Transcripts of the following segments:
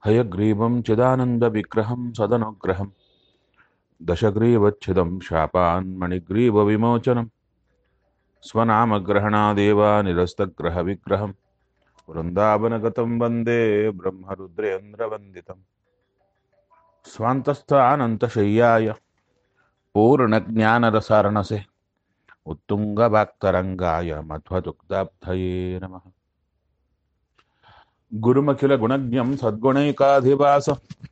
हयग्रीवं चिदानन्दविग्रहं सदनुग्रहं दशग्रीवच्छिदं शापान्मणिग्रीवविमोचनं स्वनामग्रहणादेव निरस्तग्रहविग्रहं वृन्दावनगतं वन्दे ब्रह्मरुद्रेन्द्रवन्दितं स्वान्तस्थानन्तशय्याय पूर्णज्ञानरसारणसे उत्तुङ्गवाक्तरङ्गाय मध्वदुग्धाब्धये नमः गुरुमखिलगुणज्ञं सद्गुणैकाधिवास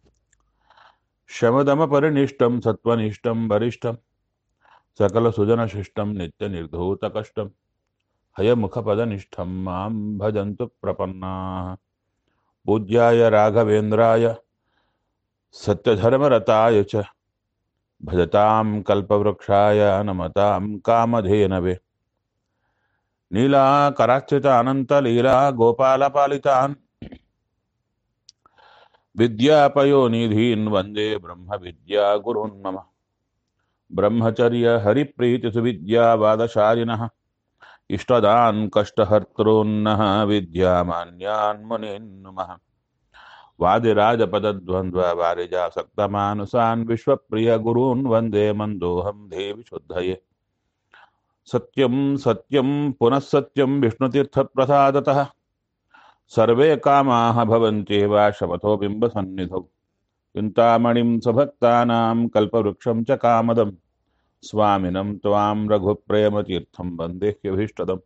शमदमपरिनिष्टं सत्त्वनिष्ठं वरिष्ठं सकलसुजनशिष्टं नित्यनिर्धूतकष्टं हयमुखपदनिष्ठं मां भजन्तु प्रपन्नाः पूज्याय राघवेन्द्राय सत्यधर्मरताय च भजतां कल्पवृक्षाय नमतां कामधेनवे नीलाकराच्युत अनन्तलीला गोपालपालितान् विद्यापयोनिधीन् वन्दे ब्रह्मविद्यागुरून् मम ब्रह्मचर्यहरिप्रीतिसुविद्यावादशालिनः इष्टदान् कष्टहर्तॄन्नः विद्यामान्यान् मुनीन् नुमः वादिराजपदद्वन्द्ववारिजासक्तमानुसान् विश्वप्रियगुरून् वन्दे मन्दोऽहं देवि शुद्धये सत्यं सत्यं पुनः सत्यं विष्णुतीर्थप्रसादतः सर्वे कामाः भवन्त्येव शपथो बिम्बसन्निधौ चिन्तामणिं स्वभक्तानां कल्पवृक्षं च कामदं स्वामिनं त्वां रघुप्रेमतीर्थं वन्देह्यभीष्टदम्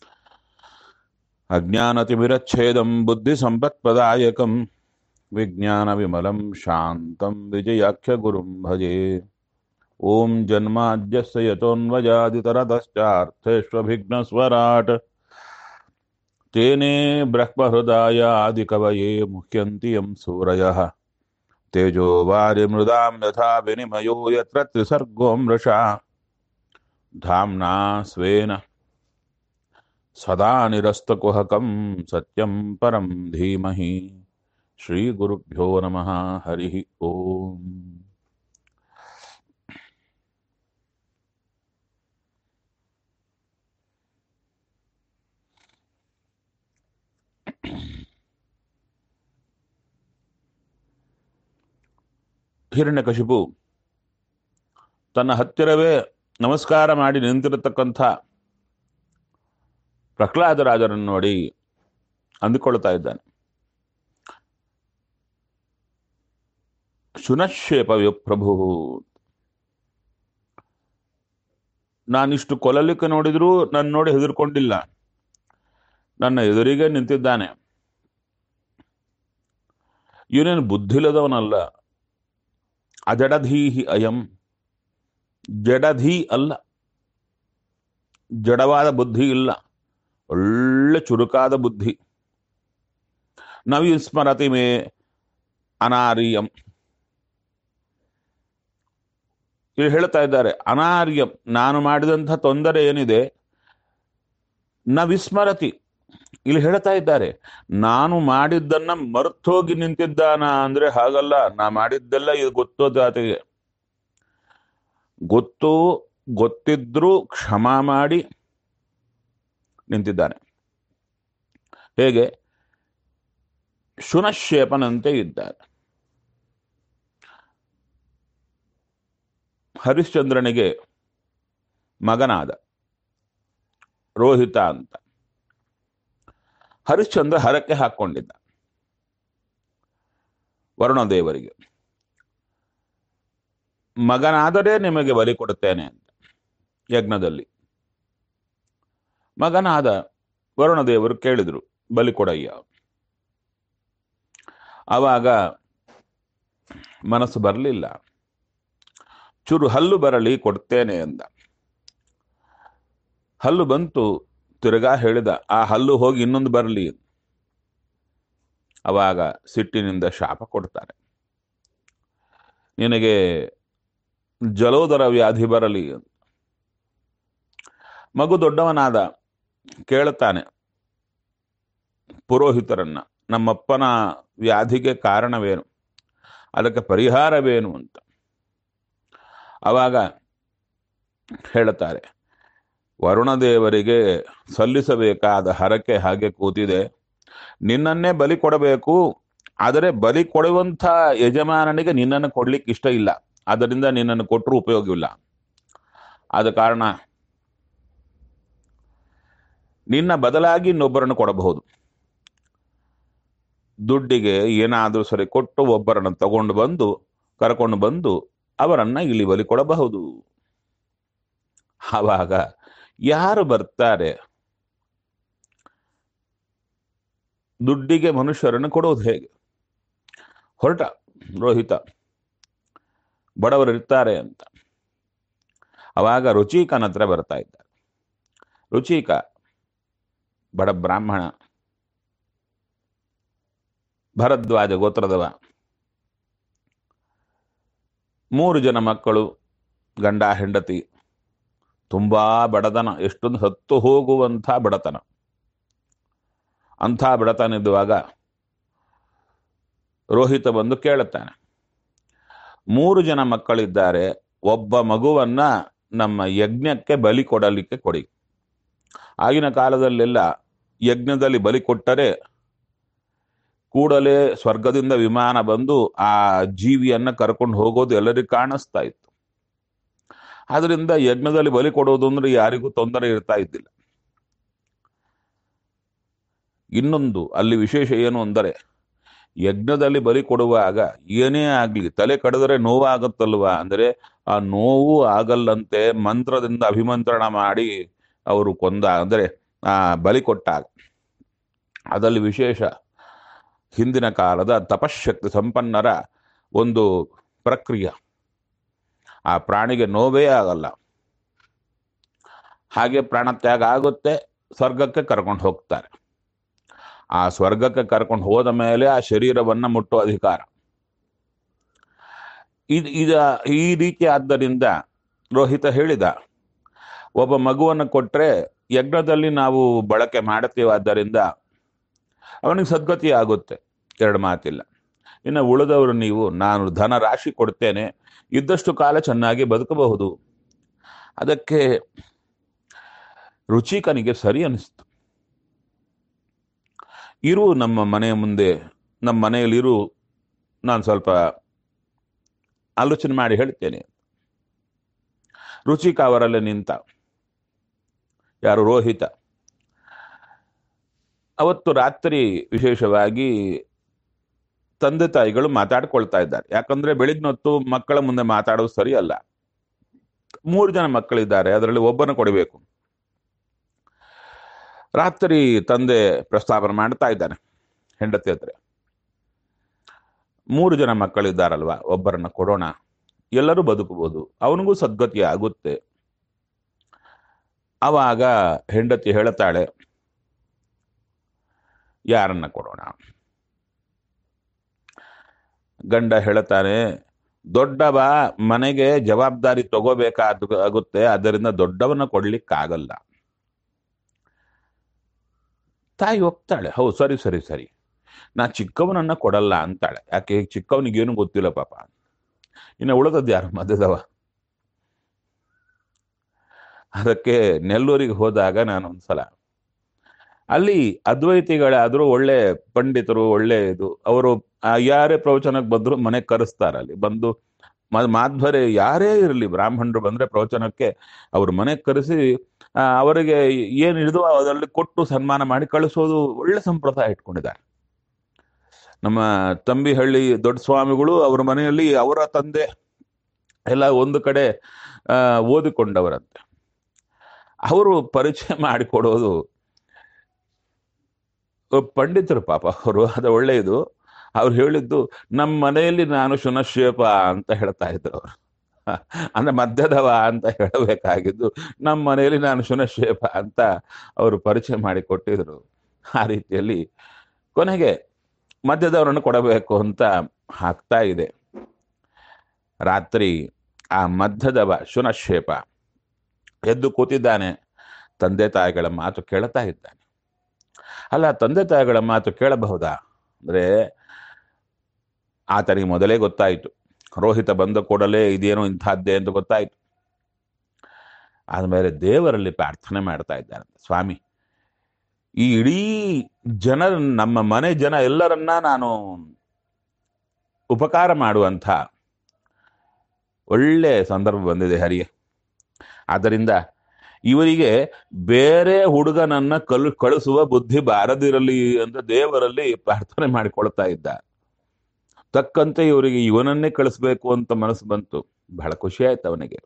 अज्ञानतिमिरच्छेदं बुद्धिसम्पत्प्रदायकं विज्ञानविमलं शान्तं विजयाख्यगुरुं भजे ॐ जन्माद्यस्य यतोऽन्वजादितरतश्चार्थेष्वभिघ्नस्वराट् तेने ब्रह्महृदाय आदिकवये मुह्यन्ति यं सूरयः तेजो वारिमृदां यथा विनिमयो यत्र त्रिसर्गो मृषा धाम्ना स्वेन सदा निरस्तकुहकं सत्यं परं धीमहि श्रीगुरुभ्यो नमः हरिः ओम् ಹಿರಣ್ಯಕಶಿಪು ತನ್ನ ಹತ್ತಿರವೇ ನಮಸ್ಕಾರ ಮಾಡಿ ನಿಂತಿರತಕ್ಕಂಥ ಪ್ರಹ್ಲಾದರಾಜರನ್ನು ನೋಡಿ ಅಂದುಕೊಳ್ತಾ ಇದ್ದಾನೆ ಶುನಶೇಪ ಪ್ರಭು ನಾನಿಷ್ಟು ಕೊಲ್ಲಲಿಕ್ಕೆ ನೋಡಿದ್ರೂ ನನ್ನ ನೋಡಿ ಹೆದರ್ಕೊಂಡಿಲ್ಲ ನನ್ನ ಎದುರಿಗೆ ನಿಂತಿದ್ದಾನೆ ಇವನೇನು ಬುದ್ಧಿಲ್ಲದವನಲ್ಲ ಅಜಡಧೀಹಿ ಅಯಂ ಜಡಧೀ ಅಲ್ಲ ಜಡವಾದ ಬುದ್ಧಿ ಇಲ್ಲ ಒಳ್ಳೆ ಚುರುಕಾದ ಬುದ್ಧಿ ನವಿಸ್ಮರತಿ ಮೇ ಅನಾರ್ಯಂ ಇಲ್ಲಿ ಹೇಳ್ತಾ ಇದ್ದಾರೆ ಅನಾರ್ಯಂ ನಾನು ಮಾಡಿದಂಥ ತೊಂದರೆ ಏನಿದೆ ನ ವಿಸ್ಮರತಿ ಇಲ್ಲಿ ಹೇಳ್ತಾ ಇದ್ದಾರೆ ನಾನು ಮಾಡಿದ್ದನ್ನ ಮರ್ತೋಗಿ ನಿಂತಿದ್ದಾನ ಅಂದ್ರೆ ಹಾಗಲ್ಲ ನಾ ಮಾಡಿದ್ದೆಲ್ಲ ಇದು ಗೊತ್ತೋದು ಆತಗೆ ಗೊತ್ತು ಗೊತ್ತಿದ್ರೂ ಕ್ಷಮ ಮಾಡಿ ನಿಂತಿದ್ದಾನೆ ಹೇಗೆ ಶುನಶೇಪನಂತೆ ಇದ್ದಾರೆ ಹರಿಶ್ಚಂದ್ರನಿಗೆ ಮಗನಾದ ರೋಹಿತ ಅಂತ ಹರಿಶ್ಚಂದ್ರ ಹರಕ್ಕೆ ಹಾಕೊಂಡಿದ್ದ ವರುಣದೇವರಿಗೆ ಮಗನಾದರೆ ನಿಮಗೆ ಬಲಿ ಕೊಡುತ್ತೇನೆ ಅಂತ ಯಜ್ಞದಲ್ಲಿ ಮಗನಾದ ವರುಣದೇವರು ಕೇಳಿದ್ರು ಬಲಿ ಕೊಡಯ್ಯ ಆವಾಗ ಮನಸ್ಸು ಬರಲಿಲ್ಲ ಚೂರು ಹಲ್ಲು ಬರಲಿ ಕೊಡ್ತೇನೆ ಅಂದ ಹಲ್ಲು ಬಂತು ತಿರುಗಾ ಹೇಳಿದ ಆ ಹಲ್ಲು ಹೋಗಿ ಇನ್ನೊಂದು ಬರಲಿ ಅವಾಗ ಸಿಟ್ಟಿನಿಂದ ಶಾಪ ಕೊಡ್ತಾರೆ ನಿನಗೆ ಜಲೋದರ ವ್ಯಾಧಿ ಬರಲಿ ಮಗು ದೊಡ್ಡವನಾದ ಕೇಳುತ್ತಾನೆ ಪುರೋಹಿತರನ್ನ ನಮ್ಮಪ್ಪನ ವ್ಯಾಧಿಗೆ ಕಾರಣವೇನು ಅದಕ್ಕೆ ಪರಿಹಾರವೇನು ಅಂತ ಅವಾಗ ಹೇಳುತ್ತಾರೆ ವರುಣದೇವರಿಗೆ ಸಲ್ಲಿಸಬೇಕಾದ ಹರಕೆ ಹಾಗೆ ಕೂತಿದೆ ನಿನ್ನನ್ನೇ ಬಲಿ ಕೊಡಬೇಕು ಆದರೆ ಬಲಿ ಕೊಡುವಂಥ ಯಜಮಾನನಿಗೆ ನಿನ್ನನ್ನು ಕೊಡ್ಲಿಕ್ಕೆ ಇಷ್ಟ ಇಲ್ಲ ಆದ್ದರಿಂದ ನಿನ್ನನ್ನು ಕೊಟ್ಟರು ಉಪಯೋಗವಿಲ್ಲ ಆದ ಕಾರಣ ನಿನ್ನ ಬದಲಾಗಿ ಇನ್ನೊಬ್ಬರನ್ನು ಕೊಡಬಹುದು ದುಡ್ಡಿಗೆ ಏನಾದರೂ ಸರಿ ಕೊಟ್ಟು ಒಬ್ಬರನ್ನು ತಗೊಂಡು ಬಂದು ಕರ್ಕೊಂಡು ಬಂದು ಅವರನ್ನ ಇಲ್ಲಿ ಬಲಿ ಕೊಡಬಹುದು ಆವಾಗ ಯಾರು ಬರ್ತಾರೆ ದುಡ್ಡಿಗೆ ಮನುಷ್ಯರನ್ನು ಕೊಡೋದು ಹೇಗೆ ಹೊರಟ ರೋಹಿತ ಬಡವರು ಇರ್ತಾರೆ ಅಂತ ಅವಾಗ ರುಚಿಕನ ಹತ್ರ ಬರ್ತಾ ಇದ್ದಾರೆ ರುಚಿಕ ಬಡ ಬ್ರಾಹ್ಮಣ ಭರದ್ವಾಜ ಗೋತ್ರದವ ಮೂರು ಜನ ಮಕ್ಕಳು ಗಂಡ ಹೆಂಡತಿ ತುಂಬಾ ಬಡತನ ಎಷ್ಟೊಂದು ಹತ್ತು ಹೋಗುವಂಥ ಬಡತನ ಅಂಥ ಬಡತನ ಇದ್ದುವಾಗ ರೋಹಿತ ಬಂದು ಕೇಳುತ್ತಾನೆ ಮೂರು ಜನ ಮಕ್ಕಳಿದ್ದಾರೆ ಒಬ್ಬ ಮಗುವನ್ನ ನಮ್ಮ ಯಜ್ಞಕ್ಕೆ ಬಲಿ ಕೊಡಲಿಕ್ಕೆ ಕೊಡಿ ಆಗಿನ ಕಾಲದಲ್ಲೆಲ್ಲ ಯಜ್ಞದಲ್ಲಿ ಬಲಿ ಕೊಟ್ಟರೆ ಕೂಡಲೇ ಸ್ವರ್ಗದಿಂದ ವಿಮಾನ ಬಂದು ಆ ಜೀವಿಯನ್ನ ಕರ್ಕೊಂಡು ಹೋಗೋದು ಎಲ್ಲರಿಗೂ ಕಾಣಿಸ್ತಾ ಇತ್ತು ಆದ್ರಿಂದ ಯಜ್ಞದಲ್ಲಿ ಬಲಿ ಕೊಡೋದು ಅಂದ್ರೆ ಯಾರಿಗೂ ತೊಂದರೆ ಇರ್ತಾ ಇದ್ದಿಲ್ಲ ಇನ್ನೊಂದು ಅಲ್ಲಿ ವಿಶೇಷ ಏನು ಅಂದರೆ ಯಜ್ಞದಲ್ಲಿ ಬಲಿ ಕೊಡುವಾಗ ಏನೇ ಆಗ್ಲಿ ತಲೆ ಕಡಿದ್ರೆ ನೋವಾಗುತ್ತಲ್ವಾ ಅಂದ್ರೆ ಆ ನೋವು ಆಗಲ್ಲಂತೆ ಮಂತ್ರದಿಂದ ಅಭಿಮಂತ್ರಣ ಮಾಡಿ ಅವರು ಕೊಂದ ಅಂದ್ರೆ ಆ ಬಲಿ ಕೊಟ್ಟಾಗ ಅದರಲ್ಲಿ ವಿಶೇಷ ಹಿಂದಿನ ಕಾಲದ ತಪಶಕ್ತಿ ಸಂಪನ್ನರ ಒಂದು ಪ್ರಕ್ರಿಯೆ ಆ ಪ್ರಾಣಿಗೆ ನೋವೇ ಆಗಲ್ಲ ಹಾಗೆ ಪ್ರಾಣತ್ಯಾಗ ಆಗುತ್ತೆ ಸ್ವರ್ಗಕ್ಕೆ ಕರ್ಕೊಂಡು ಹೋಗ್ತಾರೆ ಆ ಸ್ವರ್ಗಕ್ಕೆ ಕರ್ಕೊಂಡು ಹೋದ ಮೇಲೆ ಆ ಶರೀರವನ್ನ ಮುಟ್ಟುವ ಅಧಿಕಾರ ಇದ್ ಇದ ಈ ರೀತಿ ಆದ್ದರಿಂದ ರೋಹಿತ ಹೇಳಿದ ಒಬ್ಬ ಮಗುವನ್ನು ಕೊಟ್ರೆ ಯಜ್ಞದಲ್ಲಿ ನಾವು ಬಳಕೆ ಮಾಡುತ್ತೀವಿ ಆದ್ದರಿಂದ ಅವನಿಗೆ ಸದ್ಗತಿ ಆಗುತ್ತೆ ಎರಡು ಮಾತಿಲ್ಲ ಇನ್ನು ಉಳಿದವರು ನೀವು ನಾನು ಧನ ರಾಶಿ ಕೊಡ್ತೇನೆ ಇದ್ದಷ್ಟು ಕಾಲ ಚೆನ್ನಾಗಿ ಬದುಕಬಹುದು ಅದಕ್ಕೆ ರುಚಿಕನಿಗೆ ಸರಿ ಅನಿಸ್ತು ಇರು ನಮ್ಮ ಮನೆಯ ಮುಂದೆ ನಮ್ಮ ಮನೆಯಲ್ಲಿರು ನಾನು ಸ್ವಲ್ಪ ಆಲೋಚನೆ ಮಾಡಿ ಹೇಳ್ತೇನೆ ರುಚಿಕ ಅವರಲ್ಲೇ ನಿಂತ ಯಾರು ರೋಹಿತ ಅವತ್ತು ರಾತ್ರಿ ವಿಶೇಷವಾಗಿ ತಂದೆ ತಾಯಿಗಳು ಮಾತಾಡ್ಕೊಳ್ತಾ ಇದ್ದಾರೆ ಯಾಕಂದ್ರೆ ಬೆಳಿಗ್ಗೆ ಹೊತ್ತು ಮಕ್ಕಳ ಮುಂದೆ ಮಾತಾಡೋದು ಸರಿಯಲ್ಲ ಮೂರು ಜನ ಮಕ್ಕಳಿದ್ದಾರೆ ಅದರಲ್ಲಿ ಒಬ್ಬನ ಕೊಡಬೇಕು ರಾತ್ರಿ ತಂದೆ ಪ್ರಸ್ತಾಪನೆ ಮಾಡ್ತಾ ಇದ್ದಾನೆ ಹೆಂಡತಿ ಹತ್ರ ಮೂರು ಜನ ಮಕ್ಕಳಿದ್ದಾರಲ್ವಾ ಒಬ್ಬರನ್ನ ಕೊಡೋಣ ಎಲ್ಲರೂ ಬದುಕಬಹುದು ಅವನಿಗೂ ಸದ್ಗತಿ ಆಗುತ್ತೆ ಅವಾಗ ಹೆಂಡತಿ ಹೇಳ್ತಾಳೆ ಯಾರನ್ನ ಕೊಡೋಣ ಗಂಡ ಹೇಳ್ತಾನೆ ದೊಡ್ಡವ ಮನೆಗೆ ಜವಾಬ್ದಾರಿ ತಗೋಬೇಕಾದ ಆಗುತ್ತೆ ಅದರಿಂದ ದೊಡ್ಡವನ್ನ ಕೊಡ್ಲಿಕ್ಕಾಗಲ್ಲ ತಾಯಿ ಒಪ್ತಾಳೆ ಹೌದು ಸರಿ ಸರಿ ಸರಿ ನಾ ಚಿಕ್ಕವನನ್ನ ಕೊಡಲ್ಲ ಅಂತಾಳೆ ಯಾಕೆ ಚಿಕ್ಕವನಿಗೇನು ಗೊತ್ತಿಲ್ಲ ಪಾಪ ಇನ್ನು ಉಳಿದದ್ದು ಯಾರು ಮಧ್ಯದವ ಅದಕ್ಕೆ ನೆಲ್ಲೂರಿಗೆ ಹೋದಾಗ ನಾನು ಒಂದ್ಸಲ ಅಲ್ಲಿ ಅದ್ವೈತಿಗಳಾದ್ರೂ ಒಳ್ಳೆ ಪಂಡಿತರು ಒಳ್ಳೆ ಇದು ಅವರು ಯಾರೇ ಪ್ರವಚನಕ್ಕೆ ಬಂದ್ರು ಮನೆಗೆ ಕರೆಸ್ತಾರೆ ಅಲ್ಲಿ ಬಂದು ಮ- ಮಾಧ್ವರೇ ಯಾರೇ ಇರಲಿ ಬ್ರಾಹ್ಮಣರು ಬಂದ್ರೆ ಪ್ರವಚನಕ್ಕೆ ಅವ್ರ ಮನೆಗೆ ಕರೆಸಿ ಆ, ಅವರಿಗೆ ಏನ್ ಹಿಡಿದು ಅದರಲ್ಲಿ ಕೊಟ್ಟು ಸನ್ಮಾನ ಮಾಡಿ ಕಳಿಸೋದು ಒಳ್ಳೆ ಸಂಪ್ರದಾಯ ಇಟ್ಕೊಂಡಿದ್ದಾರೆ ನಮ್ಮ ತಂಬಿಹಳ್ಳಿ ದೊಡ್ಡ ಸ್ವಾಮಿಗಳು ಅವ್ರ ಮನೆಯಲ್ಲಿ ಅವರ ತಂದೆ ಎಲ್ಲ ಒಂದು ಕಡೆ ಆ, ಓದಿಕೊಂಡವರಂತೆ ಅವರು ಪರಿಚಯ ಮಾಡಿಕೊಡೋದು ಪಂಡಿತರು ಪಾಪ ಅವರು ಅದು ಒಳ್ಳೆಯದು ಅವ್ರು ಹೇಳಿದ್ದು ನಮ್ಮ ಮನೆಯಲ್ಲಿ ನಾನು ಶುನಶೇಪ ಅಂತ ಹೇಳ್ತಾ ಇದ್ರು ಅವರು ಅಂದ್ರೆ ಮಧ್ಯದವ ಅಂತ ಹೇಳಬೇಕಾಗಿದ್ದು ನಮ್ಮ ಮನೆಯಲ್ಲಿ ನಾನು ಶುನಶೇಪ ಅಂತ ಅವರು ಪರಿಚಯ ಮಾಡಿ ಕೊಟ್ಟಿದ್ರು ಆ ರೀತಿಯಲ್ಲಿ ಕೊನೆಗೆ ಮಧ್ಯದವರನ್ನು ಕೊಡಬೇಕು ಅಂತ ಆಗ್ತಾ ಇದೆ ರಾತ್ರಿ ಆ ಮಧ್ಯದವ ಶುನಶೇಪ ಎದ್ದು ಕೂತಿದ್ದಾನೆ ತಂದೆ ತಾಯಿಗಳ ಮಾತು ಕೇಳ್ತಾ ಇದ್ದಾನೆ ಅಲ್ಲ ತಂದೆ ತಾಯಿಗಳ ಮಾತು ಕೇಳಬಹುದಾ ಅಂದ್ರೆ ಆತನಿಗೆ ಮೊದಲೇ ಗೊತ್ತಾಯಿತು ರೋಹಿತ ಬಂದ ಕೂಡಲೇ ಇದೇನೋ ಇಂಥದ್ದೇ ಅಂತ ಗೊತ್ತಾಯಿತು ಆದ್ಮೇಲೆ ದೇವರಲ್ಲಿ ಪ್ರಾರ್ಥನೆ ಮಾಡ್ತಾ ಇದ್ದಾನೆ ಸ್ವಾಮಿ ಈ ಇಡೀ ಜನ ನಮ್ಮ ಮನೆ ಜನ ಎಲ್ಲರನ್ನ ನಾನು ಉಪಕಾರ ಮಾಡುವಂಥ ಒಳ್ಳೆ ಸಂದರ್ಭ ಬಂದಿದೆ ಹರಿಗೆ ಆದ್ದರಿಂದ ಇವರಿಗೆ ಬೇರೆ ಹುಡುಗನನ್ನ ಕಲು ಕಳಿಸುವ ಬುದ್ಧಿ ಬಾರದಿರಲಿ ಅಂತ ದೇವರಲ್ಲಿ ಪ್ರಾರ್ಥನೆ ಮಾಡಿಕೊಳ್ತಾ ಇದ್ದ ತಕ್ಕಂತೆ ಇವರಿಗೆ ಇವನನ್ನೇ ಕಳಿಸ್ಬೇಕು ಅಂತ ಮನಸ್ಸು ಬಂತು ಬಹಳ ಖುಷಿ ಆಯ್ತು ಅವನಿಗೆ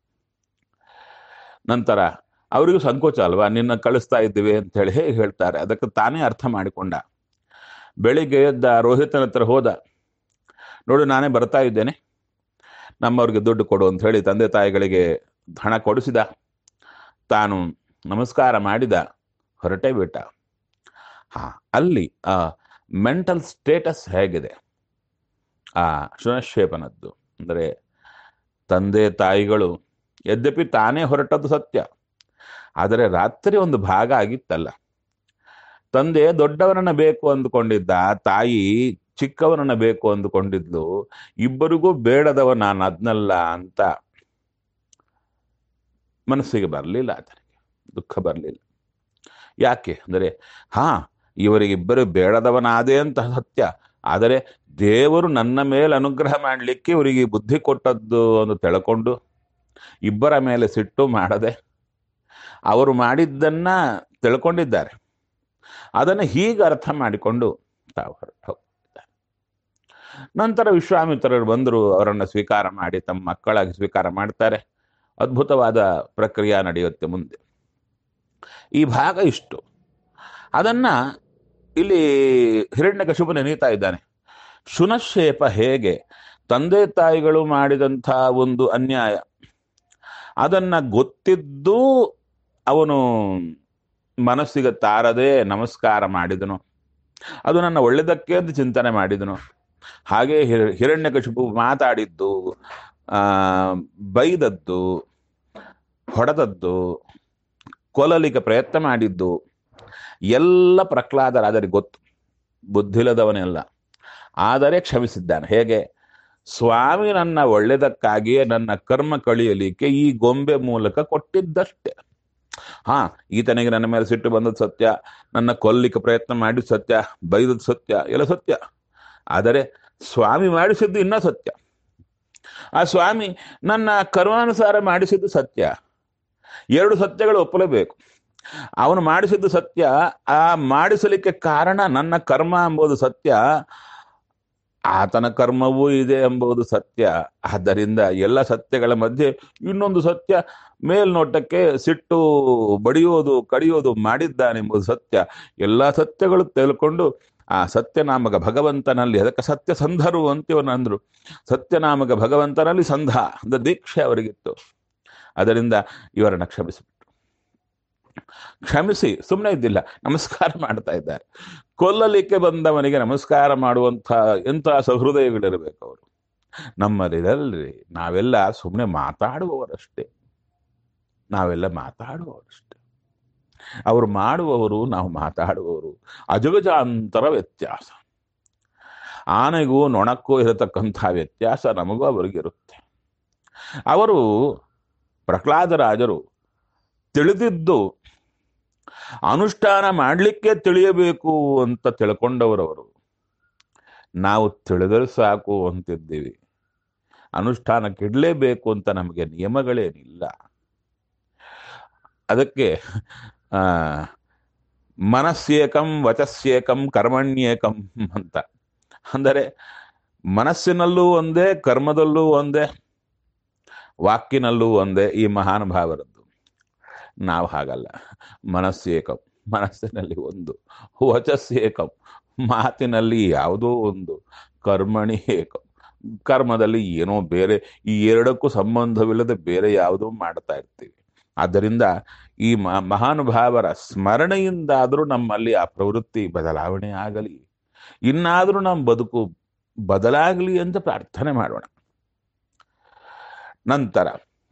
ನಂತರ ಅವರಿಗೂ ಸಂಕೋಚ ಅಲ್ವಾ ನಿನ್ನ ಕಳಿಸ್ತಾ ಇದ್ದೀವಿ ಅಂತ ಹೇಳಿ ಹೇಗೆ ಹೇಳ್ತಾರೆ ಅದಕ್ಕೆ ತಾನೇ ಅರ್ಥ ಮಾಡಿಕೊಂಡ ಬೆಳಿಗ್ಗೆ ಎದ್ದ ರೋಹಿತನ ಹತ್ರ ಹೋದ ನೋಡು ನಾನೇ ಬರ್ತಾ ಇದ್ದೇನೆ ನಮ್ಮವ್ರಿಗೆ ದುಡ್ಡು ಕೊಡು ಅಂತ ಹೇಳಿ ತಂದೆ ತಾಯಿಗಳಿಗೆ ಹಣ ಕೊಡಿಸಿದ ತಾನು ನಮಸ್ಕಾರ ಮಾಡಿದ ಹೊರಟೇ ಬಿಟ್ಟ ಹಾ ಅಲ್ಲಿ ಆ ಮೆಂಟಲ್ ಸ್ಟೇಟಸ್ ಹೇಗಿದೆ ಆ ಶುನಶೇಪನದ್ದು ಅಂದರೆ ತಂದೆ ತಾಯಿಗಳು ಯದ್ಯಪಿ ತಾನೇ ಹೊರಟದ್ದು ಸತ್ಯ ಆದರೆ ರಾತ್ರಿ ಒಂದು ಭಾಗ ಆಗಿತ್ತಲ್ಲ ತಂದೆ ದೊಡ್ಡವನನ್ನ ಬೇಕು ಅಂದುಕೊಂಡಿದ್ದ ತಾಯಿ ಚಿಕ್ಕವನನ್ನ ಬೇಕು ಅಂದುಕೊಂಡಿದ್ಲು ಇಬ್ಬರಿಗೂ ಬೇಡದವ ನಾನು ಅದ್ನಲ್ಲ ಅಂತ ಮನಸ್ಸಿಗೆ ಬರಲಿಲ್ಲ ಆತನಿಗೆ ದುಃಖ ಬರಲಿಲ್ಲ ಯಾಕೆ ಅಂದರೆ ಹಾ ಇವರಿಗಿಬ್ಬರು ಬೇಡದವನಾದೆ ಅಂತ ಸತ್ಯ ಆದರೆ ದೇವರು ನನ್ನ ಮೇಲೆ ಅನುಗ್ರಹ ಮಾಡಲಿಕ್ಕೆ ಇವರಿಗೆ ಬುದ್ಧಿ ಕೊಟ್ಟದ್ದು ಅಂತ ತಿಳ್ಕೊಂಡು ಇಬ್ಬರ ಮೇಲೆ ಸಿಟ್ಟು ಮಾಡದೆ ಅವರು ಮಾಡಿದ್ದನ್ನ ತಿಳ್ಕೊಂಡಿದ್ದಾರೆ ಅದನ್ನು ಹೀಗೆ ಅರ್ಥ ಮಾಡಿಕೊಂಡು ತಾವು ಹೊರಟು ಹೋಗ್ತಿದ್ದಾರೆ ನಂತರ ವಿಶ್ವಾಮಿತ್ರರು ಬಂದರು ಅವರನ್ನು ಸ್ವೀಕಾರ ಮಾಡಿ ತಮ್ಮ ಮಕ್ಕಳಾಗಿ ಸ್ವೀಕಾರ ಮಾಡ್ತಾರೆ ಅದ್ಭುತವಾದ ಪ್ರಕ್ರಿಯೆ ನಡೆಯುತ್ತೆ ಮುಂದೆ ಈ ಭಾಗ ಇಷ್ಟು ಅದನ್ನ ಇಲ್ಲಿ ಹಿರಣ್ಯಕಶಿಪು ನೆನೀತಾ ಇದ್ದಾನೆ ಶುನಶೇಪ ಹೇಗೆ ತಂದೆ ತಾಯಿಗಳು ಮಾಡಿದಂಥ ಒಂದು ಅನ್ಯಾಯ ಅದನ್ನ ಗೊತ್ತಿದ್ದು ಅವನು ಮನಸ್ಸಿಗೆ ತಾರದೆ ನಮಸ್ಕಾರ ಮಾಡಿದನು ಅದು ನನ್ನ ಒಳ್ಳೆದಕ್ಕೆ ಅಂತ ಚಿಂತನೆ ಮಾಡಿದನು ಹಾಗೆ ಹಿರ ಹಿರಣ್ಯಕಶಿಪು ಮಾತಾಡಿದ್ದು ಆ ಬೈದದ್ದು ಹೊಡೆದದ್ದು ಕೊಲ್ಲಲಿಕ್ಕೆ ಪ್ರಯತ್ನ ಮಾಡಿದ್ದು ಎಲ್ಲ ಪ್ರಹ್ಲಾದರಾದರಿಗೆ ಗೊತ್ತು ಬುದ್ಧಿಲ್ಲದವನೆಲ್ಲ ಆದರೆ ಕ್ಷಮಿಸಿದ್ದಾನೆ ಹೇಗೆ ಸ್ವಾಮಿ ನನ್ನ ಒಳ್ಳೆದಕ್ಕಾಗಿಯೇ ನನ್ನ ಕರ್ಮ ಕಳಿಯಲಿಕ್ಕೆ ಈ ಗೊಂಬೆ ಮೂಲಕ ಕೊಟ್ಟಿದ್ದಷ್ಟೇ ಹಾ ಈತನಿಗೆ ನನ್ನ ಮೇಲೆ ಸಿಟ್ಟು ಬಂದದ್ದು ಸತ್ಯ ನನ್ನ ಕೊಲ್ಲಿಕ್ಕೆ ಪ್ರಯತ್ನ ಮಾಡಿದ ಸತ್ಯ ಬೈದದ್ದು ಸತ್ಯ ಎಲ್ಲ ಸತ್ಯ ಆದರೆ ಸ್ವಾಮಿ ಮಾಡಿಸಿದ್ದು ಇನ್ನೂ ಸತ್ಯ ಆ ಸ್ವಾಮಿ ನನ್ನ ಕರ್ಮಾನುಸಾರ ಮಾಡಿಸಿದ್ದು ಸತ್ಯ ಎರಡು ಸತ್ಯಗಳು ಒಪ್ಪಲೇಬೇಕು ಅವನು ಮಾಡಿಸಿದ್ದು ಸತ್ಯ ಆ ಮಾಡಿಸಲಿಕ್ಕೆ ಕಾರಣ ನನ್ನ ಕರ್ಮ ಎಂಬುದು ಸತ್ಯ ಆತನ ಕರ್ಮವೂ ಇದೆ ಎಂಬುದು ಸತ್ಯ ಆದ್ದರಿಂದ ಎಲ್ಲ ಸತ್ಯಗಳ ಮಧ್ಯೆ ಇನ್ನೊಂದು ಸತ್ಯ ಮೇಲ್ನೋಟಕ್ಕೆ ಸಿಟ್ಟು ಬಡಿಯೋದು ಕಡಿಯೋದು ಮಾಡಿದ್ದಾನೆಂಬುದು ಸತ್ಯ ಎಲ್ಲ ಸತ್ಯಗಳು ತಿಳ್ಕೊಂಡು ಆ ಸತ್ಯನಾಮಕ ಭಗವಂತನಲ್ಲಿ ಅದಕ್ಕೆ ಸತ್ಯ ಸಂಧರು ಅಂತಿವನು ಅಂದ್ರು ಸತ್ಯನಾಮಕ ಭಗವಂತನಲ್ಲಿ ಸಂಧ ಅಂದ್ರೆ ದೀಕ್ಷೆ ಅವರಿಗಿತ್ತು ಅದರಿಂದ ಇವರನ್ನ ಕ್ಷಮಿಸಿಬಿಟ್ರು ಕ್ಷಮಿಸಿ ಸುಮ್ಮನೆ ಇದ್ದಿಲ್ಲ ನಮಸ್ಕಾರ ಮಾಡ್ತಾ ಇದ್ದಾರೆ ಕೊಲ್ಲಲಿಕ್ಕೆ ಬಂದವನಿಗೆ ನಮಸ್ಕಾರ ಮಾಡುವಂಥ ಎಂಥ ಸಹೃದಯಗಳಿರಬೇಕು ಅವರು ನಮ್ಮಲ್ಲಿರಲ್ರಿ ನಾವೆಲ್ಲ ಸುಮ್ಮನೆ ಮಾತಾಡುವವರಷ್ಟೇ ನಾವೆಲ್ಲ ಮಾತಾಡುವವರಷ್ಟೇ ಅವರು ಮಾಡುವವರು ನಾವು ಮಾತಾಡುವವರು ಅಜಗಜಾಂತರ ವ್ಯತ್ಯಾಸ ಆನೆಗೂ ನೊಣಕ್ಕೂ ಇರತಕ್ಕಂಥ ವ್ಯತ್ಯಾಸ ನಮಗೂ ಅವರಿಗಿರುತ್ತೆ ಅವರು ಪ್ರಹ್ಲಾದರಾಜರು ತಿಳಿದಿದ್ದು ಅನುಷ್ಠಾನ ಮಾಡಲಿಕ್ಕೆ ತಿಳಿಯಬೇಕು ಅಂತ ತಿಳ್ಕೊಂಡವರವರು ನಾವು ತಿಳಿದರೆ ಸಾಕು ಅಂತಿದ್ದೀವಿ ಅನುಷ್ಠಾನಕ್ಕೆ ಇಡಲೇಬೇಕು ಅಂತ ನಮಗೆ ನಿಯಮಗಳೇನಿಲ್ಲ ಅದಕ್ಕೆ ಆ ಮನಸ್ಸೇಕಂ ವಚಸ್ಸೇಕಂ ಕರ್ಮಣ್ಯೇಕಂ ಅಂತ ಅಂದರೆ ಮನಸ್ಸಿನಲ್ಲೂ ಒಂದೇ ಕರ್ಮದಲ್ಲೂ ಒಂದೇ ವಾಕ್ಯನಲ್ಲೂ ಒಂದೇ ಈ ಮಹಾನುಭಾವರದ್ದು ನಾವು ಹಾಗಲ್ಲ ಮನಸ್ಸೇಕಂ ಮನಸ್ಸಿನಲ್ಲಿ ಒಂದು ವಚಸ್ಸೇಕಂ ಮಾತಿನಲ್ಲಿ ಯಾವುದೋ ಒಂದು ಕರ್ಮಣಿ ಏಕಂ ಕರ್ಮದಲ್ಲಿ ಏನೋ ಬೇರೆ ಈ ಎರಡಕ್ಕೂ ಸಂಬಂಧವಿಲ್ಲದೆ ಬೇರೆ ಯಾವುದೋ ಮಾಡ್ತಾ ಇರ್ತೀವಿ ಆದ್ದರಿಂದ ಈ ಮ ಮಹಾನುಭಾವರ ಸ್ಮರಣೆಯಿಂದಾದರೂ ನಮ್ಮಲ್ಲಿ ಆ ಪ್ರವೃತ್ತಿ ಬದಲಾವಣೆ ಆಗಲಿ ಇನ್ನಾದರೂ ನಮ್ಮ ಬದುಕು ಬದಲಾಗಲಿ ಅಂತ ಪ್ರಾರ್ಥನೆ ಮಾಡೋಣ ನಂತರ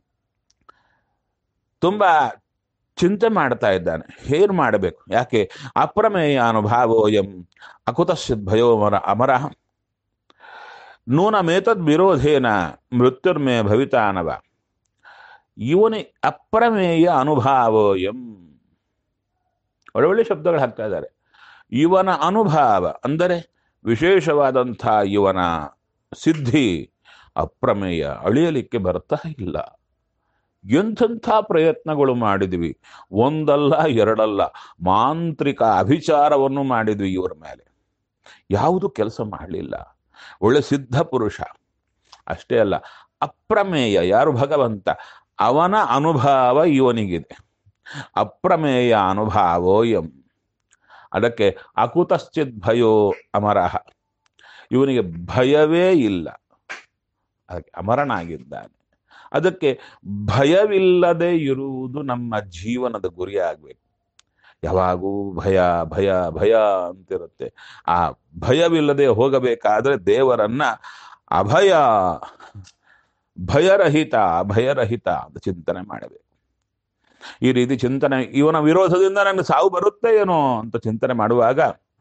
ತುಂಬಾ ಚಿಂತೆ ಮಾಡ್ತಾ ಇದ್ದಾನೆ ಹೇನು ಮಾಡಬೇಕು ಯಾಕೆ ಅಪ್ರಮೇಯ ಅನುಭಾವೋಯಂ ಅಕುತಶ್ಚಿತ್ ಭಯೋ ಮರ ಅಮರ ನೂನಮೇತದ್ ವಿರೋಧೇನ ಮೃತ್ಯುರ್ಮೇ ಭವಿತಾನವ ಇವನಿ ಅಪ್ರಮೇಯ ಅನುಭಾವೋಯಂ ಒಳ್ಳೊಳ್ಳೆ ಶಬ್ದಗಳು ಹಾಕ್ತಾ ಇದ್ದಾರೆ ಇವನ ಅನುಭಾವ ಅಂದರೆ ವಿಶೇಷವಾದಂಥ ಇವನ ಸಿದ್ಧಿ ಅಪ್ರಮೇಯ ಅಳಿಯಲಿಕ್ಕೆ ಬರ್ತಾ ಇಲ್ಲ ಎಂಥೆಂಥ ಪ್ರಯತ್ನಗಳು ಮಾಡಿದ್ವಿ ಒಂದಲ್ಲ ಎರಡಲ್ಲ ಮಾಂತ್ರಿಕ ಅಭಿಚಾರವನ್ನು ಮಾಡಿದ್ವಿ ಇವರ ಮೇಲೆ ಯಾವುದು ಕೆಲಸ ಮಾಡಲಿಲ್ಲ ಒಳ್ಳೆ ಸಿದ್ಧ ಪುರುಷ ಅಷ್ಟೇ ಅಲ್ಲ ಅಪ್ರಮೇಯ ಯಾರು ಭಗವಂತ ಅವನ ಅನುಭವ ಇವನಿಗಿದೆ ಅಪ್ರಮೇಯ ಅನುಭಾವೋಯಂ ಅದಕ್ಕೆ ಅಕುತಶ್ಚಿತ್ ಭಯೋ ಅಮರಹ ಇವನಿಗೆ ಭಯವೇ ಇಲ್ಲ ಅದಕ್ಕೆ ಅಮರನಾಗಿದ್ದಾನೆ ಅದಕ್ಕೆ ಭಯವಿಲ್ಲದೆ ಇರುವುದು ನಮ್ಮ ಜೀವನದ ಗುರಿ ಆಗ್ಬೇಕು ಯಾವಾಗೂ ಭಯ ಭಯ ಭಯ ಅಂತಿರುತ್ತೆ ಆ ಭಯವಿಲ್ಲದೆ ಹೋಗಬೇಕಾದ್ರೆ ದೇವರನ್ನ ಅಭಯ ಭಯರಹಿತ ಭಯರಹಿತ ಅಂತ ಚಿಂತನೆ ಮಾಡಬೇಕು ಈ ರೀತಿ ಚಿಂತನೆ ಇವನ ವಿರೋಧದಿಂದ ನನಗೆ ಸಾವು ಬರುತ್ತೆ ಏನೋ ಅಂತ ಚಿಂತನೆ ಮಾಡುವಾಗ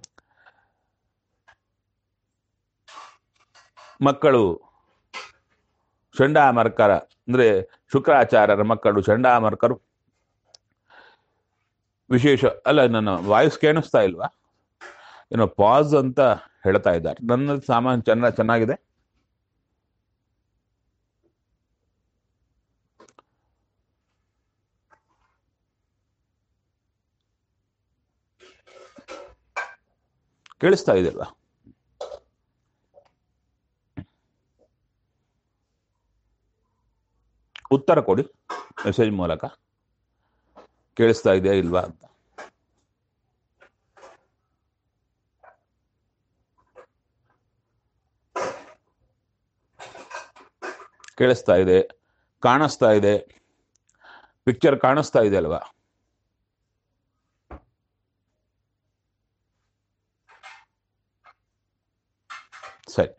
ಮಕ್ಕಳು ಚಂಡಾಮರ್ಕರ ಅಂದ್ರೆ ಶುಕ್ರಾಚಾರ್ಯರ ಮಕ್ಕಳು ಚಂಡಾಮರ್ಕರು ವಿಶೇಷ ಅಲ್ಲ ನನ್ನ ವಾಯ್ಸ್ ಕೇಳಿಸ್ತಾ ಇಲ್ವಾ ಏನೋ ಪಾಸ್ ಅಂತ ಹೇಳ್ತಾ ಇದ್ದಾರೆ ನನ್ನ ಸಾಮಾನು ಚೆನ್ನ ಚೆನ್ನಾಗಿದೆ ಕೇಳಿಸ್ತಾ ಇದೆಯಲ್ವಾ ಉತ್ತರ ಕೊಡಿ ಮೆಸೇಜ್ ಮೂಲಕ ಕೇಳಿಸ್ತಾ ಇದೆಯಾ ಇಲ್ವಾ ಅಂತ ಕೇಳಿಸ್ತಾ ಇದೆ ಕಾಣಿಸ್ತಾ ಇದೆ ಪಿಕ್ಚರ್ ಕಾಣಿಸ್ತಾ ಇದೆ ಅಲ್ವಾ ಸರಿ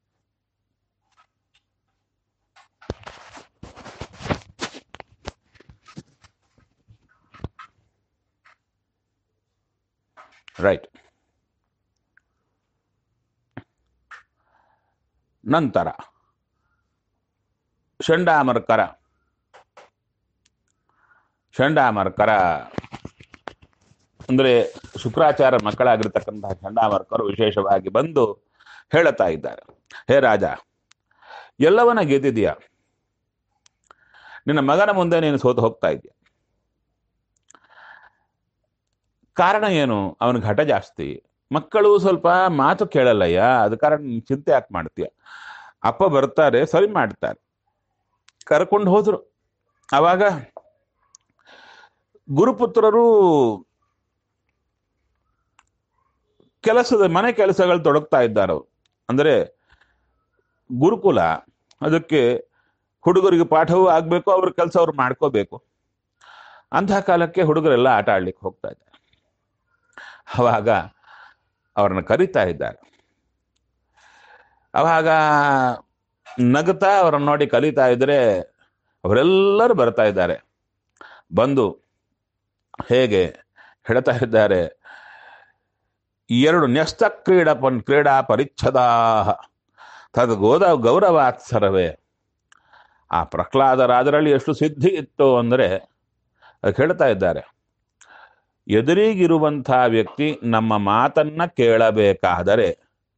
ರೈಟ್ ನಂತರ ಚಂಡಾಮರ್ಕರ ಚಂಡಾಮರ್ಕರ ಅಂದ್ರೆ ಶುಕ್ರಾಚಾರ್ಯ ಮಕ್ಕಳಾಗಿರ್ತಕ್ಕಂತಹ ಚಂಡಾಮರ್ಕರು ವಿಶೇಷವಾಗಿ ಬಂದು ಹೇಳುತ್ತಾ ಇದ್ದಾರೆ ಹೇ ರಾಜ ಎಲ್ಲವನ್ನ ಗೆದ್ದಿದೀಯ ನಿನ್ನ ಮಗನ ಮುಂದೆ ನೀನು ಸೋತು ಹೋಗ್ತಾ ಇದೆಯಾ ಕಾರಣ ಏನು ಅವನಿಗೆ ಹಠ ಜಾಸ್ತಿ ಮಕ್ಕಳು ಸ್ವಲ್ಪ ಮಾತು ಕೇಳಲ್ಲಯ್ಯ ಅದ ಕಾರಣ ನೀನ್ ಚಿಂತೆ ಯಾಕೆ ಮಾಡ್ತೀಯ ಅಪ್ಪ ಬರ್ತಾರೆ ಸರಿ ಮಾಡ್ತಾರೆ ಕರ್ಕೊಂಡು ಹೋದ್ರು ಅವಾಗ ಗುರುಪುತ್ರರು ಕೆಲಸದ ಮನೆ ಕೆಲಸಗಳು ತೊಡಗ್ತಾ ಇದ್ದಾರೆ ಅವ್ರು ಅಂದ್ರೆ ಗುರುಕುಲ ಅದಕ್ಕೆ ಹುಡುಗರಿಗೆ ಪಾಠವೂ ಆಗ್ಬೇಕು ಅವ್ರ ಕೆಲಸ ಅವ್ರು ಮಾಡ್ಕೋಬೇಕು ಅಂತಹ ಕಾಲಕ್ಕೆ ಹುಡುಗರೆಲ್ಲ ಆಟ ಆಡ್ಲಿಕ್ಕೆ ಹೋಗ್ತಾ ಇದ್ದಾರೆ ಅವಾಗ ಅವ್ರನ್ನ ಕರಿತಾ ಇದ್ದಾರೆ ಅವಾಗ ನಗುತ್ತಾ ಅವ್ರನ್ನ ನೋಡಿ ಕಲಿತಾ ಇದ್ರೆ ಅವರೆಲ್ಲರೂ ಬರ್ತಾ ಇದ್ದಾರೆ ಬಂದು ಹೇಗೆ ಹೇಳ್ತಾ ಇದ್ದಾರೆ ಎರಡು ನ್ಯಸ್ತ ಕ್ರೀಡ ಪನ್ ಕ್ರೀಡಾ ಪರಿಚ್ಛದಾ ತದ್ ಗೋದ ಗೌರವಾತ್ಸರವೇ ಆ ಪ್ರಹ್ಲಾದರಾದರಲ್ಲಿ ಎಷ್ಟು ಸಿದ್ಧಿ ಇತ್ತು ಅಂದರೆ ಅದಕ್ಕೆ ಹೇಳ್ತಾ ಇದ್ದಾರೆ ಎದುರಿಗಿರುವಂಥ ವ್ಯಕ್ತಿ ನಮ್ಮ ಮಾತನ್ನ ಕೇಳಬೇಕಾದರೆ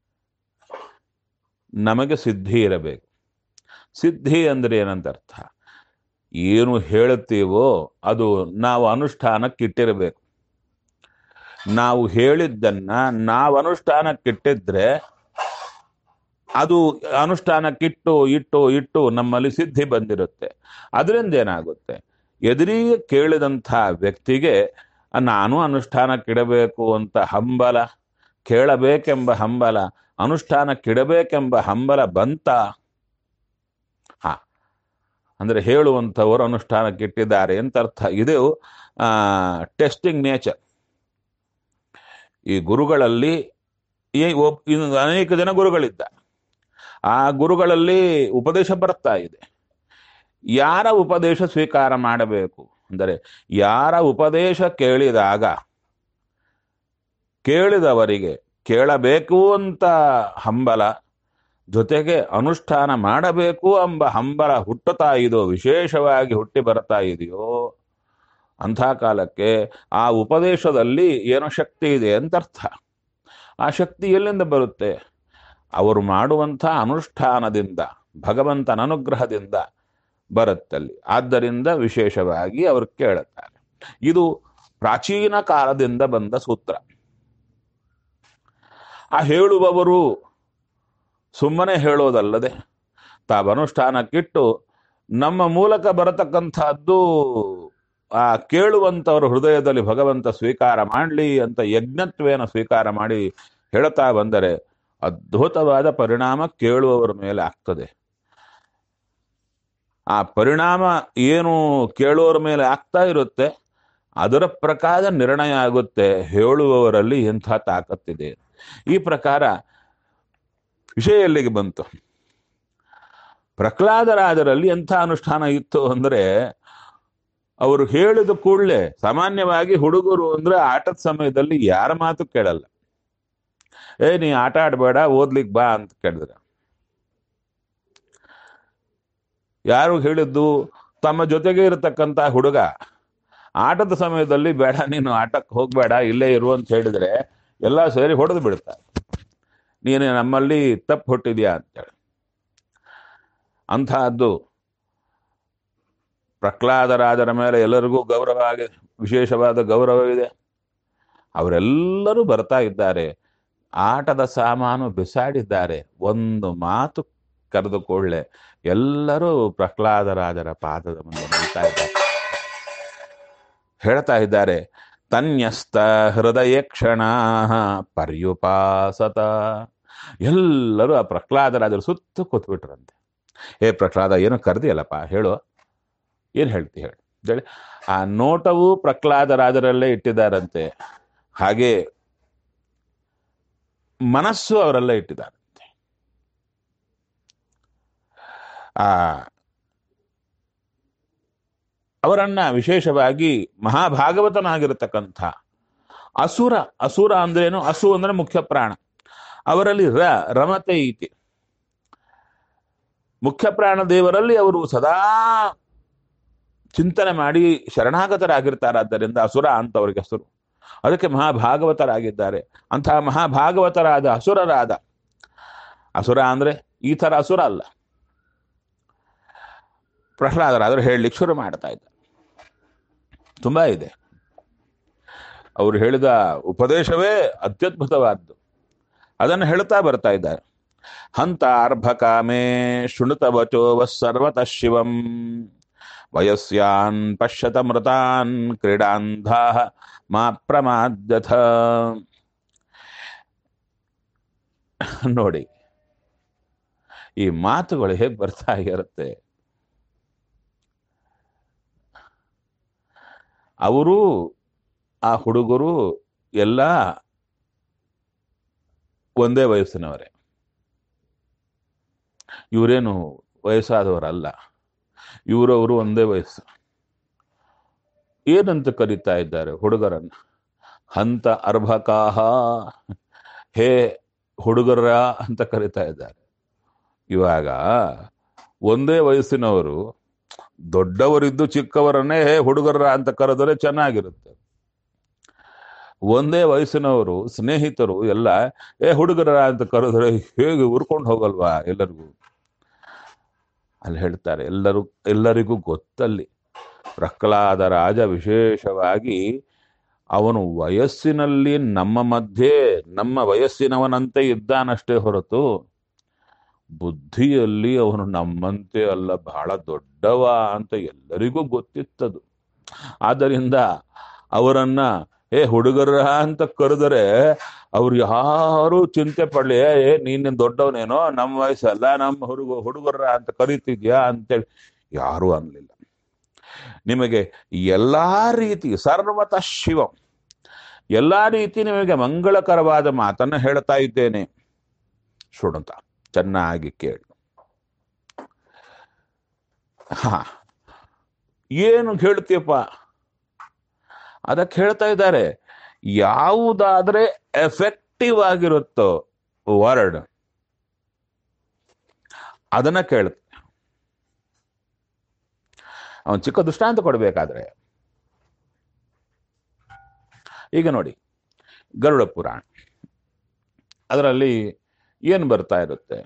ನಮಗೆ ಸಿದ್ಧಿ ಇರಬೇಕು ಸಿದ್ಧಿ ಅಂದ್ರೆ ಏನಂತ ಅರ್ಥ ಏನು ಹೇಳುತ್ತೀವೋ ಅದು ನಾವು ಅನುಷ್ಠಾನಕ್ಕಿಟ್ಟಿರಬೇಕು ನಾವು ಹೇಳಿದ್ದನ್ನ ನಾವು ಅನುಷ್ಠಾನಕ್ಕಿಟ್ಟಿದ್ರೆ ಅದು ಅನುಷ್ಠಾನಕ್ಕಿಟ್ಟು ಇಟ್ಟು ಇಟ್ಟು ನಮ್ಮಲ್ಲಿ ಸಿದ್ಧಿ ಬಂದಿರುತ್ತೆ ಅದರಿಂದ ಏನಾಗುತ್ತೆ ಎದುರಿಗೆ ಕೇಳಿದಂಥ ವ್ಯಕ್ತಿಗೆ ನಾನು ಅನುಷ್ಠಾನಕ್ಕಿಡಬೇಕು ಅಂತ ಹಂಬಲ ಕೇಳಬೇಕೆಂಬ ಹಂಬಲ ಅನುಷ್ಠಾನಕ್ಕಿಡಬೇಕೆಂಬ ಹಂಬಲ ಬಂತ ಹಾ ಅಂದ್ರೆ ಹೇಳುವಂಥವರು ಅನುಷ್ಠಾನಕ್ಕಿಟ್ಟಿದ್ದಾರೆ ಅಂತ ಅರ್ಥ ಇದು ಟೆಸ್ಟಿಂಗ್ ನೇಚರ್ ಈ ಗುರುಗಳಲ್ಲಿ ಈ ಒಬ್- ಇನ್ನು ಅನೇಕ ಜನ ಗುರುಗಳಿದ್ದ ಆ ಗುರುಗಳಲ್ಲಿ ಉಪದೇಶ ಬರ್ತಾ ಇದೆ ಯಾರ ಉಪದೇಶ ಸ್ವೀಕಾರ ಮಾಡಬೇಕು ಅಂದರೆ ಯಾರ ಉಪದೇಶ ಕೇಳಿದಾಗ ಕೇಳಿದವರಿಗೆ ಕೇಳಬೇಕು ಅಂತ ಹಂಬಲ ಜೊತೆಗೆ ಅನುಷ್ಠಾನ ಮಾಡಬೇಕು ಎಂಬ ಹಂಬಲ ಹುಟ್ಟುತ್ತಾ ಇದೋ ವಿಶೇಷವಾಗಿ ಹುಟ್ಟಿ ಬರ್ತಾ ಇದೆಯೋ ಅಂಥ ಕಾಲಕ್ಕೆ ಆ ಉಪದೇಶದಲ್ಲಿ ಏನೋ ಶಕ್ತಿ ಇದೆ ಅಂತ ಅರ್ಥ ಆ ಶಕ್ತಿ ಎಲ್ಲಿಂದ ಬರುತ್ತೆ ಅವರು ಮಾಡುವಂಥ ಅನುಷ್ಠಾನದಿಂದ ಭಗವಂತನ ಅನುಗ್ರಹದಿಂದ ಬರುತ್ತಲ್ಲಿ ಆದ್ದರಿಂದ ವಿಶೇಷವಾಗಿ ಅವರು ಕೇಳುತ್ತಾರೆ ಇದು ಪ್ರಾಚೀನ ಕಾಲದಿಂದ ಬಂದ ಸೂತ್ರ ಆ ಹೇಳುವವರು ಸುಮ್ಮನೆ ಹೇಳೋದಲ್ಲದೆ ತಾವು ಅನುಷ್ಠಾನಕ್ಕಿಟ್ಟು ನಮ್ಮ ಮೂಲಕ ಬರತಕ್ಕಂಥದ್ದು ಆ ಕೇಳುವಂಥವ್ರ ಹೃದಯದಲ್ಲಿ ಭಗವಂತ ಸ್ವೀಕಾರ ಮಾಡಲಿ ಅಂತ ಯಜ್ಞತ್ವೇನ ಸ್ವೀಕಾರ ಮಾಡಿ ಹೇಳ್ತಾ ಬಂದರೆ ಅದ್ಭುತವಾದ ಪರಿಣಾಮ ಕೇಳುವವರ ಮೇಲೆ ಆಗ್ತದೆ ಆ ಪರಿಣಾಮ ಏನು ಕೇಳುವವರ ಮೇಲೆ ಆಗ್ತಾ ಇರುತ್ತೆ ಅದರ ಪ್ರಕಾರ ನಿರ್ಣಯ ಆಗುತ್ತೆ ಹೇಳುವವರಲ್ಲಿ ಎಂಥ ತಾಕತ್ತಿದೆ ಈ ಪ್ರಕಾರ ವಿಷಯ ಎಲ್ಲಿಗೆ ಬಂತು ಪ್ರಹ್ಲಾದರಾಜರಲ್ಲಿ ಎಂಥ ಅನುಷ್ಠಾನ ಇತ್ತು ಅಂದ್ರೆ ಅವರು ಹೇಳಿದ ಕೂಡಲೇ ಸಾಮಾನ್ಯವಾಗಿ ಹುಡುಗರು ಅಂದ್ರೆ ಆಟದ ಸಮಯದಲ್ಲಿ ಯಾರ ಮಾತು ಕೇಳಲ್ಲ ಏ ನೀ ಆಟ ಆಡಬೇಡ ಓದ್ಲಿಕ್ಕೆ ಬಾ ಅಂತ ಕೇಳಿದ್ರೆ ಯಾರು ಹೇಳಿದ್ದು ತಮ್ಮ ಜೊತೆಗೆ ಇರತಕ್ಕಂತ ಹುಡುಗ ಆಟದ ಸಮಯದಲ್ಲಿ ಬೇಡ ನೀನು ಆಟಕ್ಕೆ ಹೋಗ್ಬೇಡ ಇಲ್ಲೇ ಇರು ಅಂತ ಹೇಳಿದ್ರೆ ಎಲ್ಲ ಸೇರಿ ಹೊಡೆದು ಬಿಡ್ತಾರೆ ನೀನು ನಮ್ಮಲ್ಲಿ ತಪ್ಪು ಹುಟ್ಟಿದ್ಯಾ ಅಂತೇಳಿ ಅಂತಹದ್ದು ಪ್ರಹ್ಲಾದರಾಜರ ಮೇಲೆ ಎಲ್ಲರಿಗೂ ಗೌರವ ಆಗಿದೆ ವಿಶೇಷವಾದ ಗೌರವವಿದೆ ಅವರೆಲ್ಲರೂ ಬರ್ತಾ ಇದ್ದಾರೆ ಆಟದ ಸಾಮಾನು ಬಿಸಾಡಿದ್ದಾರೆ ಒಂದು ಮಾತು ಕರೆದುಕೊಳ್ಳೆ ಎಲ್ಲರೂ ಪ್ರಹ್ಲಾದರಾಜರ ಪಾದದ ಮುಂದೆ ನಿಲ್ತಾ ಇದ್ದಾರೆ ಹೇಳ್ತಾ ಇದ್ದಾರೆ ತನ್ಯಸ್ತ ಹೃದಯ ಕ್ಷಣ ಪರ್ಯುಪಾಸತ ಎಲ್ಲರೂ ಆ ಪ್ರಹ್ಲಾದರಾಜರು ಸುತ್ತ ಕೂತ್ಬಿಟ್ರಂತೆ ಏ ಪ್ರಹ್ಲಾದ ಏನು ಕರೆದಿಯಲ್ಲಪ್ಪ ಹೇಳು ಏನು ಹೇಳ್ತಿ ಹೇಳಿ ಹೇಳಿ ಆ ನೋಟವು ಪ್ರಹ್ಲಾದರಾಜರಲ್ಲೇ ಇಟ್ಟಿದ್ದಾರಂತೆ ಹಾಗೆ ಮನಸ್ಸು ಅವರಲ್ಲೇ ಇಟ್ಟಿದ್ದಾರಂತೆ ಆ ಅವರನ್ನ ವಿಶೇಷವಾಗಿ ಮಹಾಭಾಗವತನಾಗಿರತಕ್ಕಂಥ ಅಸುರ ಅಸುರ ಅಂದ್ರೇನು ಅಸು ಅಂದ್ರೆ ಮುಖ್ಯ ಪ್ರಾಣ ಅವರಲ್ಲಿ ರ ರಮತೆ ಐತಿ ಮುಖ್ಯ ಪ್ರಾಣ ದೇವರಲ್ಲಿ ಅವರು ಸದಾ ಚಿಂತನೆ ಮಾಡಿ ಶರಣಾಗತರಾಗಿರ್ತಾರಾದ್ದರಿಂದ ಅಸುರ ಅಂತ ಅವರಿಗೆ ಹೆಸರು ಅದಕ್ಕೆ ಮಹಾಭಾಗವತರಾಗಿದ್ದಾರೆ ಅಂತಹ ಮಹಾಭಾಗವತರಾದ ಅಸುರರಾದ ಅಸುರ ಅಂದ್ರೆ ಈ ತರ ಅಸುರ ಅಲ್ಲ ಪ್ರಹ್ಲಾದರಾದರು ಹೇಳಲಿಕ್ಕೆ ಶುರು ಮಾಡ್ತಾ ಇದ್ದ ತುಂಬಾ ಇದೆ ಅವರು ಹೇಳಿದ ಉಪದೇಶವೇ ಅತ್ಯದ್ಭುತವಾದ್ದು ಅದನ್ನು ಹೇಳ್ತಾ ಬರ್ತಾ ಇದ್ದಾರೆ ಹಂತ ಅರ್ಭಕಾಮೇ ಶೃಣುತ ವಚೋ ಸರ್ವತಃ ಶಿವಂ ವಯಸ್ಯಾನ್ ಪಶ್ಯತ ಮೃತಾನ್ ಕ್ರೀಡಾಂಧಾ ಮಾ ಪ್ರಮಾದ್ಯಥ ನೋಡಿ ಈ ಮಾತುಗಳು ಹೇಗೆ ಬರ್ತಾ ಇರುತ್ತೆ ಅವರು ಆ ಹುಡುಗರು ಎಲ್ಲ ಒಂದೇ ವಯಸ್ಸಿನವರೇ ಇವರೇನು ವಯಸ್ಸಾದವರಲ್ಲ ಇವರವರು ಒಂದೇ ವಯಸ್ಸು ಏನಂತ ಕರೀತಾ ಇದ್ದಾರೆ ಹುಡುಗರನ್ನ ಹಂತ ಅರ್ಭಕಾಹ ಹೇ ಹುಡುಗರ ಅಂತ ಕರೀತಾ ಇದ್ದಾರೆ ಇವಾಗ ಒಂದೇ ವಯಸ್ಸಿನವರು ದೊಡ್ಡವರಿದ್ದು ಚಿಕ್ಕವರನ್ನೇ ಹೇ ಹುಡುಗರ ಅಂತ ಕರೆದರೆ ಚೆನ್ನಾಗಿರುತ್ತೆ ಒಂದೇ ವಯಸ್ಸಿನವರು ಸ್ನೇಹಿತರು ಎಲ್ಲ ಏ ಹುಡುಗರ ಅಂತ ಕರೆದ್ರೆ ಹೇಗೆ ಉರ್ಕೊಂಡು ಹೋಗಲ್ವಾ ಎಲ್ಲರಿಗೂ ಅಲ್ಲಿ ಹೇಳ್ತಾರೆ ಎಲ್ಲರೂ ಎಲ್ಲರಿಗೂ ಗೊತ್ತಲ್ಲಿ ಪ್ರಹ್ಲಾದ ರಾಜ ವಿಶೇಷವಾಗಿ ಅವನು ವಯಸ್ಸಿನಲ್ಲಿ ನಮ್ಮ ಮಧ್ಯೆ ನಮ್ಮ ವಯಸ್ಸಿನವನಂತೆ ಇದ್ದಾನಷ್ಟೇ ಹೊರತು ಬುದ್ಧಿಯಲ್ಲಿ ಅವನು ನಮ್ಮಂತೆ ಅಲ್ಲ ಬಹಳ ದೊಡ್ಡವ ಅಂತ ಎಲ್ಲರಿಗೂ ಗೊತ್ತಿತ್ತದು ಆದ್ದರಿಂದ ಅವರನ್ನ ಏ ಹುಡುಗರ ಅಂತ ಕರೆದರೆ ಅವ್ರು ಯಾರು ಚಿಂತೆ ಪಡ್ಲಿ ಏ ನೀನು ದೊಡ್ಡವನೇನೋ ನಮ್ಮ ವಯಸ್ಸಲ್ಲ ನಮ್ಮ ಹುಡುಗ ಹುಡುಗರ ಅಂತ ಕರಿತಿದ್ಯಾ ಅಂತೇಳಿ ಯಾರೂ ಅನ್ಲಿಲ್ಲ ನಿಮಗೆ ಎಲ್ಲಾ ರೀತಿ ಸರ್ವತಃ ಶಿವಂ ಎಲ್ಲಾ ರೀತಿ ನಿಮಗೆ ಮಂಗಳಕರವಾದ ಮಾತನ್ನ ಹೇಳ್ತಾ ಇದ್ದೇನೆ ಶೃಣುತ ಚೆನ್ನಾಗಿ ಕೇಳಿ ಹಾ ಏನು ಹೇಳ್ತೀಯಪ್ಪ ಅದಕ್ಕೆ ಹೇಳ್ತಾ ಇದ್ದಾರೆ ಯಾವುದಾದ್ರೆ ಎಫೆಕ್ಟಿವ್ ಆಗಿರುತ್ತೋ ವರ್ಡ್ ಅದನ್ನ ಕೇಳುತ್ತೆ ಅವನು ಚಿಕ್ಕ ದೃಷ್ಟಾಂತ ಕೊಡ್ಬೇಕಾದ್ರೆ ಈಗ ನೋಡಿ ಗರುಡ ಪುರಾಣ ಅದರಲ್ಲಿ ಏನು ಬರ್ತಾ ಇರುತ್ತೆ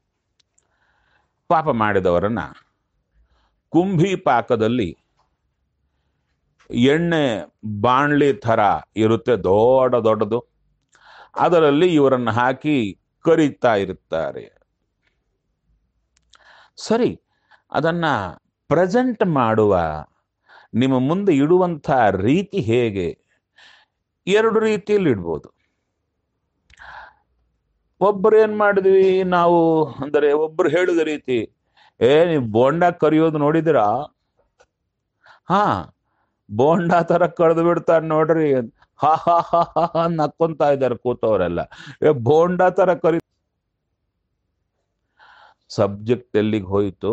ಪಾಪ ಮಾಡಿದವರನ್ನ ಕುಂಭಿ ಪಾಕದಲ್ಲಿ ಎಣ್ಣೆ ಬಾಣ್ಲಿ ಥರ ಇರುತ್ತೆ ದೊಡ್ಡ ದೊಡ್ಡದು ಅದರಲ್ಲಿ ಇವರನ್ನು ಹಾಕಿ ಕರಿತಾ ಇರುತ್ತಾರೆ ಸರಿ ಅದನ್ನ ಪ್ರೆಸೆಂಟ್ ಮಾಡುವ ನಿಮ್ಮ ಮುಂದೆ ಇಡುವಂಥ ರೀತಿ ಹೇಗೆ ಎರಡು ರೀತಿಯಲ್ಲಿ ಇಡ್ಬೋದು ಒಬ್ಬರು ಏನ್ ಮಾಡಿದ್ವಿ ನಾವು ಅಂದರೆ ಒಬ್ಬರು ಹೇಳಿದ ರೀತಿ ಏ ನೀವು ಬೋಂಡ ಕರಿಯೋದು ನೋಡಿದಿರಾ ಹಾ ಬೋಂಡ ತರ ಕರೆದು ಬಿಡ್ತಾರೆ ನೋಡ್ರಿ ಹಾ ಹಾ ಹಾ ಹಾ ಹಾ ನಕ್ಕೊಂತ ಇದ್ದಾರೆ ಕೂತವರೆಲ್ಲ ಏ ಬೋಂಡ ತರ ಕರಿ ಸಬ್ಜೆಕ್ಟ್ ಎಲ್ಲಿಗೆ ಹೋಯ್ತು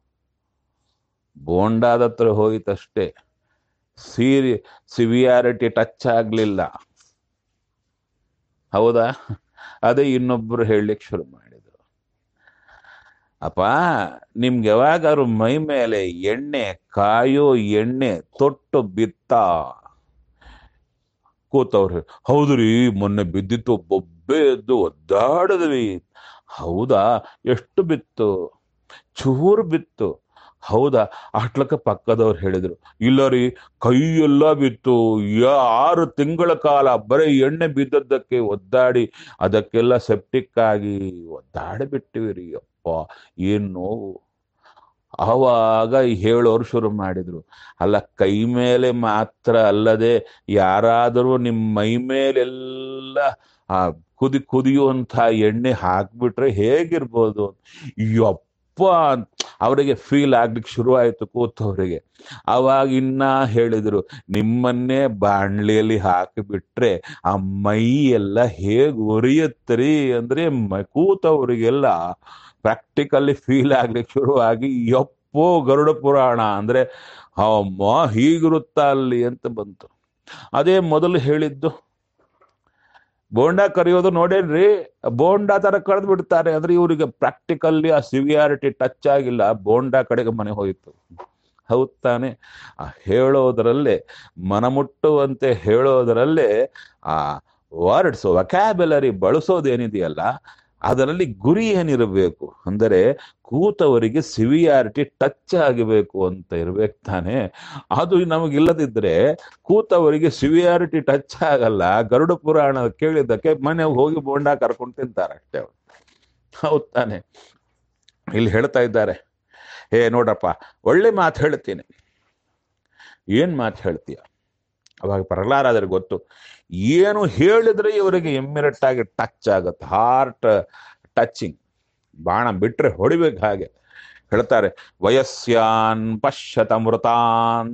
ಬೋಂಡಾದ ಹತ್ರ ಹೋಯ್ತಷ್ಟೇ ಸೀರಿ ಸಿವಿಯಾರಿಟಿ ಟಚ್ ಆಗ್ಲಿಲ್ಲ ಹೌದಾ ಅದೇ ಇನ್ನೊಬ್ರು ಹೇಳಲಿಕ್ಕೆ ಶುರು ಮಾಡಿದ್ರು ಅಪ್ಪ ನಿಮ್ಗೆ ಯಾವಾಗಾದ್ರು ಮೈ ಮೇಲೆ ಎಣ್ಣೆ ಕಾಯೋ ಎಣ್ಣೆ ತೊಟ್ಟು ಬಿತ್ತ ಕೂತವ್ರು ಹೌದ್ರಿ ಮೊನ್ನೆ ಬಿದ್ದಿತ್ತು ಬೊಬ್ಬೆ ಎದ್ದು ಒದ್ದಾಡಿದ್ವಿ ಹೌದಾ ಎಷ್ಟು ಬಿತ್ತು ಚೂರು ಬಿತ್ತು ಹೌದಾ ಅಟ್ಲಕ್ಕ ಪಕ್ಕದವ್ರು ಹೇಳಿದ್ರು ಇಲ್ಲ ರೀ ಕೈಯೆಲ್ಲ ಬಿತ್ತು ಯಾ ಆರು ತಿಂಗಳ ಕಾಲ ಬರೀ ಎಣ್ಣೆ ಬಿದ್ದದ್ದಕ್ಕೆ ಒದ್ದಾಡಿ ಅದಕ್ಕೆಲ್ಲ ಸೆಪ್ಟಿಕ್ ಆಗಿ ಒದ್ದಾಡಿ ಬಿಟ್ಟಿವಿ ರೀ ಅಪ್ಪ ಏನ್ ನೋವು ಆವಾಗ ಹೇಳೋರು ಶುರು ಮಾಡಿದ್ರು ಅಲ್ಲ ಕೈ ಮೇಲೆ ಮಾತ್ರ ಅಲ್ಲದೆ ಯಾರಾದರೂ ನಿಮ್ಮ ಮೈ ಮೇಲೆಲ್ಲ ಆ ಕುದಿ ಕುದಿಯುವಂಥ ಎಣ್ಣೆ ಹಾಕ್ಬಿಟ್ರೆ ಹೇಗಿರ್ಬೋದು ಯಪ್ಪ ಅವರಿಗೆ ಫೀಲ್ ಆಗ್ಲಿಕ್ಕೆ ಶುರು ಆಯ್ತು ಕೂತವರಿಗೆ ಅವಾಗ ಇನ್ನ ಹೇಳಿದ್ರು ನಿಮ್ಮನ್ನೇ ಬಾಣ್ಲಿಯಲ್ಲಿ ಹಾಕಿಬಿಟ್ರೆ ಆ ಮೈ ಎಲ್ಲ ಹೇಗ್ ಉರಿಯುತ್ತರಿ ಅಂದ್ರೆ ಮ ಕೂತವರಿಗೆಲ್ಲ ಪ್ರಾಕ್ಟಿಕಲಿ ಫೀಲ್ ಆಗ್ಲಿಕ್ಕೆ ಶುರುವಾಗಿ ಯಪ್ಪೋ ಗರುಡ ಪುರಾಣ ಅಂದ್ರೆ ಅಮ್ಮ ಹೀಗಿರುತ್ತಾ ಅಲ್ಲಿ ಅಂತ ಬಂತು ಅದೇ ಮೊದಲು ಹೇಳಿದ್ದು ಬೋಂಡ ಕರೆಯೋದು ನೋಡೇನ್ರಿ ಬೋಂಡ ತರ ಕರೆದು ಬಿಡ್ತಾರೆ ಅಂದ್ರೆ ಇವರಿಗೆ ಪ್ರಾಕ್ಟಿಕಲ್ಲಿ ಆ ಸಿವಿಯಾರಿಟಿ ಟಚ್ ಆಗಿಲ್ಲ ಬೋಂಡ ಕಡೆಗೆ ಮನೆ ಹೋಯಿತು ಹೌದ್ ತಾನೆ ಆ ಹೇಳೋದರಲ್ಲೇ ಮನಮುಟ್ಟುವಂತೆ ಹೇಳೋದರಲ್ಲೇ ಆ ವರ್ಡ್ಸ್ ವಕ್ಯಾಬುಲರಿ ಬಳಸೋದೇನಿದೆಯಲ್ಲ ಅದರಲ್ಲಿ ಗುರಿ ಏನಿರಬೇಕು ಅಂದರೆ ಕೂತವರಿಗೆ ಸಿವಿಯಾರಿಟಿ ಟಚ್ ಆಗಬೇಕು ಅಂತ ಇರ್ಬೇಕು ತಾನೆ ಅದು ನಮಗಿಲ್ಲದಿದ್ರೆ ಕೂತವರಿಗೆ ಸಿವಿಯಾರಿಟಿ ಟಚ್ ಆಗಲ್ಲ ಗರುಡ ಪುರಾಣ ಕೇಳಿದ್ದಕ್ಕೆ ಮನೆ ಹೋಗಿ ಬೋಂಡ ಕರ್ಕೊಂಡು ತಿಂತಾರೆ ಅಷ್ಟೇ ಅವ್ರು ಹೌದ್ ತಾನೆ ಇಲ್ಲಿ ಹೇಳ್ತಾ ಇದ್ದಾರೆ ಏ ನೋಡ್ರಪ್ಪ ಒಳ್ಳೆ ಮಾತು ಹೇಳ್ತೀನಿ ಏನ್ ಮಾತು ಹೇಳ್ತೀಯ ಅವಾಗ ಪ್ರಹ್ಲಾದಾದ್ರೆ ಗೊತ್ತು ಏನು ಹೇಳಿದ್ರೆ ಇವರಿಗೆ ಇಮ್ಮಿಡಿಯೇಟ್ ಆಗಿ ಟಚ್ ಆಗುತ್ತೆ ಹಾರ್ಟ್ ಟಚಿಂಗ್ ಬಾಣ ಬಿಟ್ರೆ ಹೊಡಿಬೇಕು ಹಾಗೆ ಹೇಳ್ತಾರೆ ವಯಸ್ಯಾನ್ ಪಶ್ಯತ ಮೃತಾನ್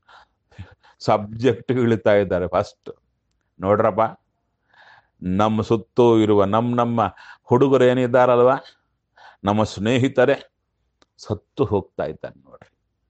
ಸಬ್ಜೆಕ್ಟ್ ಇಳಿತಾ ಇದ್ದಾರೆ ಫಸ್ಟ್ ನೋಡ್ರಪ್ಪ ನಮ್ಮ ಸುತ್ತೂ ಇರುವ ನಮ್ಮ ನಮ್ಮ ಹುಡುಗರು ಏನಿದ್ದಾರಲ್ವ ನಮ್ಮ ಸ್ನೇಹಿತರೆ ಸತ್ತು ಹೋಗ್ತಾ ಇದ್ದಾನೆ ನೋಡ್ರಿ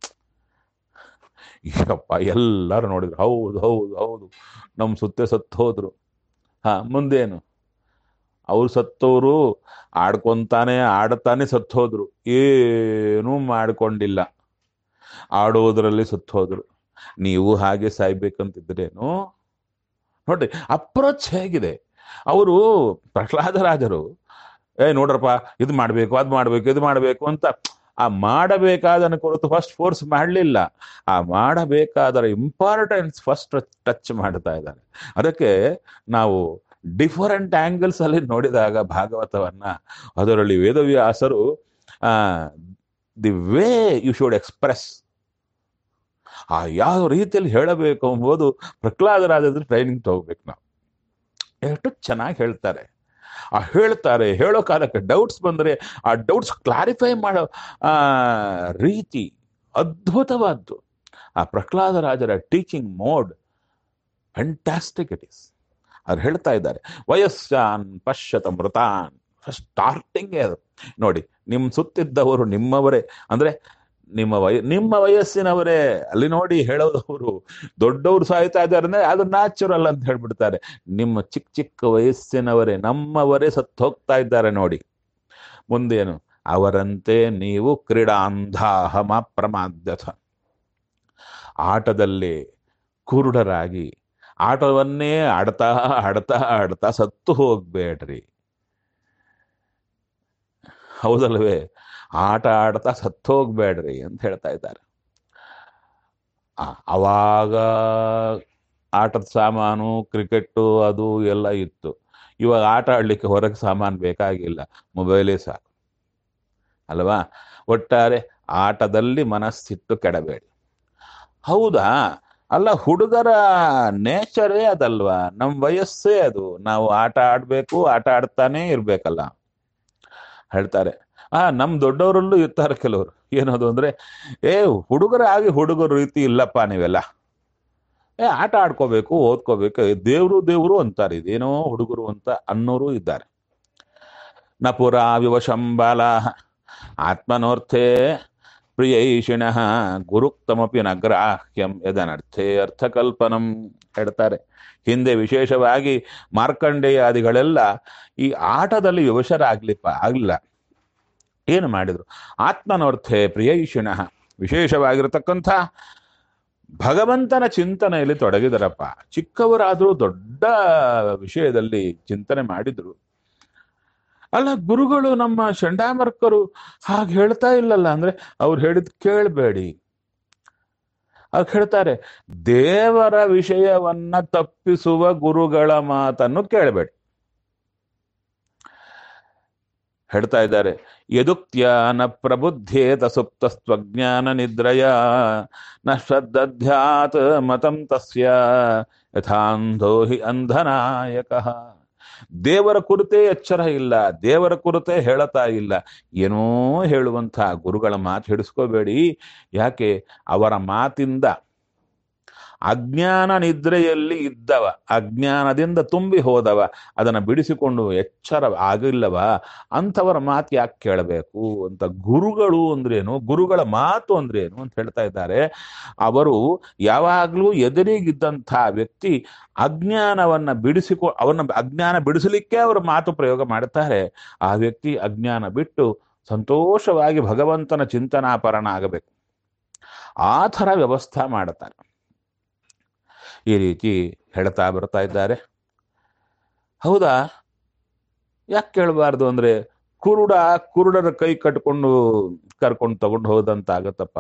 ಯಪ್ಪ ಎಲ್ಲರೂ ನೋಡಿದ್ರು ಹೌದು ಹೌದು ಹೌದು ನಮ್ಮ ಸುತ್ತೆ ಸತ್ತು ಹೋದ್ರು ಹಾ ಮುಂದೇನು ಅವ್ರು ಸತ್ತವರು ಆಡ್ಕೊಂತಾನೆ ಆಡ್ತಾನೆ ಸತ್ತು ಹೋದ್ರು ಏನೂ ಮಾಡ್ಕೊಂಡಿಲ್ಲ ಆಡೋದ್ರಲ್ಲಿ ಸತ್ತು ಹೋದ್ರು ನೀವು ಹಾಗೆ ಸಾಯ್ಬೇಕಂತಿದ್ರೇನು ನೋಡ್ರಿ ಅಪ್ರೋಚ್ ಹೇಗಿದೆ ಅವರು ಪ್ರಹ್ಲಾದರಾಜರು ಏ ನೋಡ್ರಪ್ಪ ಇದು ಮಾಡ್ಬೇಕು ಅದು ಮಾಡ್ಬೇಕು ಇದು ಮಾಡ್ಬೇಕು ಅಂತ ಆ ಮಾಡಬೇಕಾದನ ಕುರಿತು ಫಸ್ಟ್ ಫೋರ್ಸ್ ಮಾಡಲಿಲ್ಲ ಆ ಮಾಡಬೇಕಾದರ ಇಂಪಾರ್ಟೆನ್ಸ್ ಫಸ್ಟ್ ಟಚ್ ಮಾಡ್ತಾ ಇದ್ದಾರೆ ಅದಕ್ಕೆ ನಾವು ಡಿಫರೆಂಟ್ ಆಂಗಲ್ಸ್ ಅಲ್ಲಿ ನೋಡಿದಾಗ ಭಾಗವತವನ್ನ ಅದರಲ್ಲಿ ವೇದವ್ಯಾಸರು ಆ the way you should express ಆ ಯಾವ ರೀತಿಯಲ್ಲಿ ಹೇಳಬೇಕು ಎಂಬುದು ಪ್ರಹ್ಲಾದರಾಜದ ಟ್ರೈನಿಂಗ್ ತಗೋಬೇಕು ನಾವು ಎಷ್ಟು ಚೆನ್ನಾಗಿ ಹೇಳ್ತಾರೆ ಆ ಹೇಳ್ತಾರೆ ಹೇಳೋ ಕಾಲಕ್ಕೆ ಡೌಟ್ಸ್ ಬಂದರೆ ಆ ಡೌಟ್ಸ್ ಕ್ಲಾರಿಫೈ ಮಾಡೋ ಆ ರೀತಿ ಅದ್ಭುತವಾದ್ದು ಆ ಪ್ರಹ್ಲಾದರಾಜರ teaching mode fantastic it is ಅವ್ರು ಹೇಳ್ತಾ ಇದ್ದಾರೆ ವಯಸ್ಸಾನ್ ಪಶ್ಯತ ಮೃತಾನ್ ಸ್ಟಾರ್ಟಿಂಗೇ ಅದು ನೋಡಿ ನಿಮ್ಮ ಸುತ್ತಿದ್ದವರು ನಿಮ್ಮವರೇ ಅಂದ್ರೆ ನಿಮ್ಮ ವಯ ನಿಮ್ಮ ವಯಸ್ಸಿನವರೇ ಅಲ್ಲಿ ನೋಡಿ ಹೇಳೋದವರು ದೊಡ್ಡವರು ಸಾಯ್ತಾ ಇದ್ದಾರೆ ಅಂದ್ರೆ ಅದು ನ್ಯಾಚುರಲ್ ಅಂತ ಹೇಳ್ಬಿಡ್ತಾರೆ ನಿಮ್ಮ ಚಿಕ್ಕ ಚಿಕ್ಕ ವಯಸ್ಸಿನವರೇ ನಮ್ಮವರೇ ಸತ್ತು ಹೋಗ್ತಾ ಇದ್ದಾರೆ ನೋಡಿ ಮುಂದೇನು ಅವರಂತೆ ನೀವು ಕ್ರೀಡಾಂಧಾಹಮ ಪ್ರಮಾದ್ಯಥ ಆಟದಲ್ಲಿ ಕುರುಡರಾಗಿ ಆಟವನ್ನೇ ಆಡ್ತಾ ಆಡ್ತಾ ಆಡ್ತಾ ಸತ್ತು ಹೋಗ್ಬೇಡ್ರಿ ಹೌದಲ್ವೇ ಆಟ ಆಡ್ತಾ ಸತ್ತೋಗ್ಬೇಡ್ರಿ ಅಂತ ಹೇಳ್ತಾ ಇದ್ದಾರೆ ಆ, ಅವಾಗ ಆಟದ ಸಾಮಾನು ಕ್ರಿಕೆಟ್ಟು ಅದು ಎಲ್ಲ ಇತ್ತು ಇವಾಗ ಆಟ ಆಡ್ಲಿಕ್ಕೆ ಹೊರಗೆ ಸಾಮಾನು ಬೇಕಾಗಿಲ್ಲ ಮೊಬೈಲೇ ಸಾಕು ಅಲ್ವಾ ಒಟ್ಟಾರೆ ಆಟದಲ್ಲಿ ಮನಸ್ಸಿಟ್ಟು ಕೆಡಬೇಡಿ ಹೌದಾ ಅಲ್ಲ ಹುಡುಗರ ನೇಚರೇ ಅದಲ್ವಾ ನಮ್ಮ ವಯಸ್ಸೇ ಅದು ನಾವು ಆಟ ಆಡ್ಬೇಕು ಆಟ ಆಡ್ತಾನೇ ಇರ್ಬೇಕಲ್ಲ ಹೇಳ್ತಾರೆ ಆ ನಮ್ ದೊಡ್ಡವರಲ್ಲೂ ಇರ್ತಾರೆ ಕೆಲವರು ಏನದು ಅಂದ್ರೆ ಏ ಹುಡುಗರಾಗಿ ಹುಡುಗರ ರೀತಿ ಇಲ್ಲಪ್ಪ ನೀವೆಲ್ಲ ಏ ಆಟ ಆಡ್ಕೋಬೇಕು ಓದ್ಕೋಬೇಕು ದೇವ್ರು ದೇವ್ರು ಅಂತಾರೆ ಇದೇನೋ ಹುಡುಗರು ಅಂತ ಅನ್ನೋರು ಇದ್ದಾರೆ ನ ಪುರ ವಿವಶಂ ಬಾಲ ಆತ್ಮನೋರ್ಥೇ ಪ್ರಿಯೈಷಿಣಃ ಗುರುಕ್ತಮಪಿ ನಗ್ರಾಹ್ಯಂ ಯದನರ್ಥೇ ಅರ್ಥಕಲ್ಪನಂ ಹೇಳ್ತಾರೆ ಹಿಂದೆ ವಿಶೇಷವಾಗಿ ಮಾರ್ಕಂಡೇಯಾದಿಗಳೆಲ್ಲ ಈ ಆಟದಲ್ಲಿ ವಿವಶರಾಗ್ಲಿಪ್ಪ ಆಗ್ಲಿಲ್ಲ ಏನು ಮಾಡಿದ್ರು ಆತ್ಮನೋರ್ಥೆ ಪ್ರಿಯೈಷಿಣಃ ವಿಶೇಷವಾಗಿರತಕ್ಕಂಥ ಭಗವಂತನ ಚಿಂತನೆಯಲ್ಲಿ ತೊಡಗಿದರಪ್ಪ ಚಿಕ್ಕವರಾದರೂ ದೊಡ್ಡ ವಿಷಯದಲ್ಲಿ ಚಿಂತನೆ ಮಾಡಿದ್ರು ಅಲ್ಲ ಗುರುಗಳು ನಮ್ಮ ಚಂಡಾಮರ್ಕರು ಹಾಗೆ ಹೇಳ್ತಾ ಇಲ್ಲಲ್ಲ ಅಂದ್ರೆ ಅವ್ರು ಹೇಳಿದ್ ಕೇಳಬೇಡಿ ಅವ್ರು ಹೇಳ್ತಾರೆ ದೇವರ ವಿಷಯವನ್ನ ತಪ್ಪಿಸುವ ಗುರುಗಳ ಮಾತನ್ನು ಕೇಳಬೇಡಿ ಹೇಳ್ತಾ ಇದ್ದಾರೆ ಯದುಕ್ತ್ಯ ನ ಪ್ರಬುದ್ಧೇತ ಸುಪ್ತ ಸ್ವಜ್ಞಾನ ನಿದ್ರಯ ನ ಶ್ರದ್ಧಾತ್ ಮತಂ ತಸ್ಯ ಯಥಾಂಧೋ ಹಿ ಅಂಧನಾಯಕ ದೇವರ ಕುರಿತೇ ಎಚ್ಚರ ಇಲ್ಲ ದೇವರ ಕುರಿತೇ ಹೇಳತಾ ಇಲ್ಲ ಏನೋ ಹೇಳುವಂಥ ಗುರುಗಳ ಮಾತು ಹಿಡಿಸ್ಕೋಬೇಡಿ ಯಾಕೆ ಅವರ ಮಾತಿಂದ ಅಜ್ಞಾನ ನಿದ್ರೆಯಲ್ಲಿ ಇದ್ದವ ಅಜ್ಞಾನದಿಂದ ತುಂಬಿ ಹೋದವ ಅದನ್ನು ಬಿಡಿಸಿಕೊಂಡು ಎಚ್ಚರ ಆಗಿಲ್ಲವ ಅಂಥವರ ಮಾತು ಯಾಕೆ ಕೇಳಬೇಕು ಅಂತ ಗುರುಗಳು ಅಂದ್ರೇನು ಗುರುಗಳ ಮಾತು ಅಂದ್ರೇನು ಅಂತ ಹೇಳ್ತಾ ಇದ್ದಾರೆ ಅವರು ಯಾವಾಗಲೂ ಎದುರಿಗಿದ್ದಂಥ ವ್ಯಕ್ತಿ ಅಜ್ಞಾನವನ್ನ ಬಿಡಿಸಿಕೊ ಅವನ್ನ ಅಜ್ಞಾನ ಬಿಡಿಸಲಿಕ್ಕೆ ಅವರು ಮಾತು ಪ್ರಯೋಗ ಮಾಡುತ್ತಾರೆ ಆ ವ್ಯಕ್ತಿ ಅಜ್ಞಾನ ಬಿಟ್ಟು ಸಂತೋಷವಾಗಿ ಭಗವಂತನ ಚಿಂತನಾಪರಣ ಆಗಬೇಕು ಆ ಥರ ವ್ಯವಸ್ಥೆ ಮಾಡುತ್ತಾರೆ ಈ ರೀತಿ ಹೇಳ್ತಾ ಬರ್ತಾ ಇದ್ದಾರೆ ಹೌದಾ ಯಾಕೆ ಕೇಳಬಾರ್ದು ಅಂದ್ರೆ ಕುರುಡ ಕುರುಡರ ಕೈ ಕಟ್ಕೊಂಡು ಕರ್ಕೊಂಡು ತಗೊಂಡು ಹೋದಂತ ಆಗತ್ತಪ್ಪ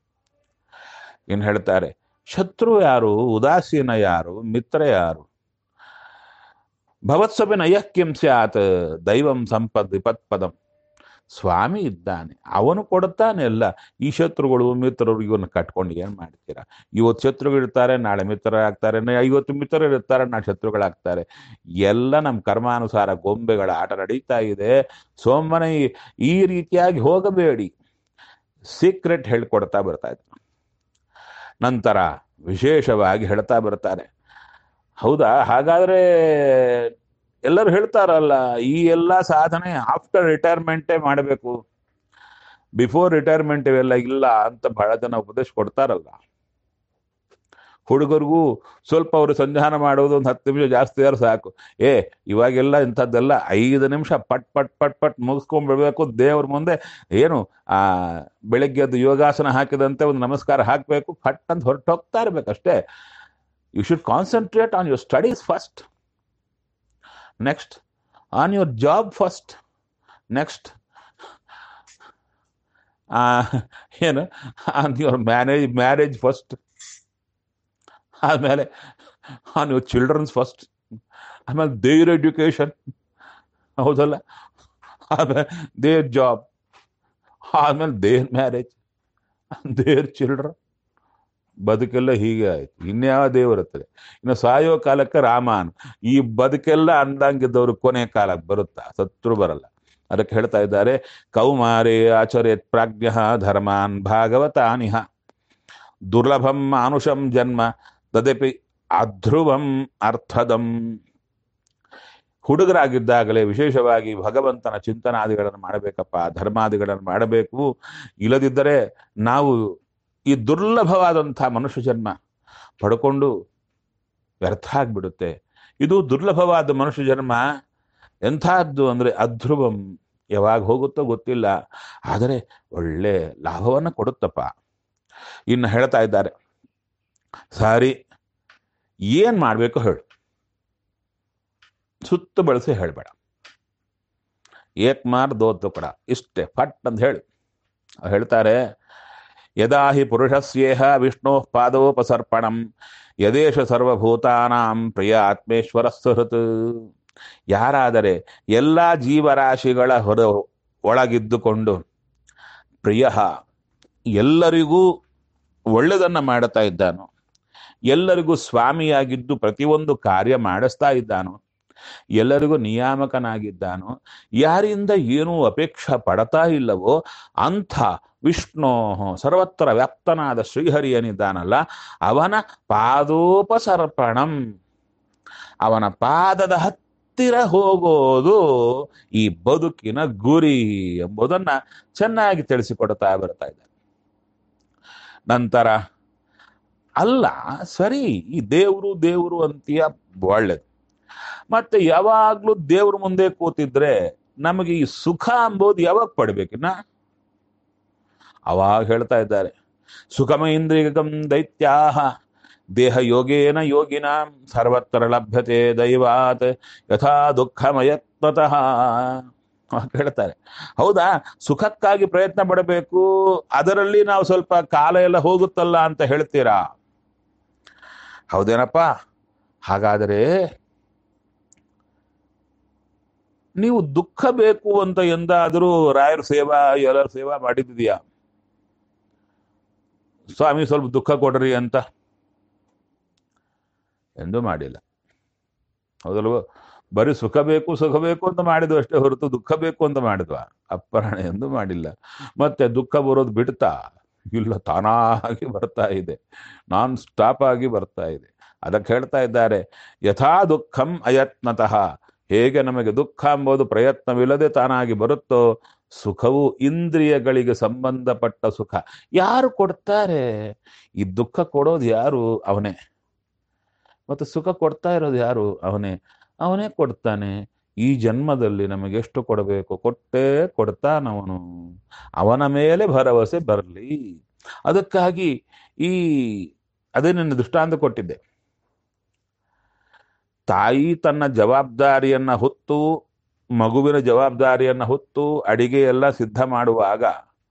ಏನ್ ಹೇಳ್ತಾರೆ ಶತ್ರು ಯಾರು ಉದಾಸೀನ ಯಾರು ಮಿತ್ರ ಯಾರು ಭವತ್ಸಭೆ ನಯಕ್ಕಿಂ ಸ್ಯಾತ್ ದೈವಂ ಸಂಪದ್ ವಿಪತ್ಪದಂ ಸ್ವಾಮಿ ಇದ್ದಾನೆ ಅವನು ಕೊಡುತ್ತಾನೆ ಎಲ್ಲ ಈ ಶತ್ರುಗಳು ಮಿತ್ರರು ಇವನ್ನ ಕಟ್ಕೊಂಡು ಏನ್ ಮಾಡ್ತೀರಾ ಇವತ್ತು ಶತ್ರುಗಳು ಇರ್ತಾರೆ ನಾಳೆ ಮಿತ್ರರಾಗ್ತಾರೆ ನ- ಇವತ್ತು ಮಿತ್ರರು ಇರ್ತಾರೆ ನಾಳೆ ಶತ್ರುಗಳಾಗ್ತಾರೆ ಎಲ್ಲ ನಮ್ಮ ಕರ್ಮಾನುಸಾರ ಗೊಂಬೆಗಳ ಆಟ ನಡೀತಾ ಇದೆ ಸೋಮನೆ ಈ- ಈ ರೀತಿಯಾಗಿ ಹೋಗಬೇಡಿ ಸೀಕ್ರೆಟ್ ಹೇಳ್ಕೊಡ್ತಾ ಬರ್ತಾ ಇದ್ರು ನಂತರ ವಿಶೇಷವಾಗಿ ಹೇಳ್ತಾ ಬರ್ತಾರೆ ಹೌದಾ ಹಾಗಾದ್ರೆ ಎಲ್ಲರೂ ಹೇಳ್ತಾರಲ್ಲ ಈ ಎಲ್ಲ ಸಾಧನೆ ಆಫ್ಟರ್ ರಿಟೈರ್ಮೆಂಟೇ ಮಾಡಬೇಕು ಬಿಫೋರ್ ರಿಟೈರ್ಮೆಂಟ್ ಇವೆಲ್ಲ ಇಲ್ಲ ಅಂತ ಬಹಳ ಜನ ಉಪದೇಶ ಕೊಡ್ತಾರಲ್ಲ ಹುಡುಗರಿಗೂ ಸ್ವಲ್ಪ ಅವರು ಸಂಧಾನ ಮಾಡೋದು ಒಂದು ಹತ್ತು ನಿಮಿಷ ಜಾಸ್ತಿ ಆದ್ರೆ ಸಾಕು ಏ ಇವಾಗೆಲ್ಲ ಇಂಥದ್ದೆಲ್ಲ ಐದು ನಿಮಿಷ ಪಟ್ ಪಟ್ ಪಟ್ ಪಟ್ ಮುಗಿಸ್ಕೊಂಡ್ಬಿಡ್ಬೇಕು ದೇವ್ರ ಮುಂದೆ ಏನು ಆ ಬೆಳಗ್ಗೆ ಅದು ಯೋಗಾಸನ ಹಾಕಿದಂತೆ ಒಂದು ನಮಸ್ಕಾರ ಹಾಕಬೇಕು ಫಟ್ ಅಂತ ಹೊರಟು ಹೋಗ್ತಾ ಇರ್ಬೇಕಷ್ಟೇ you should concentrate on your studies first next on your job first next ಏನು on your manage marriage first ಆಮೇಲೆ ಆನ್ ಯುವರ್ ಚಿಲ್ಡ್ರನ್ಸ್ ಫಸ್ಟ್ ಆಮೇಲೆ ದೇರ್ ಎಡ್ಯುಕೇಶನ್ ಹೌದಲ್ಲ ಆಮೇಲೆ ದೇರ್ ಜಾಬ್ ಆಮೇಲೆ ದೇರ್ ಮ್ಯಾರೇಜ್ ದೇರ್ ಚಿಲ್ಡ್ರನ್ ಬದುಕೆಲ್ಲ ಹೀಗೆ ಆಯ್ತು ಇನ್ಯಾವ ದೇವರುತ್ತದೆ ಇನ್ನು ಸಾಯೋ ಕಾಲಕ್ಕೆ ರಾಮಾನ್ ಈ ಬದುಕೆಲ್ಲ ಅಂದಂಗಿದ್ದವರು ಕೊನೆ ಕಾಲಕ್ಕೆ ಬರುತ್ತಾ ಸತ್ರು ಬರಲ್ಲ ಅದಕ್ಕೆ ಹೇಳ್ತಾ ಇದ್ದಾರೆ ಕೌಮಾರೇ ಆಚರೇತ್ ಪ್ರಾಜ್ಞ ಧರ್ಮಾನ್ ಭಾಗವತಾನಿಹ ದುರ್ಲಭಂ ಮಾನುಷಂ ಜನ್ಮ ತದಪಿ ಅಧ್ರುವಂ ಅರ್ಥದಂ ಹುಡುಗರಾಗಿದ್ದಾಗಲೇ ವಿಶೇಷವಾಗಿ ಭಗವಂತನ ಚಿಂತನಾದಿಗಳನ್ನು ಮಾಡಬೇಕಪ್ಪ ಧರ್ಮಾದಿಗಳನ್ನು ಮಾಡಬೇಕು ಇಲ್ಲದಿದ್ದರೆ ನಾವು ಈ ದುರ್ಲಭವಾದಂಥ ಮನುಷ್ಯ ಜನ್ಮ ಪಡ್ಕೊಂಡು ವ್ಯರ್ಥ ಆಗ್ಬಿಡುತ್ತೆ ಇದು ದುರ್ಲಭವಾದ ಮನುಷ್ಯ ಜನ್ಮ ಎಂಥದ್ದು ಅಂದರೆ ಅಧ್ರುವಂ ಯಾವಾಗ ಹೋಗುತ್ತೋ ಗೊತ್ತಿಲ್ಲ ಆದರೆ ಒಳ್ಳೆ ಲಾಭವನ್ನು ಕೊಡುತ್ತಪ್ಪ ಇನ್ನು ಹೇಳ್ತಾ ಇದ್ದಾರೆ ಸಾರಿ ಏನ್ ಮಾಡಬೇಕು ಹೇಳು ಸುತ್ತು ಬಳಸಿ ಹೇಳಬೇಡ ಏಕ್ ಮಾರ್ ದೋ ತುಕಡ ಇಷ್ಟೇ ಫಟ್ ಅಂತ ಹೇಳಿ ಹೇಳ್ತಾರೆ ಯದಾ ಹಿ ಪುರುಷಸ್ಯೇಹ ವಿಷ್ಣು ಪಾದೋಪಸರ್ಪಣಂ ಯದೇಶ ಸರ್ವಭೂತಾನಾಂ ಪ್ರಿಯ ಆತ್ಮೇಶ್ವರ ಸುಹೃತ್ ಯಾರಾದರೆ ಎಲ್ಲ ಜೀವರಾಶಿಗಳ ಹೊರ ಒಳಗಿದ್ದುಕೊಂಡು ಪ್ರಿಯ ಎಲ್ಲರಿಗೂ ಒಳ್ಳೆಯದನ್ನ ಮಾಡುತ್ತಾ ಇದ್ದಾನೋ ಎಲ್ಲರಿಗೂ ಸ್ವಾಮಿಯಾಗಿದ್ದು ಪ್ರತಿಯೊಂದು ಕಾರ್ಯ ಮಾಡಿಸ್ತಾ ಇದ್ದಾನೋ ಎಲ್ಲರಿಗೂ ನಿಯಾಮಕನಾಗಿದ್ದಾನೋ ಯಾರಿಂದ ಏನೂ ಅಪೇಕ್ಷೆ ಪಡ್ತಾ ಇಲ್ಲವೋ ಅಂಥ ವಿಷ್ಣು ಸರ್ವತ್ರ ವ್ಯಾಪ್ತನಾದ ಶ್ರೀಹರಿ ಏನಿದ್ದಾನಲ್ಲ ಅವನ ಪಾದೋಪಸರ್ಪಣಂ ಅವನ ಪಾದದ ಹತ್ತಿರ ಹೋಗೋದು ಈ ಬದುಕಿನ ಗುರಿ ಎಂಬುದನ್ನ ಚೆನ್ನಾಗಿ ತಿಳಿಸಿಕೊಡ್ತಾ ಬರ್ತಾ ಇದ್ದಾರೆ ನಂತರ ಅಲ್ಲ ಸರಿ ಈ ದೇವರು ದೇವರು ಅಂತೀಯ ಒಳ್ಳೇದು ಮತ್ತೆ ಯಾವಾಗ್ಲೂ ದೇವ್ರ ಮುಂದೆ ಕೂತಿದ್ರೆ ನಮಗೆ ಈ ಸುಖ ಅಂಬೋದು ಯಾವಾಗ ಪಡ್ಬೇಕಿನ್ನ ಅವಾಗ ಹೇಳ್ತಾ ಇದ್ದಾರೆ ಸುಖಮ ಇಂದ್ರಿಯಗಂ ದೈತ್ಯಾಹ ದೇಹ ಯೋಗೇನ ಯೋಗಿನ ಸರ್ವತ್ರ ಲಭ್ಯತೆ ದೈವಾತ್ ಯಥಾ ದುಃಖಮಯತ್ವತಃ ಹೇಳ್ತಾರೆ ಹೌದಾ ಸುಖಕ್ಕಾಗಿ ಪ್ರಯತ್ನ ಪಡಬೇಕು ಅದರಲ್ಲಿ ನಾವು ಸ್ವಲ್ಪ ಕಾಲ ಎಲ್ಲ ಹೋಗುತ್ತಲ್ಲ ಅಂತ ಹೇಳ್ತೀರಾ ಹೌದೇನಪ್ಪ ಹಾಗಾದರೆ ನೀವು ದುಃಖ ಬೇಕು ಅಂತ ಎಂದಾದರೂ ರಾಯರ ಸೇವಾ ಎಲ್ಲರ ಸೇವಾ ಮಾಡಿದ್ಯಾ ಸ್ವಾಮಿ ಸ್ವಲ್ಪ ದುಃಖ ಕೊಡ್ರಿ ಅಂತ ಎಂದು ಮಾಡಿಲ್ಲ ಹೌದಲ್ವ ಬರೀ ಸುಖ ಬೇಕು ಸುಖ ಬೇಕು ಅಂತ ಮಾಡಿದ್ವು ಅಷ್ಟೇ ಹೊರತು ದುಃಖ ಬೇಕು ಅಂತ ಮಾಡಿದ್ವ ಅಪ್ಪರಾಣ ಎಂದು ಮಾಡಿಲ್ಲ ಮತ್ತೆ ದುಃಖ ಬರೋದು ಬಿಡ್ತಾ ಇಲ್ಲ ತಾನಾಗಿ ಬರ್ತಾ ಇದೆ ನಾನ್ ಸ್ಟಾಪ್ ಆಗಿ ಬರ್ತಾ ಇದೆ ಅದಕ್ಕೆ ಹೇಳ್ತಾ ಇದ್ದಾರೆ ಯಥಾ ದುಃಖಂ ಅಯತ್ನತಃ ಹೇಗೆ ನಮಗೆ ದುಃಖ ಎಂಬುದು ಪ್ರಯತ್ನವಿಲ್ಲದೆ ತಾನಾಗಿ ಬರುತ್ತೋ ಸುಖವು ಇಂದ್ರಿಯಗಳಿಗೆ ಸಂಬಂಧಪಟ್ಟ ಸುಖ ಯಾರು ಕೊಡ್ತಾರೆ ಈ ದುಃಖ ಕೊಡೋದು ಯಾರು ಅವನೇ ಮತ್ತು ಸುಖ ಕೊಡ್ತಾ ಇರೋದು ಯಾರು ಅವನೇ ಅವನೇ ಕೊಡ್ತಾನೆ ಈ ಜನ್ಮದಲ್ಲಿ ನಮಗೆ ಎಷ್ಟು ಕೊಡಬೇಕು ಕೊಟ್ಟೇ ಕೊಡ್ತಾನವನು ಅವನ ಮೇಲೆ ಭರವಸೆ ಬರಲಿ ಅದಕ್ಕಾಗಿ ಈ ಅದೇ ನನ್ನ ದೃಷ್ಟಾಂತ ಕೊಟ್ಟಿದ್ದೆ ತಾಯಿ ತನ್ನ ಜವಾಬ್ದಾರಿಯನ್ನ ಹೊತ್ತು ಮಗುವಿನ ಜವಾಬ್ದಾರಿಯನ್ನ ಹೊತ್ತು ಅಡಿಗೆ ಎಲ್ಲ ಸಿದ್ಧ ಮಾಡುವಾಗ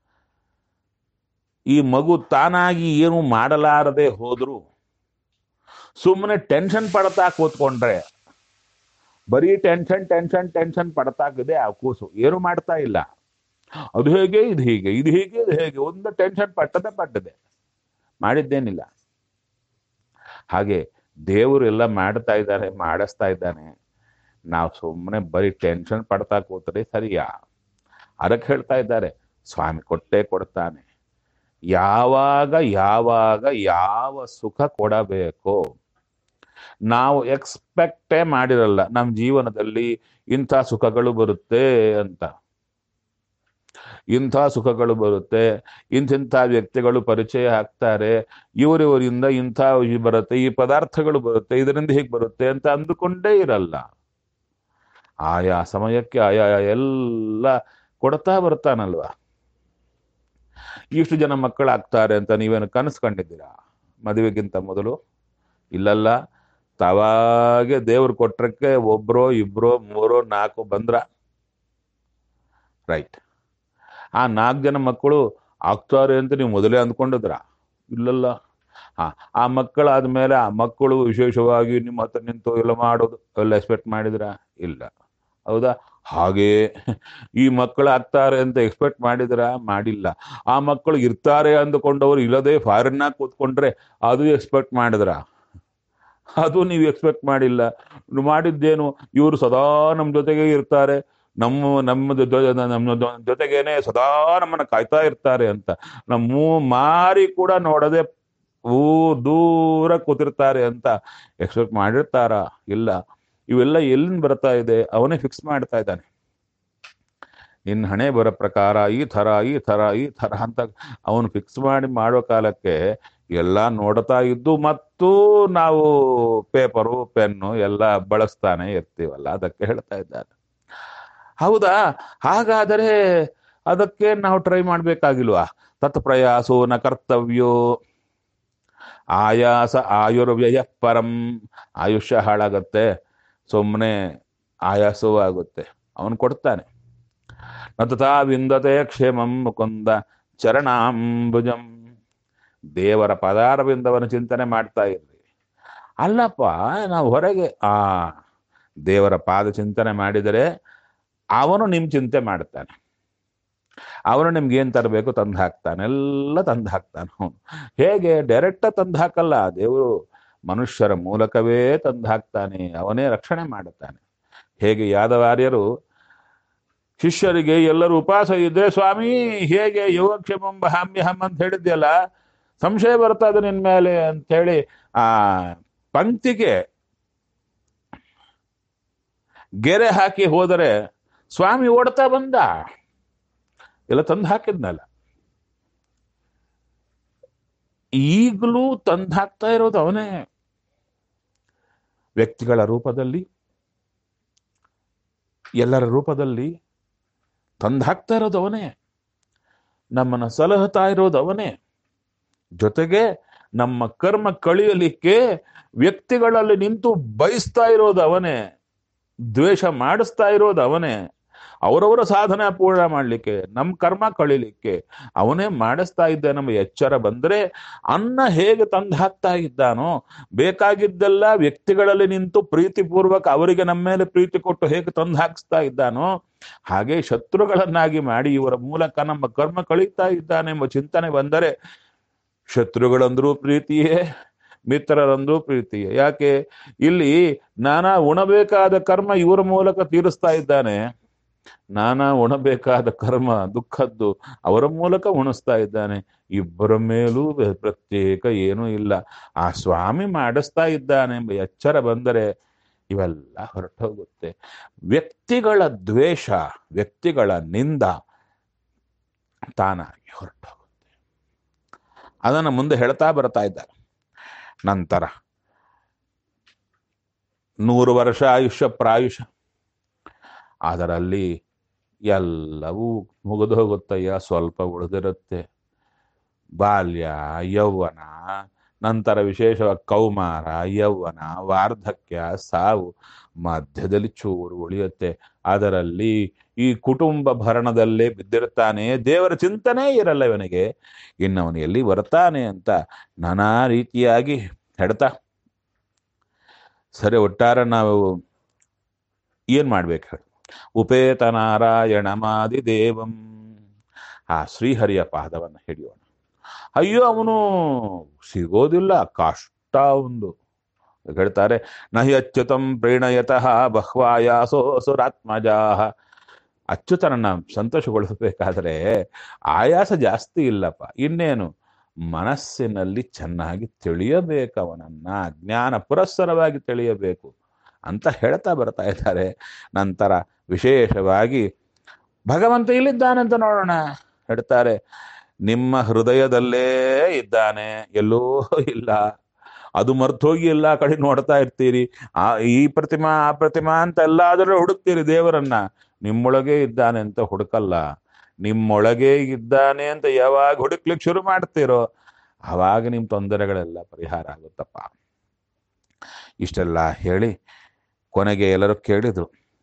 ಈ ಮಗು ತಾನಾಗಿ ಏನು ಮಾಡಲಾರದೆ ಹೋದ್ರು ಸುಮ್ಮನೆ ಟೆನ್ಷನ್ ಪಡ್ತಾ ಕೂತ್ಕೊಂಡ್ರೆ ಬರೀ ಟೆನ್ಷನ್ ಟೆನ್ಷನ್ ಟೆನ್ಷನ್ ಪಡ್ತಾಗಿದೆ ಆ ಕೂಸು ಏನು ಮಾಡ್ತಾ ಇಲ್ಲ ಅದು ಹೇಗೆ ಇದು ಹೀಗೆ ಇದು ಹೀಗೆ ಇದು ಹೇಗೆ ಒಂದು ಟೆನ್ಷನ್ ಪಟ್ಟದೆ ಪಟ್ಟದೆ ಮಾಡಿದ್ದೇನಿಲ್ಲ ಹಾಗೆ ದೇವರು ಎಲ್ಲ ಮಾಡ್ತಾ ಇದ್ದಾರೆ ಮಾಡಿಸ್ತಾ ಇದ್ದಾನೆ ನಾವು ಸುಮ್ಮನೆ ಬರೀ ಟೆನ್ಷನ್ ಪಡ್ತಾ ಕೂತ್ರೆ ಸರಿಯಾ ಅದಕ್ಕೆ ಹೇಳ್ತಾ ಇದ್ದಾರೆ ಸ್ವಾಮಿ ಕೊಟ್ಟೇ ಕೊಡ್ತಾನೆ ಯಾವಾಗ ಯಾವಾಗ ಯಾವ ಸುಖ ಕೊಡಬೇಕು ನಾವು ಎಕ್ಸ್ಪೆಕ್ಟೇ ಮಾಡಿರಲ್ಲ ನಮ್ಮ ಜೀವನದಲ್ಲಿ ಇಂಥ ಸುಖಗಳು ಬರುತ್ತೆ ಅಂತ ಇಂಥ ಸುಖಗಳು ಬರುತ್ತೆ ಇಂತಿಂಥ ವ್ಯಕ್ತಿಗಳು ಪರಿಚಯ ಆಗ್ತಾರೆ ಇವರಿವರಿಂದ ಇಂಥ ಇದ್ ಬರುತ್ತೆ ಈ ಪದಾರ್ಥಗಳು ಬರುತ್ತೆ ಇದರಿಂದ ಹೀಗೆ ಬರುತ್ತೆ ಅಂತ ಅಂದುಕೊಂಡೇ ಇರಲ್ಲ ಆಯಾ ಸಮಯಕ್ಕೆ ಆಯಾ ಎಲ್ಲ ಕೊಡ್ತಾ ಬರ್ತಾನಲ್ವಾ ಇಷ್ಟು ಜನ ಮಕ್ಕಳಾಗ್ತಾರೆ ಅಂತ ನೀವೇನು ಕನಸು ಕಂಡಿದ್ದೀರಾ ಮದುವೆಗಿಂತ ಮೊದಲು ಇಲ್ಲಲ್ಲ ತಾವಾಗೆ ದೇವ್ರು ಕೊಟ್ರಕ್ಕೆ ಒಬ್ರೋ ಇಬ್ರೋ ಮೂರೋ ನಾಲ್ಕು ಬಂದ್ರ ರೈಟ್ ಆ ನಾಲ್ಕು ಜನ ಮಕ್ಕಳು ಆಗ್ತಾರೆ ಅಂತ ನೀವು ಮೊದಲೇ ಅಂದ್ಕೊಂಡಿದ್ರ ಇಲ್ಲಲ್ಲ ಹಾ ಆ ಮಕ್ಕಳಾದ್ಮೇಲೆ ಆ ಮಕ್ಕಳು ವಿಶೇಷವಾಗಿ ನಿಮ್ಮ ಹತ್ರ ನಿಂತು ಎಲ್ಲ ಮಾಡೋದು ಎಲ್ಲ ಎಕ್ಸ್ಪೆಕ್ಟ್ ಮಾಡಿದ್ರ ಇಲ್ಲ ಹೌದಾ ಹಾಗೆ ಈ ಮಕ್ಕಳು ಆಗ್ತಾರೆ ಅಂತ ಎಕ್ಸ್ಪೆಕ್ಟ್ ಮಾಡಿದ್ರ ಮಾಡಿಲ್ಲ ಆ ಮಕ್ಕಳು ಇರ್ತಾರೆ ಅಂದುಕೊಂಡವರು ಇಲ್ಲದೆ ಫಾರಿನ್ನಾಗ ಕೂತ್ಕೊಂಡ್ರೆ ಅದು ಎಕ್ಸ್ಪೆಕ್ಟ್ ಮಾಡಿದ್ರ ಅದು ನೀವು ಎಕ್ಸ್ಪೆಕ್ಟ್ ಮಾಡಿಲ್ಲ ನೀವು ಮಾಡಿದ್ದೇನು ಇವರು ಸದಾ ನಮ್ಮ ಜೊತೆಗೆ ಇರ್ತಾರೆ ನಮ್ಮ ನಮ್ಮ ಜೊ- ನಮ್ಮ ಜೊ- ಜೊತೆಗೇನೆ ಸದಾ ನಮ್ಮನ್ನ ಕಾಯ್ತಾ ಇರ್ತಾರೆ ಅಂತ ನಮ್ಮ ಮಾರಿ ಕೂಡ ನೋಡದೆ ಊ ದೂರ ಕೂತಿರ್ತಾರೆ ಅಂತ ಎಕ್ಸ್ಪೆಕ್ಟ್ ಮಾಡಿರ್ತಾರ ಇಲ್ಲ ಇವೆಲ್ಲ ಎಲ್ಲಿಂದ ಬರ್ತಾ ಇದೆ ಅವನೇ ಫಿಕ್ಸ್ ಮಾಡ್ತಾ ಇದ್ದಾನೆ ನಿನ್ನ ಹಣೆ ಬರೋ ಪ್ರಕಾರ ಈ ಥರ ಈ ಥರ ಈ ಥರ ಅಂತ ಅವನು ಫಿಕ್ಸ್ ಮಾಡಿ ಮಾಡೋ ಕಾಲಕ್ಕೆ ಎಲ್ಲ ನೋಡ್ತಾ ಇದ್ದು ಮತ್ತು ನಾವು ಪೇಪರು ಪೆನ್ನು ಎಲ್ಲ ಬಳಸ್ತಾನೆ ಇರ್ತೀವಲ್ಲ ಅದಕ್ಕೆ ಹೇಳ್ತಾ ಇದ್ದಾರೆ ಹೌದಾ ಹಾಗಾದರೆ ಅದಕ್ಕೆ ನಾವು ಟ್ರೈ ಮಾಡ್ಬೇಕಾಗಿಲ್ವಾ ತತ್ ಪ್ರಯಾಸೋ ನ ಕರ್ತವ್ಯೋ ಆಯಾಸ ಆಯುರ್ವ್ಯಯ ಪರಂ ಆಯುಷ್ಯ ಹಾಳಾಗತ್ತೆ ಸುಮ್ಮನೆ ಆಯಾಸವೂ ಆಗುತ್ತೆ ಅವನು ಕೊಡ್ತಾನೆ ನತತಾ ವಿಂದತೆ ಕ್ಷೇಮಂ ಮುಕುಂದ ಚರಣಾಂಬುಜಂ ದೇವರ ಪದಾರವಿಂದವನ್ನು ಚಿಂತನೆ ಮಾಡ್ತಾ ಇರ್ರಿ ಅಲ್ಲಪ್ಪ ನಾವು ಹೊರಗೆ ಆ ದೇವರ ಪಾದ ಚಿಂತನೆ ಮಾಡಿದರೆ ಅವನು ನಿಮ್ ಚಿಂತೆ ಮಾಡ್ತಾನೆ ಅವನು ನಿಮ್ಗೆ ಏನ್ ತರಬೇಕು ತಂದು ಹಾಕ್ತಾನೆ ಎಲ್ಲ ತಂದು ಹಾಕ್ತಾನೆ ಅವನು ಹೇಗೆ ಡೈರೆಕ್ಟ್ ತಂದು ಹಾಕಲ್ಲ ದೇವರು ಮನುಷ್ಯರ ಮೂಲಕವೇ ತಂದು ಹಾಕ್ತಾನೆ ಅವನೇ ರಕ್ಷಣೆ ಮಾಡುತ್ತಾನೆ ಹೇಗೆ ಯಾದವಾರ್ಯರು ಶಿಷ್ಯರಿಗೆ ಎಲ್ಲರೂ ಉಪವಾಸ ಇದ್ರೆ ಸ್ವಾಮಿ ಹೇಗೆ ಯೋಗಕ್ಷೇಮಂ ಬಹಾಮ್ಯಹಂ ಅಂತ ಹೇಳಿದ್ಯಲ್ಲ ಸಂಶಯ ಬರ್ತದೆ ನಿನ್ ಮೇಲೆ ಅಂತ ಹೇಳಿ ಆ ಪಂಕ್ತಿಗೆ ಗೆರೆ ಹಾಕಿ ಹೋದರೆ ಸ್ವಾಮಿ ಓಡ್ತಾ ಬಂದ ಎಲ್ಲ ತಂದು ಹಾಕಿದ್ನಲ್ಲ ಈಗಲೂ ತಂದು ಹಾಕ್ತಾ ಇರೋದು ಅವನೇ ವ್ಯಕ್ತಿಗಳ ರೂಪದಲ್ಲಿ ಎಲ್ಲರ ರೂಪದಲ್ಲಿ ತಂದು ಹಾಕ್ತಾ ಇರೋದು ಅವನೇ ನಮ್ಮನ್ನ ಸಲಹುತ್ತಾ ಇರೋದು ಅವನೇ ಜೊತೆಗೆ ನಮ್ಮ ಕರ್ಮ ಕಳಿಯಲಿಕ್ಕೆ ವ್ಯಕ್ತಿಗಳಲ್ಲಿ ನಿಂತು ಬಯಸ್ತಾ ಇರೋದು ಅವನೇ ದ್ವೇಷ ಮಾಡಿಸ್ತಾ ಇರೋದು ಅವನೇ ಅವರವರ ಸಾಧನೆ ಪೂರ್ಣ ಮಾಡಲಿಕ್ಕೆ ನಮ್ಮ ಕರ್ಮ ಕಳಿಲಿಕ್ಕೆ ಅವನೇ ಮಾಡಿಸ್ತಾ ಇದ್ದ ನಮ್ಮ ಎಚ್ಚರ ಬಂದ್ರೆ ಅನ್ನ ಹೇಗೆ ತಂದು ಹಾಕ್ತಾ ಇದ್ದಾನೋ ಬೇಕಾಗಿದ್ದೆಲ್ಲ ವ್ಯಕ್ತಿಗಳಲ್ಲಿ ನಿಂತು ಪ್ರೀತಿಪೂರ್ವಕ ಅವರಿಗೆ ನಮ್ಮ ಮೇಲೆ ಪ್ರೀತಿ ಕೊಟ್ಟು ಹೇಗೆ ತಂದು ಹಾಕಿಸ್ತಾ ಇದ್ದಾನೋ ಹಾಗೆ ಶತ್ರುಗಳನ್ನಾಗಿ ಮಾಡಿ ಇವರ ಮೂಲಕ ನಮ್ಮ ಕರ್ಮ ಕಳೀತಾ ಇದ್ದಾನೆ ಎಂಬ ಚಿಂತನೆ ಬಂದರೆ ಶತ್ರುಗಳಂದ್ರೂ ಪ್ರೀತಿಯೇ ಮಿತ್ರರಂದ್ರೂ ಪ್ರೀತಿಯೇ ಯಾಕೆ ಇಲ್ಲಿ ನಾನಾ ಉಣಬೇಕಾದ ಕರ್ಮ ಇವರ ಮೂಲಕ ತೀರಿಸ್ತಾ ಇದ್ದಾನೆ ನಾನಾ ಉಣಬೇಕಾದ ಕರ್ಮ ದುಃಖದ್ದು ಅವರ ಮೂಲಕ ಉಣಿಸ್ತಾ ಇದ್ದಾನೆ ಇಬ್ಬರ ಮೇಲೂ ಪ್ರತ್ಯೇಕ ಏನೂ ಇಲ್ಲ ಆ ಸ್ವಾಮಿ ಮಾಡಿಸ್ತಾ ಇದ್ದಾನೆ ಎಂಬ ಎಚ್ಚರ ಬಂದರೆ ಇವೆಲ್ಲ ಹೊರಟೋಗುತ್ತೆ ವ್ಯಕ್ತಿಗಳ ದ್ವೇಷ ವ್ಯಕ್ತಿಗಳ ನಿಂದ ತಾನಾಗಿ ಹೊರಟೋಗುತ್ತೆ ಅದನ್ನು ಮುಂದೆ ಹೇಳ್ತಾ ಬರ್ತಾ ಇದ್ದಾರೆ ನಂತರ ನೂರು ವರ್ಷ ಆಯುಷ್ಯ ಪ್ರಾಯುಷ ಅದರಲ್ಲಿ ಎಲ್ಲವೂ ಮುಗಿದು ಹೋಗುತ್ತಯ್ಯ ಸ್ವಲ್ಪ ಉಳಿದಿರುತ್ತೆ ಬಾಲ್ಯ ಯೌವನ ನಂತರ ವಿಶೇಷವಾಗಿ ಕೌಮಾರ ಯೌವನ ವಾರ್ಧಕ್ಯ ಸಾವು ಮಧ್ಯದಲ್ಲಿ ಚೂರು ಉಳಿಯುತ್ತೆ ಅದರಲ್ಲಿ ಈ ಕುಟುಂಬ ಭರಣದಲ್ಲೇ ಬಿದ್ದಿರ್ತಾನೆ ದೇವರ ಚಿಂತನೆ ಇರಲ್ಲ ಇವನಿಗೆ ಇನ್ನವನು ಎಲ್ಲಿ ಬರ್ತಾನೆ ಅಂತ ನಾನಾ ರೀತಿಯಾಗಿ ಹೇಳ್ತಾ ಸರಿ ಒಟ್ಟಾರೆ ನಾವು ಏನ್ ಮಾಡ್ಬೇಕು ಹೇಳಿ ಉಪೇತ ನಾರಾಯಣ ಮಾದಿ ದೇವಂ ಆ ಶ್ರೀಹರಿಯ ಪಾದವನ್ನು ಹಿಡಿಯೋಣ ಅಯ್ಯೋ ಅವನು ಸಿಗೋದಿಲ್ಲ ಕಷ್ಟ ಒಂದು ಹೇಳ್ತಾರೆ ನಹಿ ಅಚ್ಯುತಂ ಪ್ರೇಣಯತಃ ಬಹ್ವಾಯಾಸೋ ಸುರಾತ್ಮಜಾಹ ಅಚ್ಯುತನನ್ನ ಸಂತೋಷಗೊಳಿಸಬೇಕಾದ್ರೆ ಆಯಾಸ ಜಾಸ್ತಿ ಇಲ್ಲಪ್ಪ ಇನ್ನೇನು ಮನಸ್ಸಿನಲ್ಲಿ ಚೆನ್ನಾಗಿ ತಿಳಿಯಬೇಕು ಅವನನ್ನ ಜ್ಞಾನ ಪುರಸ್ಸರವಾಗಿ ತಿಳಿಯಬೇಕು ಅಂತ ಹೇಳ್ತಾ ಬರ್ತಾ ಇದ್ದಾರೆ ನಂತರ ವಿಶೇಷವಾಗಿ ಭಗವಂತ ಇಲ್ಲಿದ್ದಾನೆ ಅಂತ ನೋಡೋಣ ಹೇಳ್ತಾರೆ ನಿಮ್ಮ ಹೃದಯದಲ್ಲೇ ಇದ್ದಾನೆ ಎಲ್ಲೋ ಇಲ್ಲ ಅದು ಮರ್ತೋಗಿ ಎಲ್ಲ ಕಡೆ ನೋಡ್ತಾ ಇರ್ತೀರಿ ಆ ಈ ಪ್ರತಿಮಾ ಆ ಪ್ರತಿಮಾ ಅಂತ ಎಲ್ಲಾದರೂ ಹುಡುಕ್ತೀರಿ ದೇವರನ್ನ ನಿಮ್ಮೊಳಗೆ ಇದ್ದಾನೆ ಅಂತ ಹುಡುಕಲ್ಲ ನಿಮ್ಮೊಳಗೆ ಇದ್ದಾನೆ ಅಂತ ಯಾವಾಗ ಹುಡುಕ್ಲಿಕ್ಕೆ ಶುರು ಮಾಡ್ತೀರೋ ಆವಾಗ ನಿಮ್ಮ ತೊಂದರೆಗಳೆಲ್ಲ ಪರಿಹಾರ ಆಗುತ್ತಪ್ಪ ಇಷ್ಟೆಲ್ಲ ಹೇಳಿ ಕೊನೆಗೆ ಎಲ್ಲರೂ ಕೇಳಿದ್ರು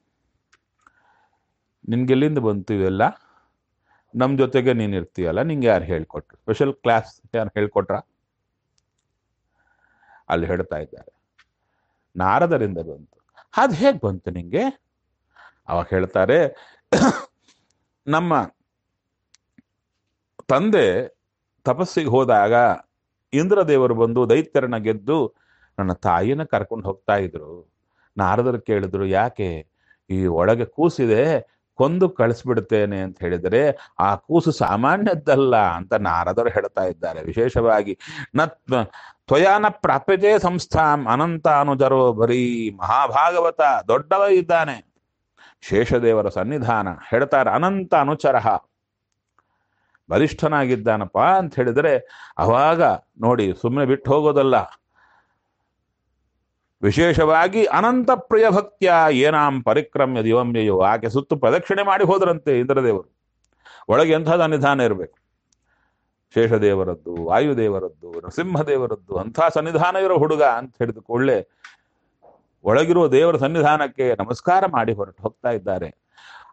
ನಿನ್ಗೆಲ್ಲಿಂದ ಬಂತು ಇವೆಲ್ಲ ನಮ್ಮ ಜೊತೆಗೆ ನೀನು ಇರ್ತೀಯಲ್ಲ ನಿಂಗೆ ಯಾರು ಹೇಳ್ಕೊಟ್ರು ಸ್ಪೆಷಲ್ ಕ್ಲಾಸ್ ಯಾರು ಹೇಳ್ಕೊಟ್ರ ಅಲ್ಲಿ ಹೇಳ್ತಾ ಇದ್ದಾರೆ ನಾರದರಿಂದ ಬಂತು ಅದು ಹೇಗೆ ಬಂತು ನಿಂಗೆ ಅವಾಗ ಹೇಳ್ತಾರೆ ನಮ್ಮ ತಂದೆ ತಪಸ್ಸಿಗೆ ಹೋದಾಗ ಇಂದ್ರದೇವರು ಬಂದು ದೈತ್ಯರನ್ನ ಗೆದ್ದು ನನ್ನ ತಾಯಿನ ಕರ್ಕೊಂಡು ಹೋಗ್ತಾ ಇದ್ರು ನಾರದರು ಕೇಳಿದ್ರು ಯಾಕೆ ಈ ಒಳಗೆ ಕೂಸಿದೆ ಕೊಂದು ಕಳಿಸ್ಬಿಡ್ತೇನೆ ಅಂತ ಹೇಳಿದರೆ ಆ ಕೂಸು ಸಾಮಾನ್ಯದ್ದಲ್ಲ ಅಂತ ನಾರದರು ಹೇಳ್ತಾ ಇದ್ದಾರೆ ವಿಶೇಷವಾಗಿ ನ ತ್ವಯಾನ ಪ್ರಾಪ್ಯತೆ ಸಂಸ್ಥಾಂ ಅನಂತಾನುಜರೋ ಬರೀ ಮಹಾಭಾಗವತ ದೊಡ್ಡವ ಇದ್ದಾನೆ ಶೇಷದೇವರ ಸನ್ನಿಧಾನ ಹೇಳ್ತಾರೆ ಅನಂತ ಅನುಚರ ಬಲಿಷ್ಠನಾಗಿದ್ದಾನಪ್ಪ ಅಂತ ಹೇಳಿದರೆ ಅವಾಗ ನೋಡಿ ಸುಮ್ಮನೆ ಬಿಟ್ಟು ಹೋಗೋದಲ್ಲ ವಿಶೇಷವಾಗಿ ಅನಂತ ಪ್ರಿಯ ಭಕ್ತಿಯ ಏನಾಂ ಪರಿಕ್ರಮ್ಯ ದಿವಂಬ್ಯಯೋ ಆಕೆ ಸುತ್ತು ಪ್ರದಕ್ಷಿಣೆ ಮಾಡಿ ಹೋದ್ರಂತೆ ಇಂದ್ರದೇವರು ಒಳಗೆ ಎಂಥ ಸನ್ನಿಧಾನ ಇರಬೇಕು ಶೇಷದೇವರದ್ದು ವಾಯುದೇವರದ್ದು ನರಸಿಂಹದೇವರದ್ದು ಅಂಥ ಸನ್ನಿಧಾನ ಇರೋ ಹುಡುಗ ಅಂತ ಹೇಳಿದ ಕೊಳ್ಳೆ ಒಳಗಿರುವ ದೇವರ ಸನ್ನಿಧಾನಕ್ಕೆ ನಮಸ್ಕಾರ ಮಾಡಿ ಹೊರಟು ಹೋಗ್ತಾ ಇದ್ದಾರೆ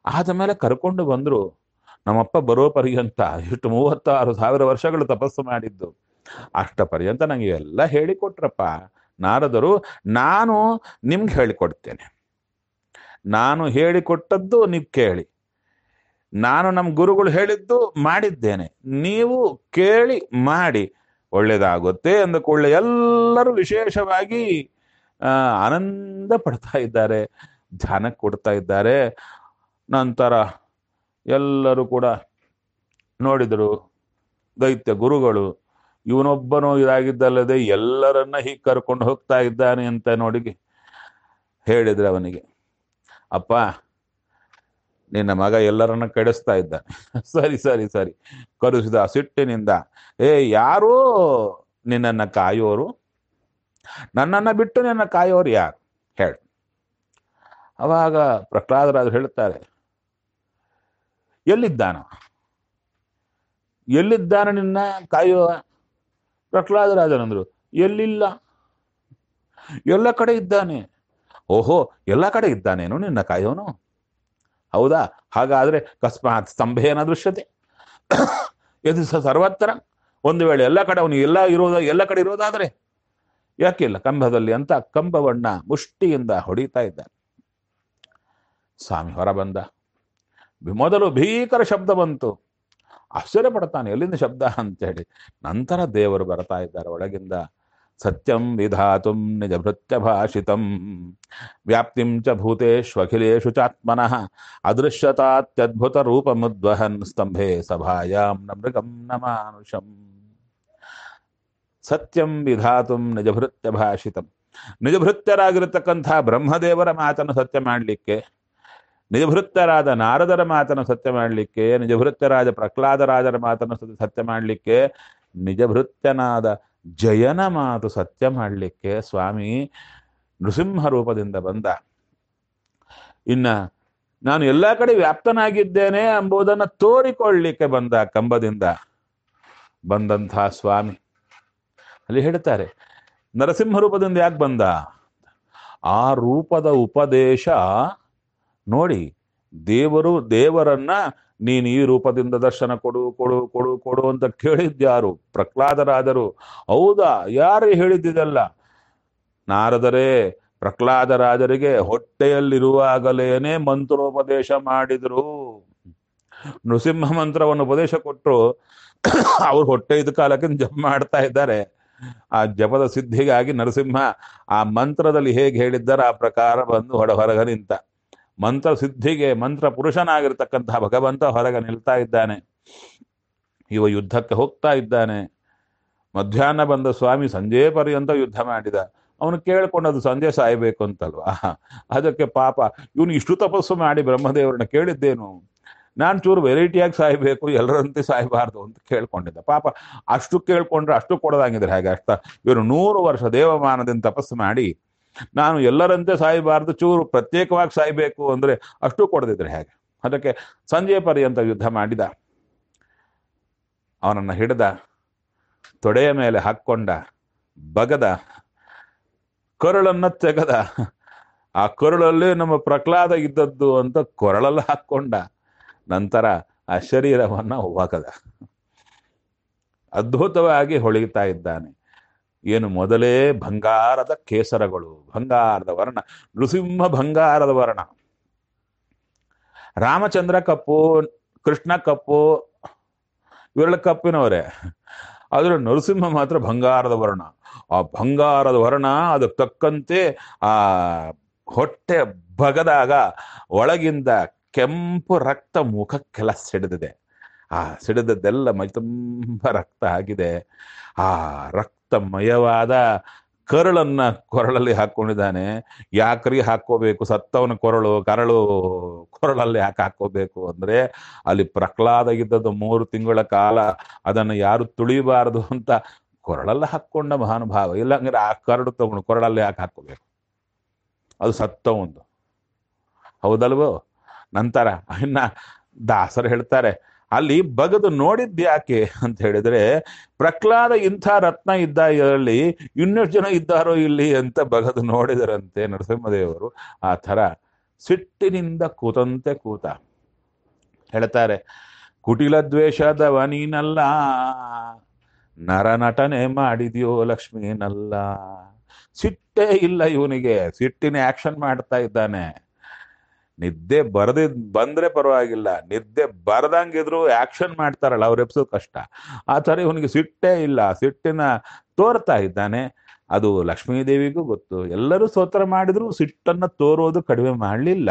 ಆದ ಮೇಲೆ ಕರ್ಕೊಂಡು ಬಂದ್ರು ನಮ್ಮಪ್ಪ ಬರೋ ಪರ್ಯಂತ ಇಷ್ಟು ಮೂವತ್ತಾರು ಸಾವಿರ ವರ್ಷಗಳು ತಪಸ್ಸು ಮಾಡಿದ್ದು ಅಷ್ಟ ಪರ್ಯಂತ ನನಗೆ ಎಲ್ಲ ಹೇಳಿಕೊಟ್ರಪ್ಪ ನಾರದರು ನಾನು ನಿಮ್ಗೆ ಹೇಳಿಕೊಡ್ತೇನೆ ನಾನು ಹೇಳಿಕೊಟ್ಟದ್ದು ನೀವು ಕೇಳಿ ನಾನು ನಮ್ಮ ಗುರುಗಳು ಹೇಳಿದ್ದು ಮಾಡಿದ್ದೇನೆ ನೀವು ಕೇಳಿ ಮಾಡಿ ಒಳ್ಳೇದಾಗುತ್ತೆ ಅಂದುಕೊಳ್ಳೆ ಎಲ್ಲರೂ ವಿಶೇಷವಾಗಿ ಆ, ಆನಂದ ಪಡ್ತಾ ಇದ್ದಾರೆ ಧ್ಯಾನ ಕೊಡ್ತಾ ಇದ್ದಾರೆ ನಂತರ ಎಲ್ಲರೂ ಕೂಡ ನೋಡಿದರು ದೈತ್ಯ ಗುರುಗಳು ಇವನೊಬ್ಬನೋ ಇದಾಗಿದ್ದಲ್ಲದೆ ಎಲ್ಲರನ್ನ ಹೀಗೆ ಕರ್ಕೊಂಡು ಹೋಗ್ತಾ ಇದ್ದಾನೆ ಅಂತ ನೋಡಿ ಹೇಳಿದ್ರೆ ಅವನಿಗೆ ಅಪ್ಪ ನಿನ್ನ ಮಗ ಎಲ್ಲರನ್ನ ಕೆಡಿಸ್ತಾ ಇದ್ದಾನೆ ಸರಿ ಸರಿ ಸರಿ ಕರುಸಿದ ಸಿಟ್ಟಿನಿಂದ ಏ ಯಾರೋ ನಿನ್ನನ್ನ ಕಾಯೋರು ನನ್ನನ್ನ ಬಿಟ್ಟು ನಿನ್ನ ಕಾಯೋರು ಯಾರು ಹೇಳು ಅವಾಗ ಪ್ರಹ್ಲಾದರಾಜರು ಹೇಳ್ತಾರೆ ಎಲ್ಲಿದ್ದಾನ ಎಲ್ಲಿದ್ದಾನ ನಿನ್ನ ಕಾಯುವ ಪ್ರಹ್ಲಾದರಾಜನಂದ್ರು ಎಲ್ಲಿಲ್ಲ ಎಲ್ಲ ಕಡೆ ಇದ್ದಾನೆ ಓಹೋ ಎಲ್ಲ ಕಡೆ ಇದ್ದಾನೇನು ನಿನ್ನ ಕಾಯೋನು ಹೌದಾ ಹಾಗಾದ್ರೆ ಕಸ್ಮಾತ್ ಸ್ತಂಭೇನ ದೃಶ್ಯತೆ ಇದು ಸ ಸರ್ವತ್ರ ಒಂದು ವೇಳೆ ಎಲ್ಲ ಕಡೆ ಅವನು ಎಲ್ಲ ಇರೋದ ಎಲ್ಲ ಕಡೆ ಇರೋದಾದ್ರೆ ಯಾಕಿಲ್ಲ ಕಂಬದಲ್ಲಿ ಅಂತ ಕಂಬವನ್ನ ಮುಷ್ಟಿಯಿಂದ ಹೊಡಿತಾ ಇದ್ದಾನೆ ಸ್ವಾಮಿ ಹೊರ ಬಂದ ಮೊದಲು ಭೀಕರ ಶಬ್ದ ಬಂತು ಆಶ್ಚರ್ಯ ಪಡ್ತಾನೆ ಎಲ್ಲಿಂದ ಶಬ್ದ ಅಂತೇಳಿ ನಂತರ ದೇವರು ಬರ್ತಾ ಇದ್ದಾರೆ ಒಳಗಿಂದ ಸತ್ಯಂ ವಿಧಾತುಂ ನಿಜ ಭೃತ್ಯ ಭಾಷಿತಂ ವ್ಯಾಪ್ತಿಂ ಚ ಭೂತೇಷ್ವಖಿಲೇಷು ಚಾತ್ಮನಃ ಅದೃಶ್ಯತಾತ್ಯದ್ಭುತ ರೂಪಮುದ್ವಹನ್ ಸ್ತಂಭೆ ಸಭಾಯಾಂ ನ ಮೃಗಂ ನ ಮಾನುಷಂ ಸತ್ಯಂ ವಿಧಾತುಂ ನಿಜಭೃತ್ಯ ಭಾಷಿತಂ ನಿಜಭೃತ್ಯರಾಗಿರತಕ್ಕಂಥ ಬ್ರಹ್ಮದೇವರ ಮಾತನ್ನು ಸತ್ಯ ಮಾಡಲಿಕ್ಕೆ ನಿಜಭೃತ್ಯರಾದ ನಾರದರ ಮಾತನ್ನು ಸತ್ಯ ಮಾಡಲಿಕ್ಕೆ ನಿಜಭೃತ್ಯರಾದ ಪ್ರಹ್ಲಾದರಾಜರ ಮಾತನ್ನು ಸತ್ಯ- ಸತ್ಯ ಮಾಡಲಿಕ್ಕೆ ನಿಜಭೃತ್ಯನಾದ ಜಯನ ಮಾತು ಸತ್ಯ ಮಾಡಲಿಕ್ಕೆ ಸ್ವಾಮಿ ನೃಸಿಂಹ ರೂಪದಿಂದ ಬಂದ ಇನ್ನ ನಾನು ಎಲ್ಲ ಕಡೆ ವ್ಯಾಪ್ತನಾಗಿದ್ದೇನೆ ಎಂಬುದನ್ನು ತೋರಿಕೊಳ್ಳಿಕ್ಕೆ ಬಂದ ಕಂಬದಿಂದ ಬಂದಂತಹ ಸ್ವಾಮಿ ಅಲ್ಲಿ ಹೇಳ್ತಾರೆ ನರಸಿಂಹ ರೂಪದಿಂದ ಯಾಕೆ ಬಂದ ಆ ರೂಪದ ಉಪದೇಶ ನೋಡಿ ದೇವರು ದೇವರನ್ನ ನೀನು ಈ ರೂಪದಿಂದ ದರ್ಶನ ಕೊಡು ಕೊಡು ಕೊಡು ಕೊಡು ಅಂತ ಕೇಳಿದ್ಯಾರು ಪ್ರಹ್ಲಾದರಾದರು ಹೌದಾ ಯಾರು ಹೇಳಿದ್ದಿದಲ್ಲ ನಾರದರೇ ಪ್ರಹ್ಲಾದರಾಜರಿಗೆ ಹೊಟ್ಟೆಯಲ್ಲಿರುವಾಗಲೇನೆ ಮಂತ್ರೋಪದೇಶ ಮಾಡಿದ್ರು ನೃಸಿಂಹ ಮಂತ್ರವನ್ನು ಉಪದೇಶ ಕೊಟ್ಟರು ಅವ್ರು ಹೊಟ್ಟೆ ಇದ್ದ ಕಾಲಕ್ಕೆ ಜಪ ಮಾಡ್ತಾ ಇದ್ದಾರೆ ಆ ಜಪದ ಸಿದ್ಧಿಗಾಗಿ ನರಸಿಂಹ ಆ ಮಂತ್ರದಲ್ಲಿ ಹೇಗೆ ಹೇಳಿದ್ದಾರೆ ಆ ಪ್ರಕಾರ ಬಂದು ಹೊರ ಹೊರಗ ನಿಂತ ಮಂತ್ರ ಸಿದ್ಧಿಗೆ ಮಂತ್ರ ಪುರುಷನಾಗಿರ್ತಕ್ಕಂತಹ ಭಗವಂತ ಹೊರಗೆ ನಿಲ್ತಾ ಇದ್ದಾನೆ ಇವ ಯುದ್ಧಕ್ಕೆ ಹೋಗ್ತಾ ಇದ್ದಾನೆ ಮಧ್ಯಾಹ್ನ ಬಂದ ಸ್ವಾಮಿ ಸಂಜೆ ಪರ್ಯಂತ ಯುದ್ಧ ಮಾಡಿದ ಅವನು ಕೇಳ್ಕೊಂಡದು ಸಂಜೆ ಸಾಯ್ಬೇಕು ಅಂತಲ್ವಾ ಅದಕ್ಕೆ ಪಾಪ ಇವನು ಇಷ್ಟು ತಪಸ್ಸು ಮಾಡಿ ಬ್ರಹ್ಮದೇವರನ್ನ ಕೇಳಿದ್ದೇನು ನಾನು ಚೂರು ವೆರೈಟಿಯಾಗಿ ಸಾಯ್ಬೇಕು ಎಲ್ಲರಂತೆ ಸಾಯಬಾರ್ದು ಅಂತ ಕೇಳ್ಕೊಂಡಿದ್ದ ಪಾಪ ಅಷ್ಟು ಕೇಳ್ಕೊಂಡ್ರೆ ಅಷ್ಟು ಕೊಡದಂಗಿದ್ರೆ ಹಾಗೆ ಅಷ್ಟ ಇವರು ನೂರು ವರ್ಷ ದೇವಮಾನದಿಂದ ತಪಸ್ಸು ಮಾಡಿ ನಾನು ಎಲ್ಲರಂತೆ ಸಾಯಬಾರ್ದು ಚೂರು ಪ್ರತ್ಯೇಕವಾಗಿ ಸಾಯ್ಬೇಕು ಅಂದ್ರೆ ಅಷ್ಟು ಕೊಡದಿದ್ರೆ ಹೇಗೆ ಅದಕ್ಕೆ ಸಂಜೆ ಪರ್ಯಂತ ಯುದ್ಧ ಮಾಡಿದ ಅವನನ್ನ ಹಿಡಿದ ತೊಡೆಯ ಮೇಲೆ ಹಾಕ್ಕೊಂಡ ಬಗದ ಕೊರಳನ್ನ ತೆಗೆದ ಆ ಕೊರಳಲ್ಲಿ ನಮ್ಮ ಪ್ರಹ್ಲಾದ ಇದ್ದದ್ದು ಅಂತ ಕೊರಳಲ್ಲಿ ಹಾಕ್ಕೊಂಡ ನಂತರ ಆ ಶರೀರವನ್ನ ಒಗದ ಅದ್ಭುತವಾಗಿ ಹೊಳಿತಾ ಇದ್ದಾನೆ ಏನು ಮೊದಲೇ ಬಂಗಾರದ ಕೇಸರಗಳು ಬಂಗಾರದ ವರ್ಣ ನೃಸಿಂಹ ಬಂಗಾರದ ವರ್ಣ ರಾಮಚಂದ್ರ ಕಪ್ಪು ಕೃಷ್ಣ ಕಪ್ಪು ಇವರೆಲ್ಲ ಕಪ್ಪಿನವರೇ ಆದ್ರೆ ನರಸಿಂಹ ಮಾತ್ರ ಬಂಗಾರದ ವರ್ಣ ಆ ಬಂಗಾರದ ವರ್ಣ ಅದಕ್ಕೆ ತಕ್ಕಂತೆ ಆ ಹೊಟ್ಟೆ ಬಗದಾಗ ಒಳಗಿಂದ ಕೆಂಪು ರಕ್ತ ಮುಖಕ್ಕೆಲ್ಲ ಸಿಡಿದಿದೆ ಆ ಸಿಡಿದದ್ದೆಲ್ಲ ಮೈ ತುಂಬ ರಕ್ತ ಆಗಿದೆ ಆ ರಕ್ತಮಯವಾದ ಕರಳನ್ನ ಕೊರಳಲ್ಲಿ ಹಾಕೊಂಡಿದ್ದಾನೆ ಯಾಕ್ರಿ ಹಾಕೋಬೇಕು ಸತ್ತವನ ಕೊರಳು ಕರಳು ಕೊರಳಲ್ಲಿ ಯಾಕೆ ಹಾಕೋಬೇಕು ಅಂದ್ರೆ ಅಲ್ಲಿ ಪ್ರಹ್ಲಾದ ಇದ್ದದ್ದು ಮೂರು ತಿಂಗಳ ಕಾಲ ಅದನ್ನು ಯಾರು ತುಳಿಬಾರದು ಅಂತ ಕೊರಳಲ್ಲಿ ಹಾಕೊಂಡ ಮಹಾನುಭಾವ ಇಲ್ಲಂದ್ರೆ ಆ ಕರಡು ತಗೊಂಡು ಕೊರಳಲ್ಲಿ ಯಾಕೆ ಹಾಕೋಬೇಕು ಅದು ಸತ್ತ ಒಂದು ಹೌದಲ್ವೋ ನಂತರ ಇನ್ನ ದಾಸರು ಹೇಳ್ತಾರೆ ಅಲ್ಲಿ ಬಗದು ನೋಡಿದ್ಯಾಕೆ ಅಂತ ಹೇಳಿದ್ರೆ ಪ್ರಹ್ಲಾದ ಇಂಥ ರತ್ನ ಇದ್ದ ಇದರಲ್ಲಿ ಇನ್ನೆಷ್ಟು ಜನ ಇದ್ದಾರೋ ಇಲ್ಲಿ ಅಂತ ಬಗದು ನೋಡಿದರಂತೆ ನರಸಿಂಹದೇವರು ಆ ಥರ ಸಿಟ್ಟಿನಿಂದ ಕೂತಂತೆ ಕೂತ ಹೇಳ್ತಾರೆ ಕುಟಿಲ ದ್ವೇಷದವ ನೀನಲ್ಲ ನರನಟನೆ ಮಾಡಿದ್ಯೋ ಲಕ್ಷ್ಮೀನಲ್ಲ ಸಿಟ್ಟೇ ಇಲ್ಲ ಇವನಿಗೆ ಸಿಟ್ಟಿನ ಆಕ್ಷನ್ ಮಾಡ್ತಾ ಇದ್ದಾನೆ ನಿದ್ದೆ ಬರದಿದ್ ಬಂದ್ರೆ ಪರವಾಗಿಲ್ಲ ನಿದ್ದೆ ಬರದಂಗಿದ್ರು ಆಕ್ಷನ್ ಮಾಡ್ತಾರಲ್ಲ ಅವ್ರ ಎಪ್ಸೋದ್ ಕಷ್ಟ ಆ ಥರ ಇವನಿಗೆ ಸಿಟ್ಟೇ ಇಲ್ಲ ಸಿಟ್ಟಿನ ತೋರ್ತಾ ಇದ್ದಾನೆ ಅದು ಲಕ್ಷ್ಮೀದೇವಿಗೂ ಗೊತ್ತು ಎಲ್ಲರೂ ಸ್ತೋತ್ರ ಮಾಡಿದ್ರು ಸಿಟ್ಟನ್ನ ತೋರೋದು ಕಡಿಮೆ ಮಾಡಲಿಲ್ಲ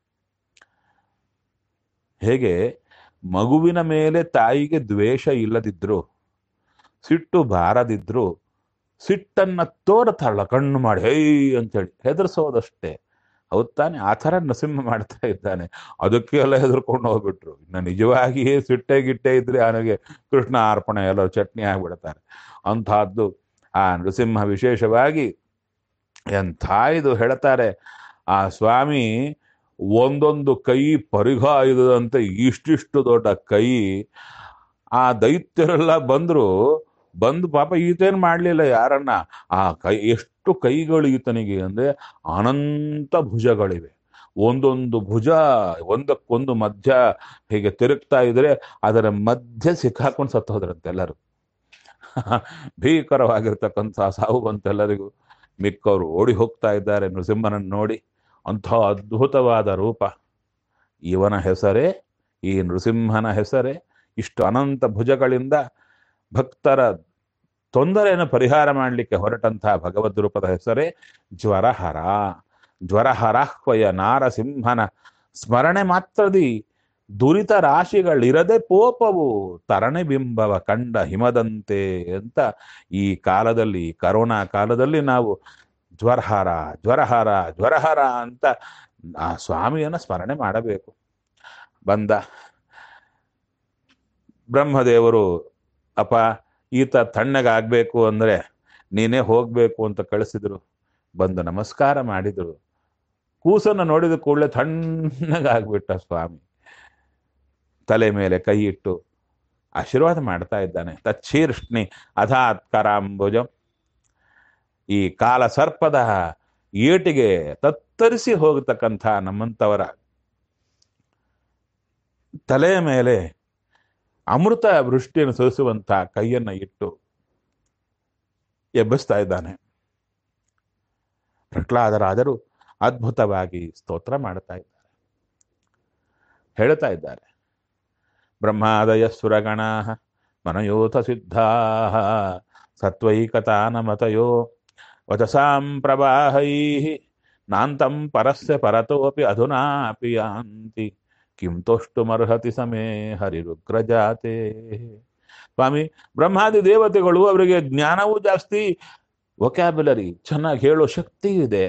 ಹೇಗೆ ಮಗುವಿನ ಮೇಲೆ ತಾಯಿಗೆ ದ್ವೇಷ ಇಲ್ಲದಿದ್ರು ಸಿಟ್ಟು ಬಾರದಿದ್ರು ಸಿಟ್ಟನ್ನ ತೋರ್ತಾಳ ಕಣ್ಣು ಮಾಡಿ ಹೈ ಅಂತೇಳಿ ಹೆದರ್ಸೋದಷ್ಟೇ ಹೌದ್ ತಾನೆ ಆ ಥರ ನರಸಿಂಹ ಮಾಡ್ತಾ ಇದ್ದಾನೆ ಅದಕ್ಕೆ ಎಲ್ಲ ಹೆದರ್ಕೊಂಡು ಹೋಗ್ಬಿಟ್ರು ಇನ್ನು ನಿಜವಾಗಿಯೇ ಸಿಟ್ಟೆ ಗಿಟ್ಟೆ ಇದ್ರೆ ಅವನಿಗೆ ಕೃಷ್ಣ ಅರ್ಪಣೆ ಎಲ್ಲ ಚಟ್ನಿ ಆಗ್ಬಿಡ್ತಾರೆ ಅಂತಹದ್ದು ಆ ನರಸಿಂಹ ವಿಶೇಷವಾಗಿ ಎಂಥ ಇದು ಹೇಳ್ತಾರೆ ಆ ಸ್ವಾಮಿ ಒಂದೊಂದು ಕೈ ಪರಿಘಾಯುದಂತೆ ಇಷ್ಟಿಷ್ಟು ದೊಡ್ಡ ಕೈ ಆ ದೈತ್ಯರೆಲ್ಲ ಬಂದ್ರು ಬಂದು ಪಾಪ ಈತೇನ್ ಮಾಡ್ಲಿಲ್ಲ ಯಾರನ್ನ ಆ ಕೈ ಎಷ್ಟು ಕೈಗಳು ಈತನಿಗೆ ಅಂದ್ರೆ ಅನಂತ ಭುಜಗಳಿವೆ ಒಂದೊಂದು ಭುಜ ಒಂದಕ್ಕೊಂದು ಮಧ್ಯ ಹೀಗೆ ತಿರುಗ್ತಾ ಇದ್ರೆ ಅದರ ಮಧ್ಯೆ ಸಿಕ್ಕಾಕೊಂಡು ಸತ್ತು ಹೋದ್ರಂತೆ ಎಲ್ಲರೂ ಭೀಕರವಾಗಿರ್ತಕ್ಕಂಥ ಸಾವು ಬಂತೆಲ್ಲರಿಗೂ ಮಿಕ್ಕವರು ಓಡಿ ಹೋಗ್ತಾ ಇದ್ದಾರೆ ನೃಸಿಂಹನನ್ನು ನೋಡಿ ಅಂಥ ಅದ್ಭುತವಾದ ರೂಪ ಇವನ ಹೆಸರೇ ಈ ನೃಸಿಂಹನ ಹೆಸರೇ ಇಷ್ಟು ಅನಂತ ಭುಜಗಳಿಂದ ಭಕ್ತರ ತೊಂದರೆಯನ್ನು ಪರಿಹಾರ ಮಾಡಲಿಕ್ಕೆ ಹೊರಟಂತಹ ಭಗವದ್ ರೂಪದ ಹೆಸರೇ ಜ್ವರಹರ ಜ್ವರಹರಾಹ್ವಯ ನಾರಸಿಂಹನ ಸ್ಮರಣೆ ಮಾತ್ರದಿ ದುರಿತ ರಾಶಿಗಳಿರದೆ ಪೋಪವು ತರಣೆ ಬಿಂಬವ ಕಂಡ ಹಿಮದಂತೆ ಅಂತ ಈ ಕಾಲದಲ್ಲಿ ಕರೋನಾ ಕಾಲದಲ್ಲಿ ನಾವು ಜ್ವರಹಾರ ಜ್ವರಹಾರ ಜ್ವರಹಾರ ಅಂತ ಆ ಸ್ವಾಮಿಯನ್ನ ಸ್ಮರಣೆ ಮಾಡಬೇಕು ಬಂದ ಬ್ರಹ್ಮದೇವರು ಅಪ್ಪ ಈತ ತಣ್ಣಗಾಗ್ಬೇಕು ಅಂದ್ರೆ ನೀನೇ ಹೋಗ್ಬೇಕು ಅಂತ ಕಳಿಸಿದ್ರು ಬಂದು ನಮಸ್ಕಾರ ಮಾಡಿದ್ರು ಕೂಸನ್ನು ನೋಡಿದ ಕೂಡಲೇ ತಣ್ಣಗಾಗ್ಬಿಟ್ಟ ಸ್ವಾಮಿ ತಲೆ ಮೇಲೆ ಕೈ ಇಟ್ಟು ಆಶೀರ್ವಾದ ಮಾಡ್ತಾ ಇದ್ದಾನೆ ತಚ್ಛೀರ್ಷ್ಣಿ ಅಧಾತ್ ಕರಾಂಬುಜಂ ಈ ಕಾಲ ಸರ್ಪದ ಏಟಿಗೆ ತತ್ತರಿಸಿ ಹೋಗತಕ್ಕಂಥ ನಮ್ಮಂಥವರ ತಲೆಯ ಮೇಲೆ ಅಮೃತ ವೃಷ್ಟಿಯನ್ನು ಸುರಿಸುವಂತ ಕೈಯನ್ನ ಇಟ್ಟು ಎಬ್ಬಿಸ್ತಾ ಇದ್ದಾನೆ ಪ್ರಹ್ಲಾದರಾದರು ಅದ್ಭುತವಾಗಿ ಸ್ತೋತ್ರ ಮಾಡ್ತಾ ಇದ್ದಾರೆ ಹೇಳ್ತಾ ಇದ್ದಾರೆ ಬ್ರಹ್ಮಾದಯ ಸುರಗಣ ಮನಯೋಥ ಸಿದ್ಧಾ ಸತ್ವೈಕತಾನಮತಯೋ ವಚಸಾಂ ಪ್ರವಾಹೈ ನಾಂತಂ ಪರಸ್ಯ ಪರತೋಪಿ ಅಧುನಾಪಿ ಯಾಂತಿ ಕಿಂ ತೋಷ್ಟುಮರ್ಹತಿ ಸಮೇ ಹರಿರುಗ್ರಜಾತೆ ಸ್ವಾಮಿ ಬ್ರಹ್ಮಾದಿ ದೇವತೆಗಳು ಅವರಿಗೆ ಜ್ಞಾನವೂ ಜಾಸ್ತಿ ವೊಕ್ಯಾಬುಲರಿ ಚೆನ್ನಾಗಿ ಹೇಳೋ ಶಕ್ತಿ ಇದೆ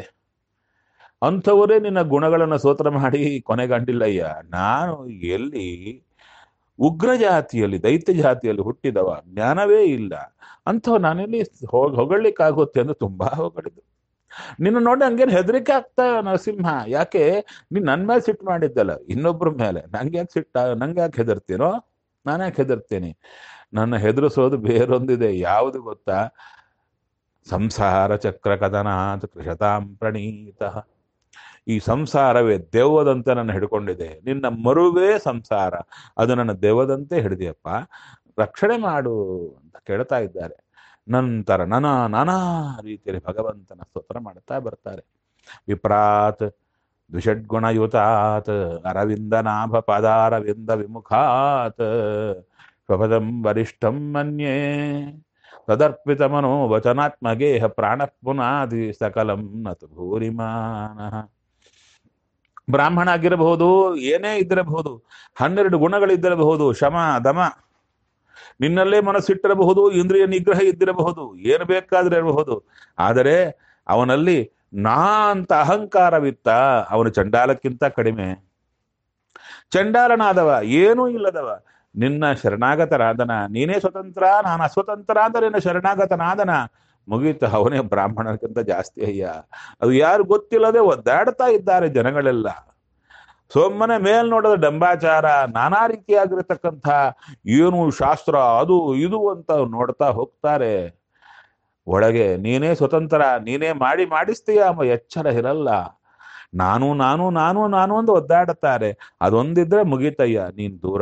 ಅಂಥವರೇ ನಿನ್ನ ಗುಣಗಳನ್ನು ಸ್ತೋತ್ರ ಮಾಡಿ ಕೊನೆಗಂಡಿಲ್ಲಯ್ಯ ನಾನು ಎಲ್ಲಿ ಉಗ್ರ ಜಾತಿಯಲ್ಲಿ ದೈತ್ಯ ಜಾತಿಯಲ್ಲಿ ಹುಟ್ಟಿದವ ಜ್ಞಾನವೇ ಇಲ್ಲ ಅಂಥವ್ ನಾನೆಲ್ಲಿ ಹೋಗಿ ಹೊಗಳಿಕ್ಕಾಗುತ್ತೆ ಅಂದ್ರೆ ತುಂಬಾ ಹೊಗಳಿದ್ದು ನಿನ್ನ ನೋಡಿ ಹಂಗೇನು ಹೆದರಿಕೆ ಆಗ್ತಾ ನರಸಿಂಹ ಯಾಕೆ ನೀನ್ ನನ್ ಮೇಲೆ ಸಿಟ್ಟು ಮಾಡಿದ್ದಲ್ಲ ಇನ್ನೊಬ್ರ ಮೇಲೆ ನಂಗೆ ಯಾಕೆ ಸಿಟ್ಟ ನಂಗೆ ಯಾಕೆ ಹೆದರ್ತೀನೋ ನಾನು ಯಾಕೆ ಹೆದರ್ತೀನಿ ನನ್ನ ಹೆದರಿಸೋದು ಬೇರೊಂದಿದೆ ಯಾವುದು ಗೊತ್ತಾ ಸಂಸಾರ ಚಕ್ರ ಕದನಾತ್ ಕೃಷತಾಂ ಪ್ರಣೀತ ಈ ಸಂಸಾರವೇ ದೆವ್ವದಂತೆ ನನ್ನ ಹಿಡ್ಕೊಂಡಿದೆ ನಿನ್ನ ಮರುವೇ ಸಂಸಾರ ಅದು ನನ್ನ ದೆವ್ವದಂತೆ ಹಿಡಿದಿಯಪ್ಪ ರಕ್ಷಣೆ ಮಾಡು ಅಂತ ಕೇಳ್ತಾ ಇದ್ದಾರೆ ನಂತರ ನಾನಾ ನಾನಾ ರೀತಿಯಲ್ಲಿ ಭಗವಂತನ ಸ್ತೋತ್ರ ಮಾಡ್ತಾ ಬರ್ತಾರೆ ವಿಪ್ರಾತ್ ದ್ವಿಷಡ್ಗುಣಯುತಾತ್ ಅರವಿಂದ ನಾಭ ಪದಾರವಿಂದ ವಿಮುಖಾತ್ ಸ್ವಪದಂ ವರಿಷ್ಠಂ ಮನ್ಯೇ ತದರ್ಪಿತ ಮನೋ ವಚನಾತ್ಮಗೇಹ ಪ್ರಾಣ ಪುನಾದಿ ಸಕಲಂ ನತು ಭೂರಿಮಾನ ಬ್ರಾಹ್ಮಣ ಆಗಿರಬಹುದು ಏನೇ ಇದ್ದಿರಬಹುದು ಹನ್ನೆರಡು ಗುಣಗಳಿದ್ದಿರಬಹುದು ಶಮ ದಮ ನಿನ್ನಲ್ಲೇ ಮನಸ್ಸಿಟ್ಟಿರಬಹುದು ಇಂದ್ರಿಯ ನಿಗ್ರಹ ಇದ್ದಿರಬಹುದು ಏನು ಬೇಕಾದ್ರೆ ಇರಬಹುದು ಆದರೆ ಅವನಲ್ಲಿ ನಾ ಅಂತ ಅಹಂಕಾರವಿತ್ತ ಅವನು ಚಂಡಾಲಕ್ಕಿಂತ ಕಡಿಮೆ ಚಂಡಾಲನಾದವ ಏನೂ ಇಲ್ಲದವ ನಿನ್ನ ಶರಣಾಗತರಾದನ ನೀನೇ ಸ್ವತಂತ್ರ ನಾನು ಅಸ್ವತಂತ್ರ ಅಂತ ನಿನ್ನ ಶರಣಾಗತನಾದನ ಮುಗೀತ ಅವನೇ ಬ್ರಾಹ್ಮಣಕ್ಕಿಂತ ಜಾಸ್ತಿ ಅಯ್ಯ ಅದು ಯಾರು ಗೊತ್ತಿಲ್ಲದೆ ಒದ್ದಾಡ್ತಾ ಇದ್ದಾರೆ ಜನಗಳೆಲ್ಲ ಸೊಮ್ಮನೆ ಮೇಲ್ ನೋಡದ ಡಂಬಾಚಾರ ನಾನಾ ರೀತಿಯಾಗಿರತಕ್ಕಂಥ ಏನು ಶಾಸ್ತ್ರ ಅದು ಇದು ಅಂತ ನೋಡ್ತಾ ಹೋಗ್ತಾರೆ ಒಳಗೆ ನೀನೇ ಸ್ವತಂತ್ರ ನೀನೇ ಮಾಡಿ ಮಾಡಿಸ್ತೀಯ ಎಂಬ ಎಚ್ಚರ ಇರಲ್ಲ ನಾನು ನಾನು ನಾನು ನಾನು ಅಂತ ಒದ್ದಾಡುತ್ತಾರೆ ಅದೊಂದಿದ್ರೆ ಮುಗೀತಯ್ಯ ನೀನ್ ದೂರ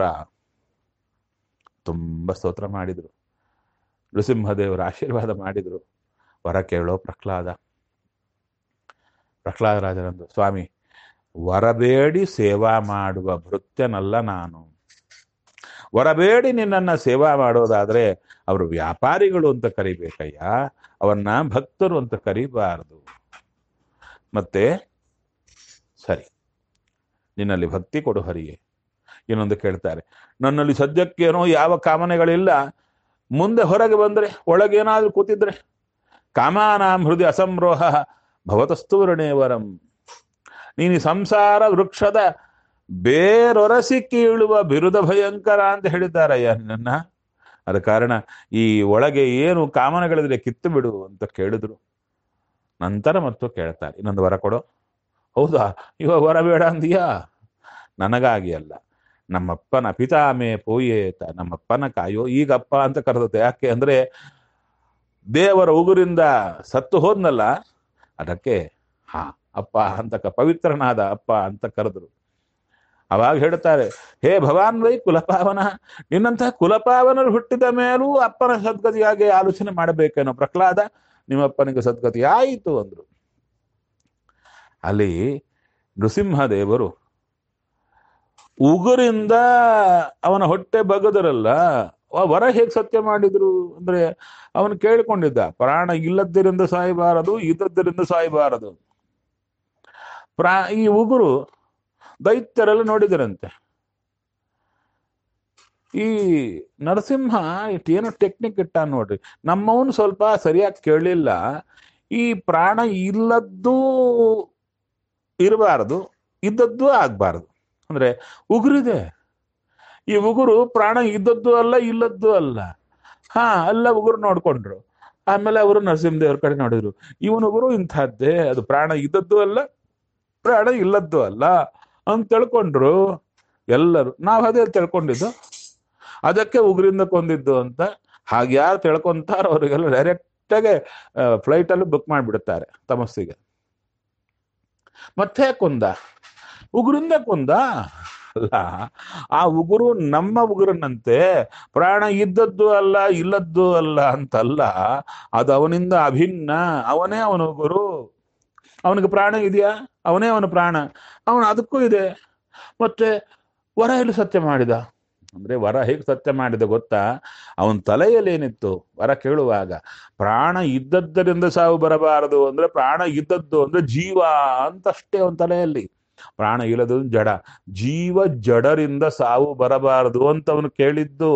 ತುಂಬ ಸ್ತೋತ್ರ ಮಾಡಿದ್ರು ನೃಸಿಂಹದೇವರ ಆಶೀರ್ವಾದ ಮಾಡಿದ್ರು ವರ ಕೇಳೋ ಪ್ರಹ್ಲಾದ ಪ್ರಹ್ಲಾದರಾಜರಂದು ಸ್ವಾಮಿ ವರಬೇಡಿ ಸೇವಾ ಮಾಡುವ ಭೃತ್ಯನಲ್ಲ ನಾನು ವರಬೇಡಿ ನಿನ್ನನ್ನ ಸೇವಾ ಮಾಡೋದಾದ್ರೆ ಅವರು ವ್ಯಾಪಾರಿಗಳು ಅಂತ ಕರಿಬೇಕಯ್ಯ ಅವನ್ನ ಭಕ್ತರು ಅಂತ ಕರಿಬಾರದು ಮತ್ತೆ ಸರಿ ನಿನ್ನಲ್ಲಿ ಭಕ್ತಿ ಕೊಡು ಹರಿಯೇ ಇನ್ನೊಂದು ಕೇಳ್ತಾರೆ ನನ್ನಲ್ಲಿ ಸದ್ಯಕ್ಕೇನೋ ಯಾವ ಕಾಮನೆಗಳಿಲ್ಲ ಮುಂದೆ ಹೊರಗೆ ಬಂದ್ರೆ ಒಳಗೇನಾದ್ರೂ ಕೂತಿದ್ರೆ ಕಾಮಾನಾಂ ಹೃದಯ ಅಸಂರೋಹ ಭವತಸ್ತು ವರಂ ನೀನು ಈ ಸಂಸಾರ ವೃಕ್ಷದ ಬೇರೊರಸಿ ಕೀಳುವ ಬಿರುದ ಭಯಂಕರ ಅಂತ ಹೇಳಿದ್ದಾರಯ್ಯ ನನ್ನ ಅದ ಕಾರಣ ಈ ಒಳಗೆ ಏನು ಕಾಮನೆಗಳಿದ್ರೆ ಕಿತ್ತು ಬಿಡು ಅಂತ ಕೇಳಿದ್ರು ನಂತರ ಮತ್ತು ಕೇಳ್ತಾರೆ ಇನ್ನೊಂದು ವರ ಕೊಡು ಹೌದಾ ಇವಾಗ ವರ ಬೇಡ ಅಂದೀಯಾ ನನಗಾಗಿ ಅಲ್ಲ ನಮ್ಮಪ್ಪನ ಪಿತಾಮೆ ಪೋಯೇತ ನಮ್ಮಪ್ಪನ ಕಾಯೋ ಈಗ ಅಪ್ಪ ಅಂತ ಕರೆದತ್ತೆ ಯಾಕೆ ಅಂದ್ರೆ ದೇವರ ಉಗುರಿಂದ ಸತ್ತು ಹೋದ್ನಲ್ಲ ಅದಕ್ಕೆ ಹಾ ಅಪ್ಪ ಅಂತ ಕ- ಪವಿತ್ರನಾದ ಅಪ್ಪ ಅಂತ ಕರೆದ್ರು ಅವಾಗ ಹೇಳ್ತಾರೆ ಹೇ ಭವಾನ್ ವೈ ಕುಲಪಾವನ ನಿನ್ನಂತಹ ಕುಲಪಾವನರು ಹುಟ್ಟಿದ ಮೇಲೂ ಅಪ್ಪನ ಸದ್ಗತಿಯಾಗಿ ಆಲೋಚನೆ ಮಾಡಬೇಕೇನೋ ಪ್ರಹ್ಲಾದ ನಿಮ್ಮಪ್ಪನಿಗೆ ಸದ್ಗತಿ ಆಯಿತು ಅಂದ್ರು ಅಲ್ಲಿ ನೃಸಿಂಹದೇವರು ಉಗುರಿಂದ ಅವನ ಹೊಟ್ಟೆ ಬಗದರಲ್ಲ ಆ ವರ ಹೇಗೆ ಸತ್ಯ ಮಾಡಿದ್ರು ಅಂದ್ರೆ ಅವನು ಕೇಳಿಕೊಂಡಿದ್ದ ಪ್ರಾಣ ಇಲ್ಲದ್ದರಿಂದ ಸಾಯಬಾರದು ಇದ್ದದ್ದರಿಂದ ಸಾಯಬಾರದು ಪ್ರಾ ಈ ಉಗುರು ದೈತ್ಯರೆಲ್ಲ ನೋಡಿದರಂತೆ ಈ ನರಸಿಂಹ ಏನೋ ಟೆಕ್ನಿಕ್ ಇಟ್ಟ ನೋಡ್ರಿ ನಮ್ಮವನು ಸ್ವಲ್ಪ ಸರಿಯಾಗಿ ಕೇಳಲಿಲ್ಲ ಈ ಪ್ರಾಣ ಇಲ್ಲದ್ದು ಇರಬಾರದು ಇದ್ದದ್ದು ಆಗ್ಬಾರದು ಅಂದ್ರೆ ಉಗುರಿದೆ ಈ ಉಗುರು ಪ್ರಾಣ ಇದ್ದದ್ದು ಅಲ್ಲ ಇಲ್ಲದ್ದು ಅಲ್ಲ ಹಾ ಎಲ್ಲ ಉಗುರು ನೋಡ್ಕೊಂಡ್ರು ಆಮೇಲೆ ಅವರು ನರಸಿಂಹದೇವ್ರ ಕಡೆ ನೋಡಿದ್ರು ಇವನ ಉಗುರು ಇಂಥದ್ದೇ ಅದು ಪ್ರಾಣ ಇದ್ದದ್ದು ಅಲ್ಲ ಪ್ರಾಣ ಇಲ್ಲದ್ದು ಅಲ್ಲ ಅಂತ ತಿಳ್ಕೊಂಡ್ರು ಎಲ್ಲರೂ ನಾವು ಅದೇ ತಿಳ್ಕೊಂಡಿದ್ದು ಅದಕ್ಕೆ ಉಗುರಿಂದ ಕೊಂದಿದ್ದು ಅಂತ ಹಾಗೆ ಯಾರು ತಿಳ್ಕೊಂತಾರ ಅವರಿಗೆಲ್ಲ ಡೈರೆಕ್ಟಾಗೆ ಫ್ಲೈಟಲ್ಲಿ ಬುಕ್ ಮಾಡಿಬಿಡುತ್ತಾರೆ ತಮಸ್ಸಿಗೆ ಮತ್ತೆ ಕೊಂದ ಉಗುರಿಂದ ಕೊಂದ ಅಲ್ಲ ಆ ಉಗುರು ನಮ್ಮ ಉಗುರಿನಂತೆ ಪ್ರಾಣ ಇದ್ದದ್ದು ಅಲ್ಲ ಇಲ್ಲದ್ದು ಅಲ್ಲ ಅಂತಲ್ಲ ಅದು ಅವನಿಂದ ಅಭಿನ್ನ ಅವನೇ ಅವನ ಉಗುರು ಅವನಿಗೆ ಪ್ರಾಣ ಇದೆಯಾ ಅವನೇ ಅವನ ಪ್ರಾಣ ಅವನು ಅದಕ್ಕೂ ಇದೆ ಮತ್ತೆ ವರ ಎಲ್ಲಿ ಸತ್ಯ ಮಾಡಿದ ಅಂದ್ರೆ ವರ ಹೇಗೆ ಸತ್ಯ ಮಾಡಿದ ಗೊತ್ತಾ ಅವನ ತಲೆಯಲ್ಲಿ ಏನಿತ್ತು ವರ ಕೇಳುವಾಗ ಪ್ರಾಣ ಇದ್ದದ್ದರಿಂದ ಸಾವು ಬರಬಾರದು ಅಂದ್ರೆ ಪ್ರಾಣ ಇದ್ದದ್ದು ಅಂದ್ರೆ ಜೀವ ಅಂತಷ್ಟೇ ಅವನ ತಲೆಯಲ್ಲಿ ಪ್ರಾಣ ಇಲ್ಲದ ಜಡ ಜೀವ ಜಡರಿಂದ ಸಾವು ಬರಬಾರದು ಅಂತ ಅವನು ಕೇಳಿದ್ದು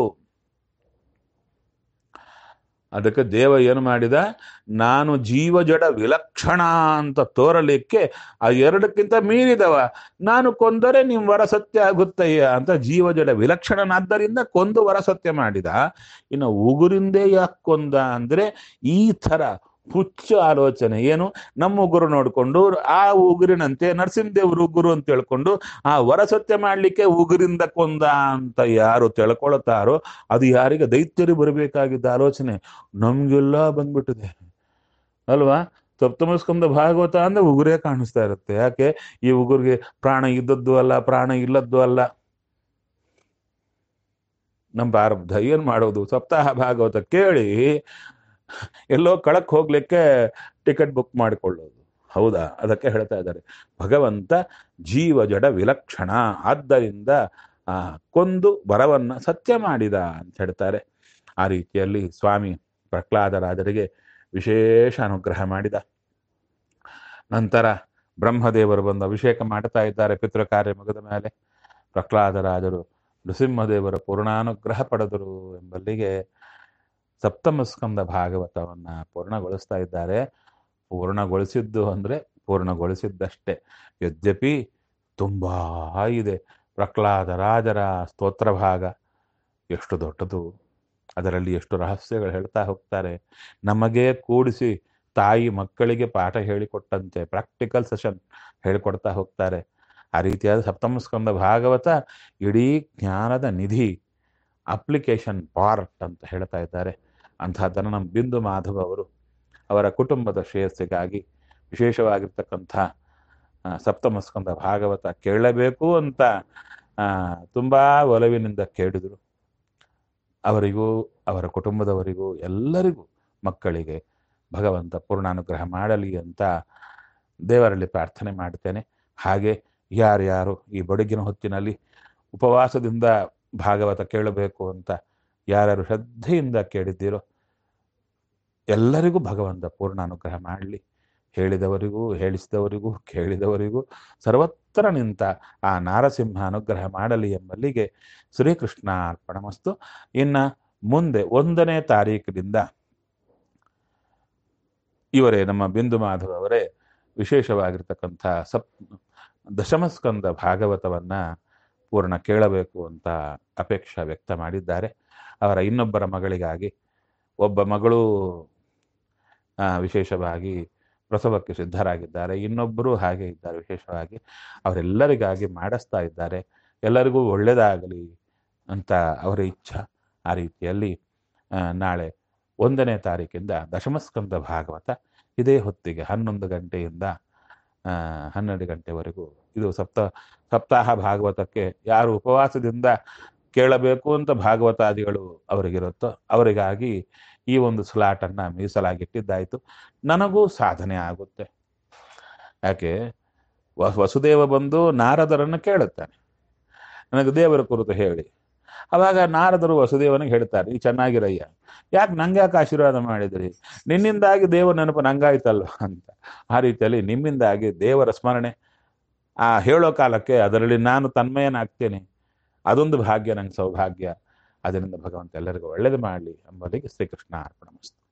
ಅದಕ್ಕೆ ದೇವ ಏನು ಮಾಡಿದ ನಾನು ಜೀವ ಜಡ ವಿಲಕ್ಷಣ ಅಂತ ತೋರಲಿಕ್ಕೆ ಆ ಎರಡಕ್ಕಿಂತ ಮೀರಿದವ ನಾನು ಕೊಂದರೆ ನಿಮ್ ವರ ಸತ್ಯ ಆಗುತ್ತಯ್ಯ ಅಂತ ಜೀವ ಜಡ ವಿಲಕ್ಷಣನಾದ್ದರಿಂದ ಕೊಂದು ವರ ಸತ್ಯ ಮಾಡಿದ ಇನ್ನು ಉಗುರಿಂದೇ ಯಾಕೆ ಕೊಂದ ಅಂದ್ರೆ ಈ ತರ ಹುಚ್ಚು ಆಲೋಚನೆ ಏನು ನಮ್ಮ ಉಗುರು ನೋಡ್ಕೊಂಡು ಆ ಉಗುರಿನಂತೆ ನರಸಿಂಹದೇವ್ರ ಉಗುರು ಅಂತ ಹೇಳ್ಕೊಂಡು ಆ ವರ ಸತ್ಯ ಮಾಡ್ಲಿಕ್ಕೆ ಉಗುರಿಂದ ಕೊಂದ ಅಂತ ಯಾರು ತಿಳ್ಕೊಳ್ತಾರೋ ಅದು ಯಾರಿಗೆ ದೈತ್ಯರು ಬರಬೇಕಾಗಿದ್ದ ಆಲೋಚನೆ ನಮ್ಗೆಲ್ಲ ಬಂದ್ಬಿಟ್ಟಿದೆ ಅಲ್ವಾ ಸಪ್ತಮಸ್ಕಂದ ಭಾಗವತ ಅಂದ್ರೆ ಉಗುರೇ ಕಾಣಿಸ್ತಾ ಇರುತ್ತೆ ಯಾಕೆ ಈ ಉಗುರಿಗೆ ಪ್ರಾಣ ಇದ್ದದ್ದು ಅಲ್ಲ ಪ್ರಾಣ ಇಲ್ಲದ್ದು ಅಲ್ಲ ನಮ್ಮ ಪ್ರಾರಬ್ಧ ಏನ್ ಮಾಡೋದು ಸಪ್ತಾಹ ಭಾಗವತ ಕೇಳಿ ಎಲ್ಲೋ ಕಳಕ್ ಹೋಗ್ಲಿಕ್ಕೆ ಟಿಕೆಟ್ ಬುಕ್ ಮಾಡಿಕೊಳ್ಳೋದು ಹೌದಾ ಅದಕ್ಕೆ ಹೇಳ್ತಾ ಇದ್ದಾರೆ ಭಗವಂತ ಜೀವ ಜಡ ವಿಲಕ್ಷಣ ಆದ್ದರಿಂದ ಆ ಕೊಂದು ವರವನ್ನ ಸತ್ಯ ಮಾಡಿದ ಅಂತ ಹೇಳ್ತಾರೆ ಆ ರೀತಿಯಲ್ಲಿ ಸ್ವಾಮಿ ಪ್ರಹ್ಲಾದರಾಜರಿಗೆ ವಿಶೇಷ ಅನುಗ್ರಹ ಮಾಡಿದ ನಂತರ ಬ್ರಹ್ಮದೇವರು ಬಂದು ಅಭಿಷೇಕ ಮಾಡ್ತಾ ಇದ್ದಾರೆ ಪಿತೃ ಕಾರ್ಯ ಮುಗಿದ ಮೇಲೆ ಪ್ರಹ್ಲಾದರಾಜರು ನೃಸಿಂಹದೇವರ ಪೂರ್ಣಾನುಗ್ರಹ ಪಡೆದರು ಎಂಬಲ್ಲಿಗೆ ಸಪ್ತಮಸ್ಕಂದ ಭಾಗವತವನ್ನ ಪೂರ್ಣಗೊಳಿಸ್ತಾ ಇದ್ದಾರೆ ಪೂರ್ಣಗೊಳಿಸಿದ್ದು ಅಂದ್ರೆ ಪೂರ್ಣಗೊಳಿಸಿದ್ದಷ್ಟೇ ಯದ್ಯಪಿ ತುಂಬಾ ಇದೆ ಪ್ರಹ್ಲಾದ ರಾಜರ ಸ್ತೋತ್ರ ಭಾಗ ಎಷ್ಟು ದೊಡ್ಡದು ಅದರಲ್ಲಿ ಎಷ್ಟು ರಹಸ್ಯಗಳು ಹೇಳ್ತಾ ಹೋಗ್ತಾರೆ ನಮಗೆ ಕೂಡಿಸಿ ತಾಯಿ ಮಕ್ಕಳಿಗೆ ಪಾಠ ಹೇಳಿಕೊಟ್ಟಂತೆ ಪ್ರಾಕ್ಟಿಕಲ್ ಸೆಷನ್ ಹೇಳಿಕೊಡ್ತಾ ಹೋಗ್ತಾರೆ ಆ ರೀತಿಯಾದ ಸಪ್ತಮಸ್ಕಂದ ಭಾಗವತ ಇಡೀ ಜ್ಞಾನದ ನಿಧಿ ಅಪ್ಲಿಕೇಶನ್ ಪಾರ್ಟ್ ಅಂತ ಹೇಳ್ತಾ ಇದ್ದಾರೆ ಅಂತಹದ್ದನ್ನು ನಮ್ಮ ಬಿಂದು ಮಾಧವ್ ಅವರು ಅವರ ಕುಟುಂಬದ ಶ್ರೇಯಸ್ಸಿಗಾಗಿ ವಿಶೇಷವಾಗಿರ್ತಕ್ಕಂಥ ಆ, ಸಪ್ತಮಸ್ಕಂದ ಭಾಗವತ ಕೇಳಬೇಕು ಅಂತ ಆ, ತುಂಬಾ ಒಲವಿನಿಂದ ಕೇಳಿದರು ಅವರಿಗೂ ಅವರ ಕುಟುಂಬದವರಿಗೂ ಎಲ್ಲರಿಗೂ ಮಕ್ಕಳಿಗೆ ಭಗವಂತ ಪೂರ್ಣಾನುಗ್ರಹ ಮಾಡಲಿ ಅಂತ ದೇವರಲ್ಲಿ ಪ್ರಾರ್ಥನೆ ಮಾಡ್ತೇನೆ ಹಾಗೆ ಯಾರ್ಯಾರು ಈ ಬಡಗಿನ ಹೊತ್ತಿನಲ್ಲಿ ಉಪವಾಸದಿಂದ ಭಾಗವತ ಕೇಳಬೇಕು ಅಂತ ಯಾರ್ಯಾರು ಶ್ರದ್ಧೆಯಿಂದ ಕೇಳಿದ್ದೀರೋ ಎಲ್ಲರಿಗೂ ಭಗವಂತ ಪೂರ್ಣ ಅನುಗ್ರಹ ಮಾಡಲಿ ಹೇಳಿದವರಿಗೂ ಹೇಳಿಸಿದವರಿಗೂ ಕೇಳಿದವರಿಗೂ ಸರ್ವತ್ರ ನಿಂತ ಆ ನಾರಸಿಂಹ ಅನುಗ್ರಹ ಮಾಡಲಿ ಎಂಬಲ್ಲಿಗೆ ಶ್ರೀಕೃಷ್ಣ ಅರ್ಪಣಮಸ್ತು ಇನ್ನ ಮುಂದೆ ಒಂದನೇ ತಾರೀಕಿನಿಂದ ಇವರೇ ನಮ್ಮ ಬಿಂದು ಮಾಧವ್ ಅವರೇ ವಿಶೇಷವಾಗಿರ್ತಕ್ಕಂಥ ಸಪ್ ದಶಮಸ್ಕಂದ ಭಾಗವತವನ್ನ ಪೂರ್ಣ ಕೇಳಬೇಕು ಅಂತ ಅಪೇಕ್ಷೆ ವ್ಯಕ್ತ ಮಾಡಿದ್ದಾರೆ ಅವರ ಇನ್ನೊಬ್ಬರ ಮಗಳಿಗಾಗಿ ಒಬ್ಬ ಮಗಳು ಆ, ವಿಶೇಷವಾಗಿ ಪ್ರಸವಕ್ಕೆ ಸಿದ್ಧರಾಗಿದ್ದಾರೆ ಇನ್ನೊಬ್ಬರು ಹಾಗೆ ಇದ್ದಾರೆ ವಿಶೇಷವಾಗಿ ಅವರೆಲ್ಲರಿಗಾಗಿ ಮಾಡಿಸ್ತಾ ಇದ್ದಾರೆ ಎಲ್ಲರಿಗೂ ಒಳ್ಳೆಯದಾಗಲಿ ಅಂತ ಅವರ ಇಚ್ಛಾ ಆ ರೀತಿಯಲ್ಲಿ ಆ, ನಾಳೆ ಒಂದನೇ ತಾರೀಕಿಂದ ದಶಮಸ್ಕಂದ ಭಾಗವತ ಇದೇ ಹೊತ್ತಿಗೆ ಹನ್ನೊಂದು ಗಂಟೆಯಿಂದ ಆ, ಹನ್ನೆರಡು ಗಂಟೆವರೆಗೂ ಇದು ಸಪ್ತ ಸಪ್ತಾಹ ಭಾಗವತಕ್ಕೆ ಯಾರು ಉಪವಾಸದಿಂದ ಕೇಳಬೇಕು ಅಂತ ಭಾಗವತಾದಿಗಳು ಅವರಿಗಿರುತ್ತೋ ಅವರಿಗಾಗಿ ಈ ಒಂದು ಸ್ಲಾಟನ್ನು ಮೀಸಲಾಗಿಟ್ಟಿದ್ದಾಯಿತು ನನಗೂ ಸಾಧನೆ ಆಗುತ್ತೆ ಯಾಕೆ ವ- ವಸುದೇವ ಬಂದು ನಾರದರನ್ನು ಕೇಳುತ್ತಾನೆ ನನಗೆ ದೇವರ ಕುರಿತು ಹೇಳಿ ಅವಾಗ ನಾರದರು ವಸುದೇವನಿಗೆ ಹೇಳ್ತಾರೆ ಈ ಚೆನ್ನಾಗಿರಯ್ಯ ಯಾಕೆ ನಂಗೆ ಯಾಕೆ ಆಶೀರ್ವಾದ ಮಾಡಿದ್ರಿ ನಿನ್ನಿಂದಾಗಿ ದೇವರ ನೆನಪು ನಂಗಾಯ್ತಲ್ವ ಅಂತ ಆ ರೀತಿಯಲ್ಲಿ ನಿಮ್ಮಿಂದಾಗಿ ದೇವರ ಸ್ಮರಣೆ ಆ ಹೇಳೋ ಕಾಲಕ್ಕೆ ಅದರಲ್ಲಿ ನಾನು ತನ್ಮಯನಾಗ್ತೇನೆ ಅದೊಂದು ಭಾಗ್ಯ ನಂಗೆ ಸೌಭಾಗ್ಯ ಅದರಿಂದ ಭಗವಂತ ಎಲ್ಲರಿಗೂ ಒಳ್ಳೇದು ಮಾಡಲಿ ಎಂಬುದಕ್ಕೆ ಶ್ರೀಕೃಷ್ಣ ಅರ್ಪಣ